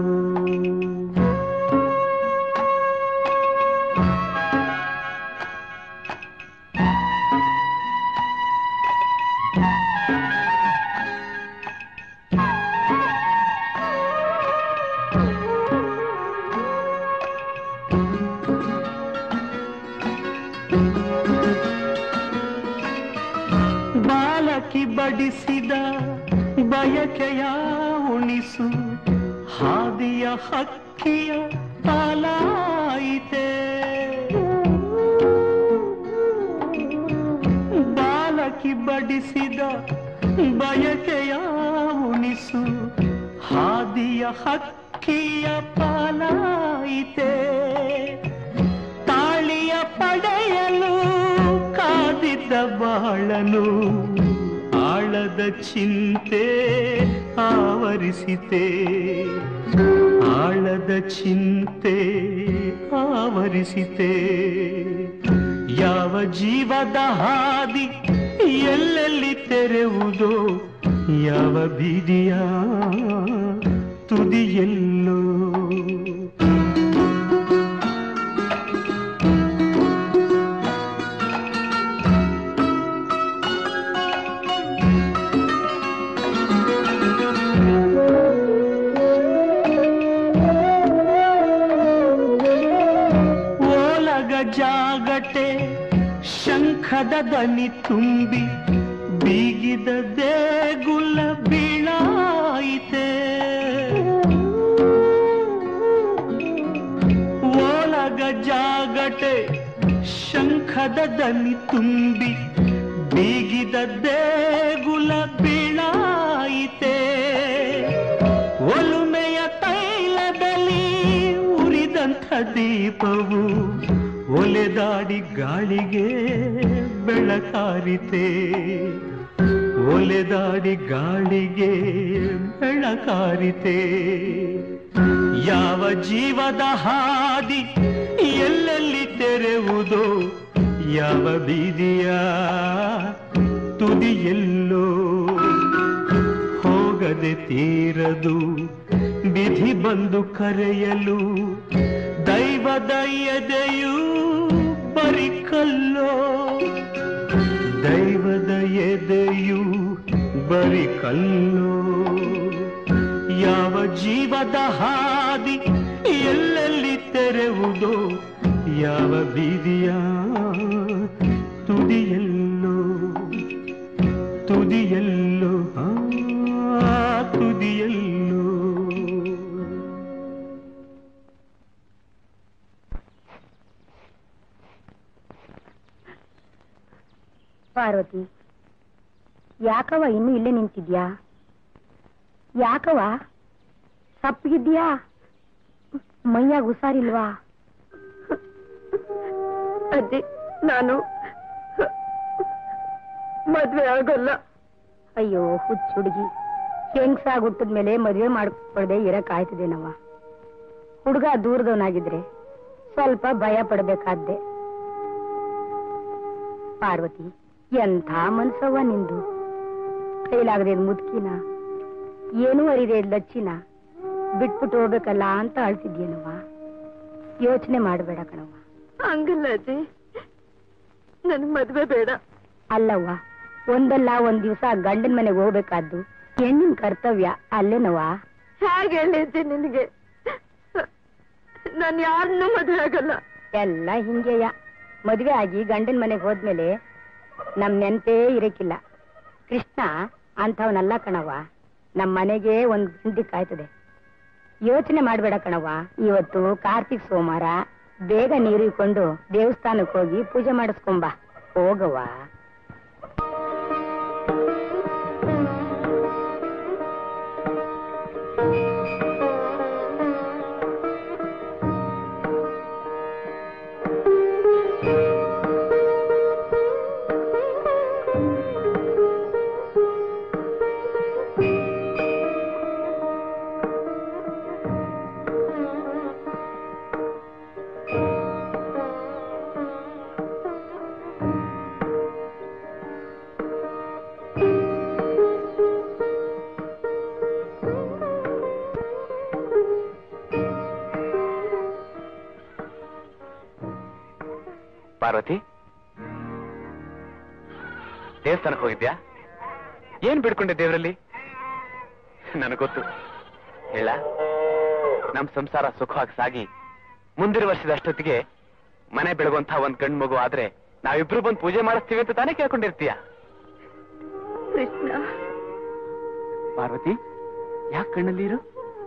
ಬಾಲಕಿ ಬಡಿಸಿದ ಬಯಕೆಯ ಉಣಿಸು ಹಾದಿಯ ಹಕ್ಕಿಯ ಪಾಲಾಯಿತೆ ಬಾಲಕಿ ಬಡಿಸಿದ ಬಯಕೆಯ ಉಣಿಸು ಹಾದಿಯ ಹಕ್ಕಿಯ ಪಾಲಾಯಿತೆ ತಾಳಿಯ ಪಡೆಯಲು ಕಾದಿದ್ದ ಬಾಳನು ಆಳದ ಚಿಂತೆ ಆವರಿಸಿತೆ ಆಳದ ಚಿಂತೆ ಆವರಿಸಿತೆ ಯಾವ ಜೀವದ ಹಾದಿ ಎಲ್ಲೆಲ್ಲಿ ತೆರೆವುದೋ ಯಾವ ಬೀದಿಯ ತುದಿಯಲ್ಲೋ ಓಲಗ ಜಾಗಟೆ ಶಂಖದ ದನಿ ತುಂಬಿ ಬೀಗಿದ ದೇಗುಲ ಬೀಳಾಯಿತೆ ಓಲಗ ಜಾಗಟೆ ಶಂಖದ ದನಿ ತುಂಬಿ ಬೀಗಿದ ದೇಗುಲ ಬೀಳಾಯಿತೆ ಒಲುಮೆಯ ತೈಲದಲ್ಲಿ ಉರಿದಂಥ ದೀಪವು ಒಲೆದಾಡಿ ಗಾಳಿಗೆ ಬೆಳಕಾರಿತೆ ಒಲೆದಾಡಿ ಗಾಳಿಗೆ ಬೆಳಕಾರಿತೆ ಯಾವ ಜೀವದ ಹಾದಿ ಎಲ್ಲೆಲ್ಲಿ ತೆರೆವುದೋ ಯಾವ ಬೀದಿಯ ತುದಿಯಲ್ಲೋ ಹೋಗದೆ ತೀರದು ವಿಧಿ ಬಂದು ಕರೆಯಲು ದೈವದ ಎದೆಯೂ ಬರಿ ಕಲ್ಲೋ ದೈವದ ಎದೆಯು ಬರಿ ಕಲ್ಲೋ ಯಾವ ಜೀವದ ಹಾದಿ ಎಲ್ಲೆಲ್ಲಿ ತೆರೆವುದೋ ಯಾವ ಬೀದಿಯ ತುದಿಯಲ್ಲೋ ತುದಿಯಲ್ಲೋ ಆ ತುದಿಯಲ್ಲೋ ಪಾರ್ವತಿ ಯಾಕವ ಇನ್ನು ಇಲ್ಲೇ ನಿಂತಿದ್ಯಾ ಯಾಕವ ಸಪ್ಪಗಿದ್ಯಾ ಮೈಯಾಗ ಹುಷಾರಿಲ್ವಾ ಅಜ್ಜಿ ನಾನು ಮದ್ವೆ ಆಗೋಲ್ಲ ಅಯ್ಯೋ ಹುಚ್ಚ ಹುಡುಗಿ ಹೆಂಗ್ಸಾಗ್ ಹುಟ್ಟಿದ್ಮೇಲೆ ಮದುವೆ ಮಾಡ್ಕೊಳ್ದೆ ಇರಕ್ ಆಯ್ತದೇನವ ಹುಡುಗ ದೂರದವನಾಗಿದ್ರೆ ಸ್ವಲ್ಪ ಭಯ ಪಡ್ಬೇಕಾದ್ದೆ ಪಾರ್ವತಿ ಎಂಥ ಮನ್ಸವ್ವ ನಿಂದು ಕೈಲಾಗದೆ ಮುದುಕಿನ ಏನೂ ಅರಿದೆ ಲಚ್ಚಿನ ಬಿಟ್ಬಿಟ್ಟು ಹೋಗ್ಬೇಕಲ್ಲ ಅಂತ ಅಳ್ತಿದ್ಯೇನವ್ವ ಯೋಚನೆ ಮಾಡಬೇಡ ಕಣವ್ವ ಹಂಗಲ್ಲ ಅಜ್ಜಿ ನನ್ ಮದ್ವೆ ಬೇಡ ಅಲ್ಲವ್ವ ಒಂದಲ್ಲ ಒಂದ್ ದಿವಸ ಗಂಡನ ಮನೆಗೆ ಹೋಗ್ಬೇಕಾದ್ದು ಹೆಣ್ಣಿನ ಕರ್ತವ್ಯ ಅಲ್ಲೇನವ್ವ ಹೇಗೆ ಹೇಳಿದ್ದೆ ನಿನಗೆ ನಾನು ಯಾರನ್ನೂ ಮದ್ವೆ ಆಗಲ್ಲ ಎಲ್ಲ ಹಿಂಗೆಯ ಮದ್ವೆ ಆಗಿ ಗಂಡನ ಮನೆಗೆ ಹೋದ್ಮೇಲೆ ನಮ್ ನೆನ್ಪೇ ಇರಕ್ಕಿಲ್ಲ ಕೃಷ್ಣ ಅಂಥವನಲ್ಲ ಕಣವ್ವ ನಮ್ ಮನೆಗೆ ಒಂದ್ ಗಂಡಿ ಕಾಯ್ತದೆ ಯೋಚನೆ ಮಾಡ್ಬೇಡ ಕಣವ್ವ ಇವತ್ತು ಕಾರ್ತಿಕ್ ಸೋಮವಾರ ಬೇಗ ನೀರು ಇಕ್ಕೊಂಡು ದೇವಸ್ಥಾನಕ್ಕೆ ಹೋಗಿ ಪೂಜೆ ಮಾಡಿಸ್ಕೊಂಬ ಹೋಗವ್ವ ಪಾರ್ವತಿ ದೇವಸ್ಥಾನಕ್ಕೆ ಹೋಗಿದ್ಯಾ ಏನ್ ಬಿಡ್ಕೊಂಡೆ ದೇವರಲ್ಲಿ ನನಗೊತ್ತು ಹೇಳ ನಮ್ ಸಂಸಾರ ಸುಖವಾಗಿ ಸಾಗಿ ಮುಂದಿನ ವರ್ಷದ ಅಷ್ಟೊತ್ತಿಗೆ ಮನೆ ಬೆಳಗುವಂತ ಒಂದ್ ಗಂಡ್ ಮಗು ಆದ್ರೆ ನಾವಿಬ್ರು ಬಂದು ಪೂಜೆ ಮಾಡಿಸ್ತೀವಿ ಅಂತ ತಾನೇ ಕೇಳ್ಕೊಂಡಿರ್ತೀಯ ಕೃಷ್ಣ ಪಾರ್ವತಿ ಯಾಕೆ ಕಣ್ಣಲ್ಲಿ ಇರು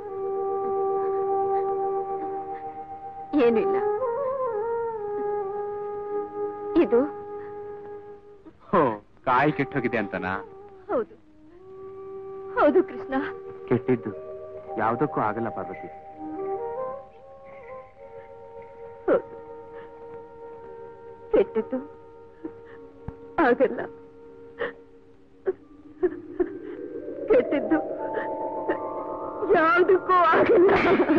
ಏನಿಲ್ಲ ಇದು ಹೋ ಕಾಯಿ ಕೆಟ್ಟೋಗಿದೆ ಅಂತನಾ ಹೌದು ಹೌದು ಕೃಷ್ಣ ಕೆಟ್ಟಿದ್ದು ಯಾವ್ದಕ್ಕೂ ಆಗಲ್ಲ ಪಾರ್ವತಿ ಹೌದು ಕೆಟ್ಟಿದ್ದು ಆಗಲ್ಲ ಕೆಟ್ಟಿದ್ದು ಯಾವುದಕ್ಕೂ ಆಗಲ್ಲ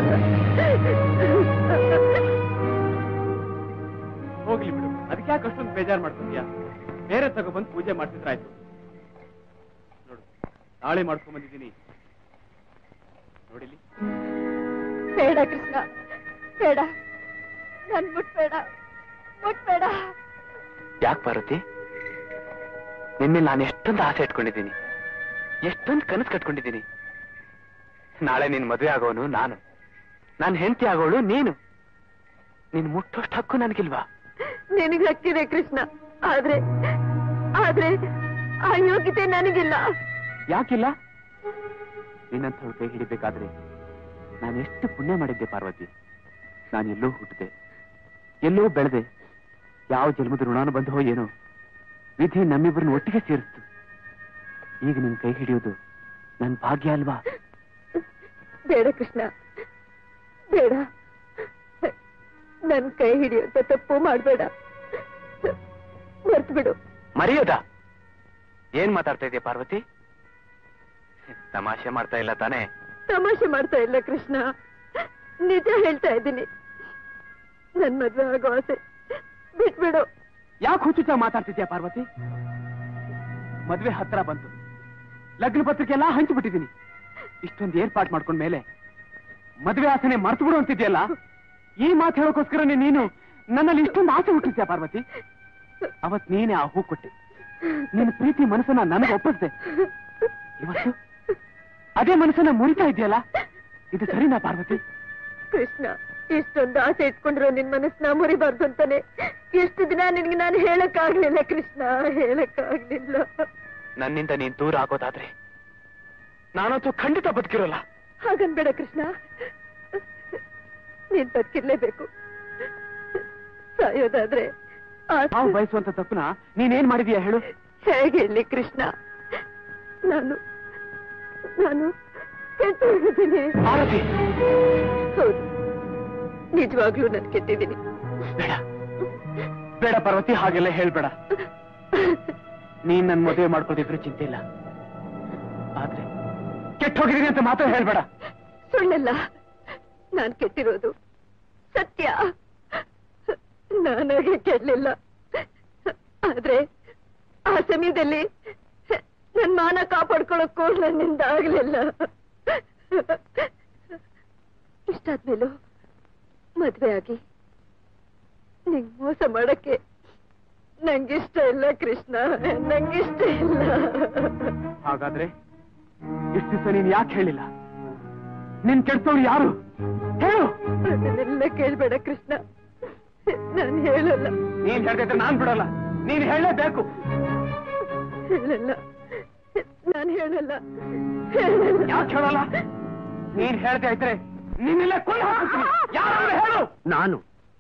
ಹೋಗ್ಲಿ ಬಿಡು ಅದಕ್ಕೆ ಯಾಕೆ ಅಷ್ಟೊಂದು ಬೇಜಾರ್ ಮಾಡ್ಕೊಂಡ್ಯಾ ಬೇರೆ ತಗೊಬಂದು ಪೂಜೆ ಮಾಡ್ತಿದ್ರಾಯ್ತು ನೋಡು ನಾಳೆ ಮಾಡ್ಕೊಂಡ್ ಬಂದಿದ್ದೀನಿ ನೋಡಿಲಿ ಬೇಡ ಕೃಷ್ಣ ಬೇಡ ನನ್ ಮುಟ್ಬೇಡ ಮುಟ್ಬೇಡ ಯಾಕೆ ಪಾರ್ವತಿ ನಿನ್ನೆ ನಾನು ಎಷ್ಟೊಂದು ಆಸೆ ಇಟ್ಕೊಂಡಿದ್ದೀನಿ ಎಷ್ಟೊಂದು ಕನಸು ಕಟ್ಕೊಂಡಿದ್ದೀನಿ ನಾಳೆ ನಿನ್ ಮದುವೆ ಆಗೋನು ನಾನು ನಾನು ಹೆಂಡತಿ ಆಗೋಳು ನೀನು ನೀನ್ ಮುಟ್ಟೋಷ್ಟು ಹಕ್ಕು ನನಗಿಲ್ವಾ ನಿನಗೆ ಹಕ್ಕಿದೆ ಕೃಷ್ಣ ಆದ್ರೆ ಆದ್ರೆ ಆ ಯೋಗ್ಯತೆ ನನಗಿಲ್ಲ ಯಾಕಿಲ್ಲ ನಿನ್ನಂಥವ್ರ ಕೈ ಹಿಡಿಬೇಕಾದ್ರೆ ನಾನು ಎಷ್ಟು ಪುಣ್ಯ ಮಾಡಿದ್ದೆ ಪಾರ್ವತಿ ನಾನು ಎಲ್ಲೋ ಹುಟ್ಟಿದೆ ಎಲ್ಲೋ ಬೆಳೆದೆ ಯಾವ ಜನ್ಮದ ಋಣಾನು ಬಂದೋ ಏನೋ ವಿಧಿ ನಮ್ಮಿಬ್ಬರನ್ನ ಒಟ್ಟಿಗೆ ಸೇರಿಸ್ತು ಈಗ ನಿನ್ ಕೈ ಹಿಡಿಯೋದು ನನ್ ಭಾಗ್ಯ ಅಲ್ವಾ ಬೇಡ ಕೃಷ್ಣ ಬೇಡ ನನ್ ಕೈ ಹಿಡಿಯುತ್ತ ತಪ್ಪು ಮಾಡ್ಬೇಡ ಮರ್ತು ಬಿಡು ಮರೆಯೋದ ಏನ್ ಮಾತಾಡ್ತಾ ಇದೆಯಾ ಪಾರ್ವತಿ ತಮಾಷೆ ಮಾಡ್ತಾ ಇಲ್ಲ ತಾನೇ ತಮಾಷೆ ಮಾಡ್ತಾ ಇಲ್ಲ ಕೃಷ್ಣ ನಿಜ ಹೇಳ್ತಾ ಇದ್ದೀನಿ ನನ್ ಮದ್ವೆ ಆಗೋ ಆಸೆ ಬಿಟ್ಬಿಡು ಯಾಕೆ ಹುಚ್ಚುಚ್ಚ ಮಾತಾಡ್ತಿದ್ಯಾ ಪಾರ್ವತಿ ಮದ್ವೆ ಹತ್ರ ಬಂತು ಲಗ್ನ ಪತ್ರಿಕೆ ಎಲ್ಲ ಹಂಚಿಬಿಟ್ಟಿದ್ದೀನಿ ಇಷ್ಟೊಂದು ಏರ್ಪಾಟ್ ಮಾಡ್ಕೊಂಡ್ ಮೇಲೆ ಮದ್ವೆ ಆಸನೆ ಮರ್ತು ಬಿಡು ಅಂತಿದ್ಯಲ್ಲ ಈ ಮಾತು ಹೇಳೋಕೋಸ್ಕರನೇ ನೀನು ನನ್ನಲ್ಲಿ ಇಷ್ಟೊಂದು ಆಸೆ ಹುಟ್ಟಿದ್ಯಾ ಪಾರ್ವತಿ ಅವತ್ ನೀನೇ ಆ ಹೂ ಕೊಟ್ಟೆ ನಿನ್ನ ಪ್ರೀತಿ ಮನಸ್ಸನ್ನ ನನಗೆ ಒಪ್ಪಿಸ್ದೆ ಇವತ್ತು ಅದೇ ಮನಸ್ಸನ್ನ ಮುರಿತಾ ಇದೆಯಲ್ಲ ಇದು ಸರಿನಾ ಪಾರ್ವತಿ ಕೃಷ್ಣ ಇಷ್ಟೊಂದು ಆಸೆ ಇಟ್ಕೊಂಡ್ರು ನಿನ್ ಮನಸ್ಸನ್ನ ಮುರಿಬಾರ್ದು ಅಂತಾನೆ ಎಷ್ಟು ದಿನ ನಿನ್ಗೆ ನಾನು ಹೇಳಕ್ಕಾಗ್ಲಿಲ್ಲ ಕೃಷ್ಣ ಹೇಳಕ್ಕಾಗ್ಲಿಲ್ಲ ನನ್ನಿಂದ ನೀನ್ ದೂರ ಆಗೋದಾದ್ರೆ ನಾನಂತೂ ಖಂಡಿತ ಬದುಕಿರೋಲ್ಲ ಹಾಗನ್ಬೇಡ ಕೃಷ್ಣ ನೀನ್ ಬದುಕಿರ್ಲೇಬೇಕು ಸಾಯೋದಾದ್ರೆ ಆ ನಾವು ಬಯಸುವಂತ ತಪ್ಪನ ನೀನೇನ್ ಮಾಡಿದೀಯ ಹೇಳು ಹೇಗೆ ಹೇಳಿ ಕೃಷ್ಣ ನಾನು ನಾನು ಕೆಟ್ಟು ಹೋಗಿದ್ದೀನಿ ಪಾರ್ವತಿ ಹೌದು ನಿಜವಾಗ್ಲೂ ನಾನು ಕೆಟ್ಟಿದ್ದೀನಿ ಬೇಡ ಬೇಡ ಪಾರ್ವತಿ ಹಾಗೆಲ್ಲ ಹೇಳ್ಬೇಡ ನೀನ್ ನನ್ ಮದುವೆ ಮಾಡ್ಕೊಳ್ತಿದ್ರು ಚಿಂತೆ ಇಲ್ಲ ಆದ್ರೆ ಕೆಟ್ಟ ಹೋಗಿದೀನಿ ಅಂತ ಮಾತ್ರ ಹೇಳ್ಬೇಡ ಸುಳ್ಳಲ್ಲ ನಾನ್ ಕೆಟ್ಟಿರೋದು ಸತ್ಯ ನಾನಾಗೆ ಕೆಡ್ಲಿಲ್ಲ ಆದ್ರೆ ಆ ಸಮಯದಲ್ಲಿ ನನ್ ಮಾನ ಕಾಪಾಡ್ಕೊಳಕ್ಕೂ ನನ್ನಿಂದ ಆಗ್ಲಿಲ್ಲ ಇಷ್ಟಾದ್ಮೇಲೂ ಮದ್ವೆ ಆಗಿ ನಿಂಗ್ ಮೋಸ ಮಾಡಕ್ಕೆ ನಂಗಿಷ್ಟ ಇಲ್ಲ ಕೃಷ್ಣ ನಂಗಿಷ್ಟ ಇಲ್ಲ ಹಾಗಾದ್ರೆ ಇಷ್ಟು ದಿವಸ ನೀನ್ ಯಾಕೆ ಹೇಳಿಲ್ಲ ನಿನ್ ಕೆಡ್ಸೋರು ಯಾರು ಹೇಳು ಅದನ್ನೆಲ್ಲ ಕೇಳ್ಬೇಡ ಕೃಷ್ಣ ನಾನು ಹೇಳಲ್ಲ ನೀನ್ ಹೇಳ್ದಿದ್ರೆ ನಾನ್ ಬಿಡಲ್ಲ ನೀನ್ ಹೇಳಲೇಬೇಕು ಹೇಳಲ್ಲ ನಾನು ಹೇಳಲ್ಲ ಹೇಳಲ್ಲ ಯಾಕೆ ಹೇಳಲ್ಲ ನೀನ್ ಹೇಳ್ದೆ ಇದ್ರೆ ನಿನ್ನೆಲ್ಲ ಕೊಳ್ಳ ಹಾಕ್ತೀನಿ ಯಾರಾದ್ರೂ ಹೇಳು ನಾನು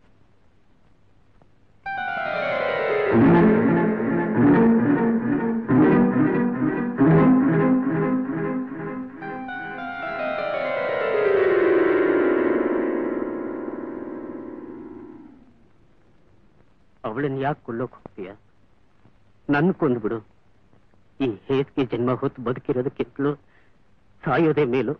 ಅವಳನ್ನ ಯಾಕೆ ಕೊಳ್ಳೋಕ್ ಹೋಗ್ತೀಯ ನನ್ ಕೊಂದ್ಬಿಡು ಈ ಹೇಸಿಗೆ ಜನ್ಮ ಹೊತ್ತು ಬದುಕಿರೋದಕ್ಕಿಂತಲೂ ಸಾಯೋದೇ ಮೇಲು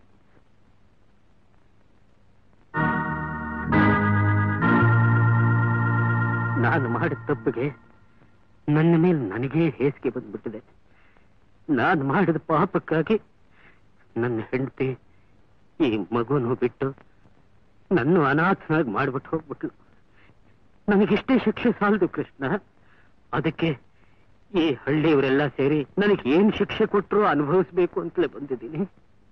ನಾನು ಮಾಡಿದ ತಪ್ಪಿಗೆ ನನ್ನ ಮೇಲೆ ನನಗೇ ಹೇಸಿಗೆ ಬಂದ್ಬಿಟ್ಟಿದೆ ನಾನು ಮಾಡಿದ ಪಾಪಕ್ಕಾಗಿ ನನ್ನ ಹೆಂಡತಿ ಈ ಮಗುವನ್ನು ಬಿಟ್ಟು ನನ್ನ ಅನಾಥನಾಗಿ ಮಾಡ್ಬಿಟ್ಟು ಹೋಗ್ಬಿಟ್ಲು ನನಗಿಷ್ಟೇ ಶಿಕ್ಷೆ ಸಾಲದು ಕೃಷ್ಣ ಅದಕ್ಕೆ ಈ ಹಳ್ಳಿಯವರೆಲ್ಲ ಸೇರಿ ನನಗೆ ಏನ್ ಶಿಕ್ಷೆ ಕೊಟ್ಟರು ಅನುಭವಿಸ್ಬೇಕು ಅಂತಲೇ ಬಂದಿದ್ದೀನಿ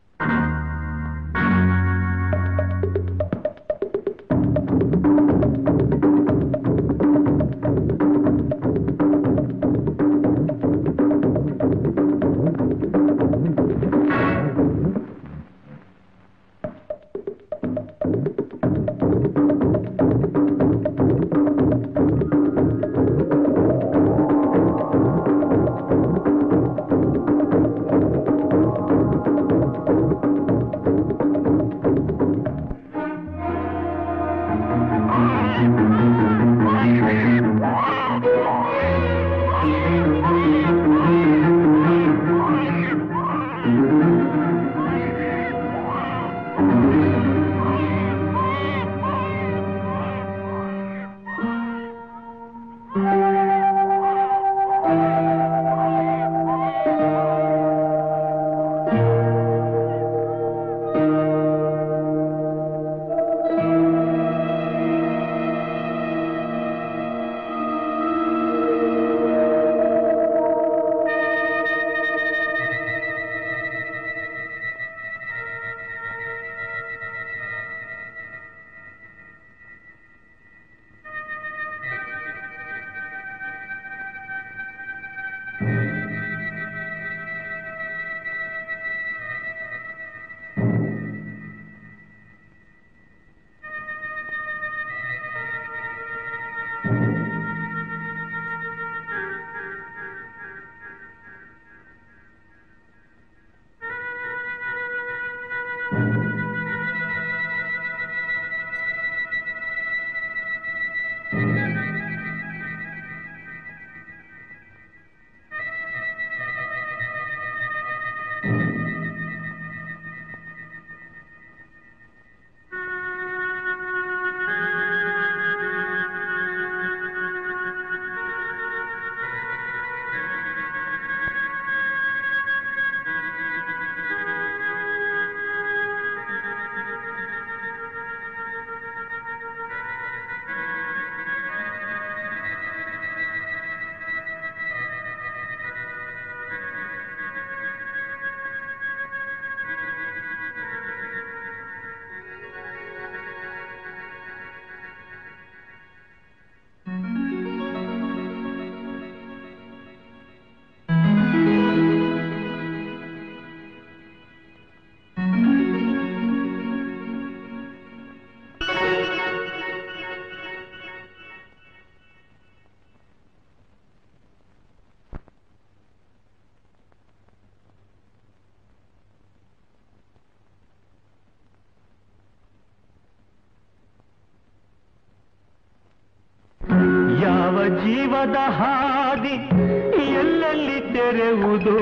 ಯಾವ ಜೀವದ ಹಾದಿ ಎಲ್ಲೆಲ್ಲಿ ತೆರೆವುದು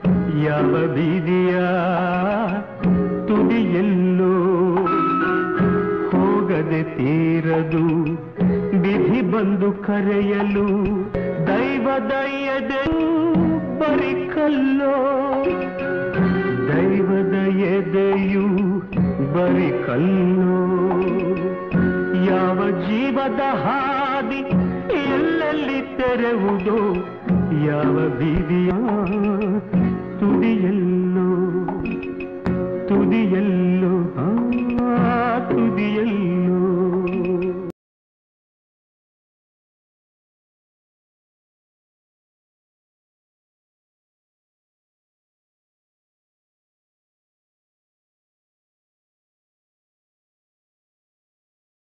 ಯಾವ ಬೀದಿಯ ತುದಿಯಲ್ಲೋ ಹೋಗದೆ ತೀರದು ವಿಧಿ ಬಂದು ಕರೆಯಲು ದೈವದ ಎದೆ ಬರಿ ಕಲ್ಲೋ ದೈವದ ಎದೆಯು ಬರಿ ಕಲ್ಲೋ ಯಾವ ಜೀವದ ಹಾದಿ ಎಲ್ಲೆಲ್ಲಿ ತೆರೆವುದು ಯಾವ ಬೀದಿಯ ತುದಿಯಲ್ಲೋ ತುದಿಯಲ್ಲ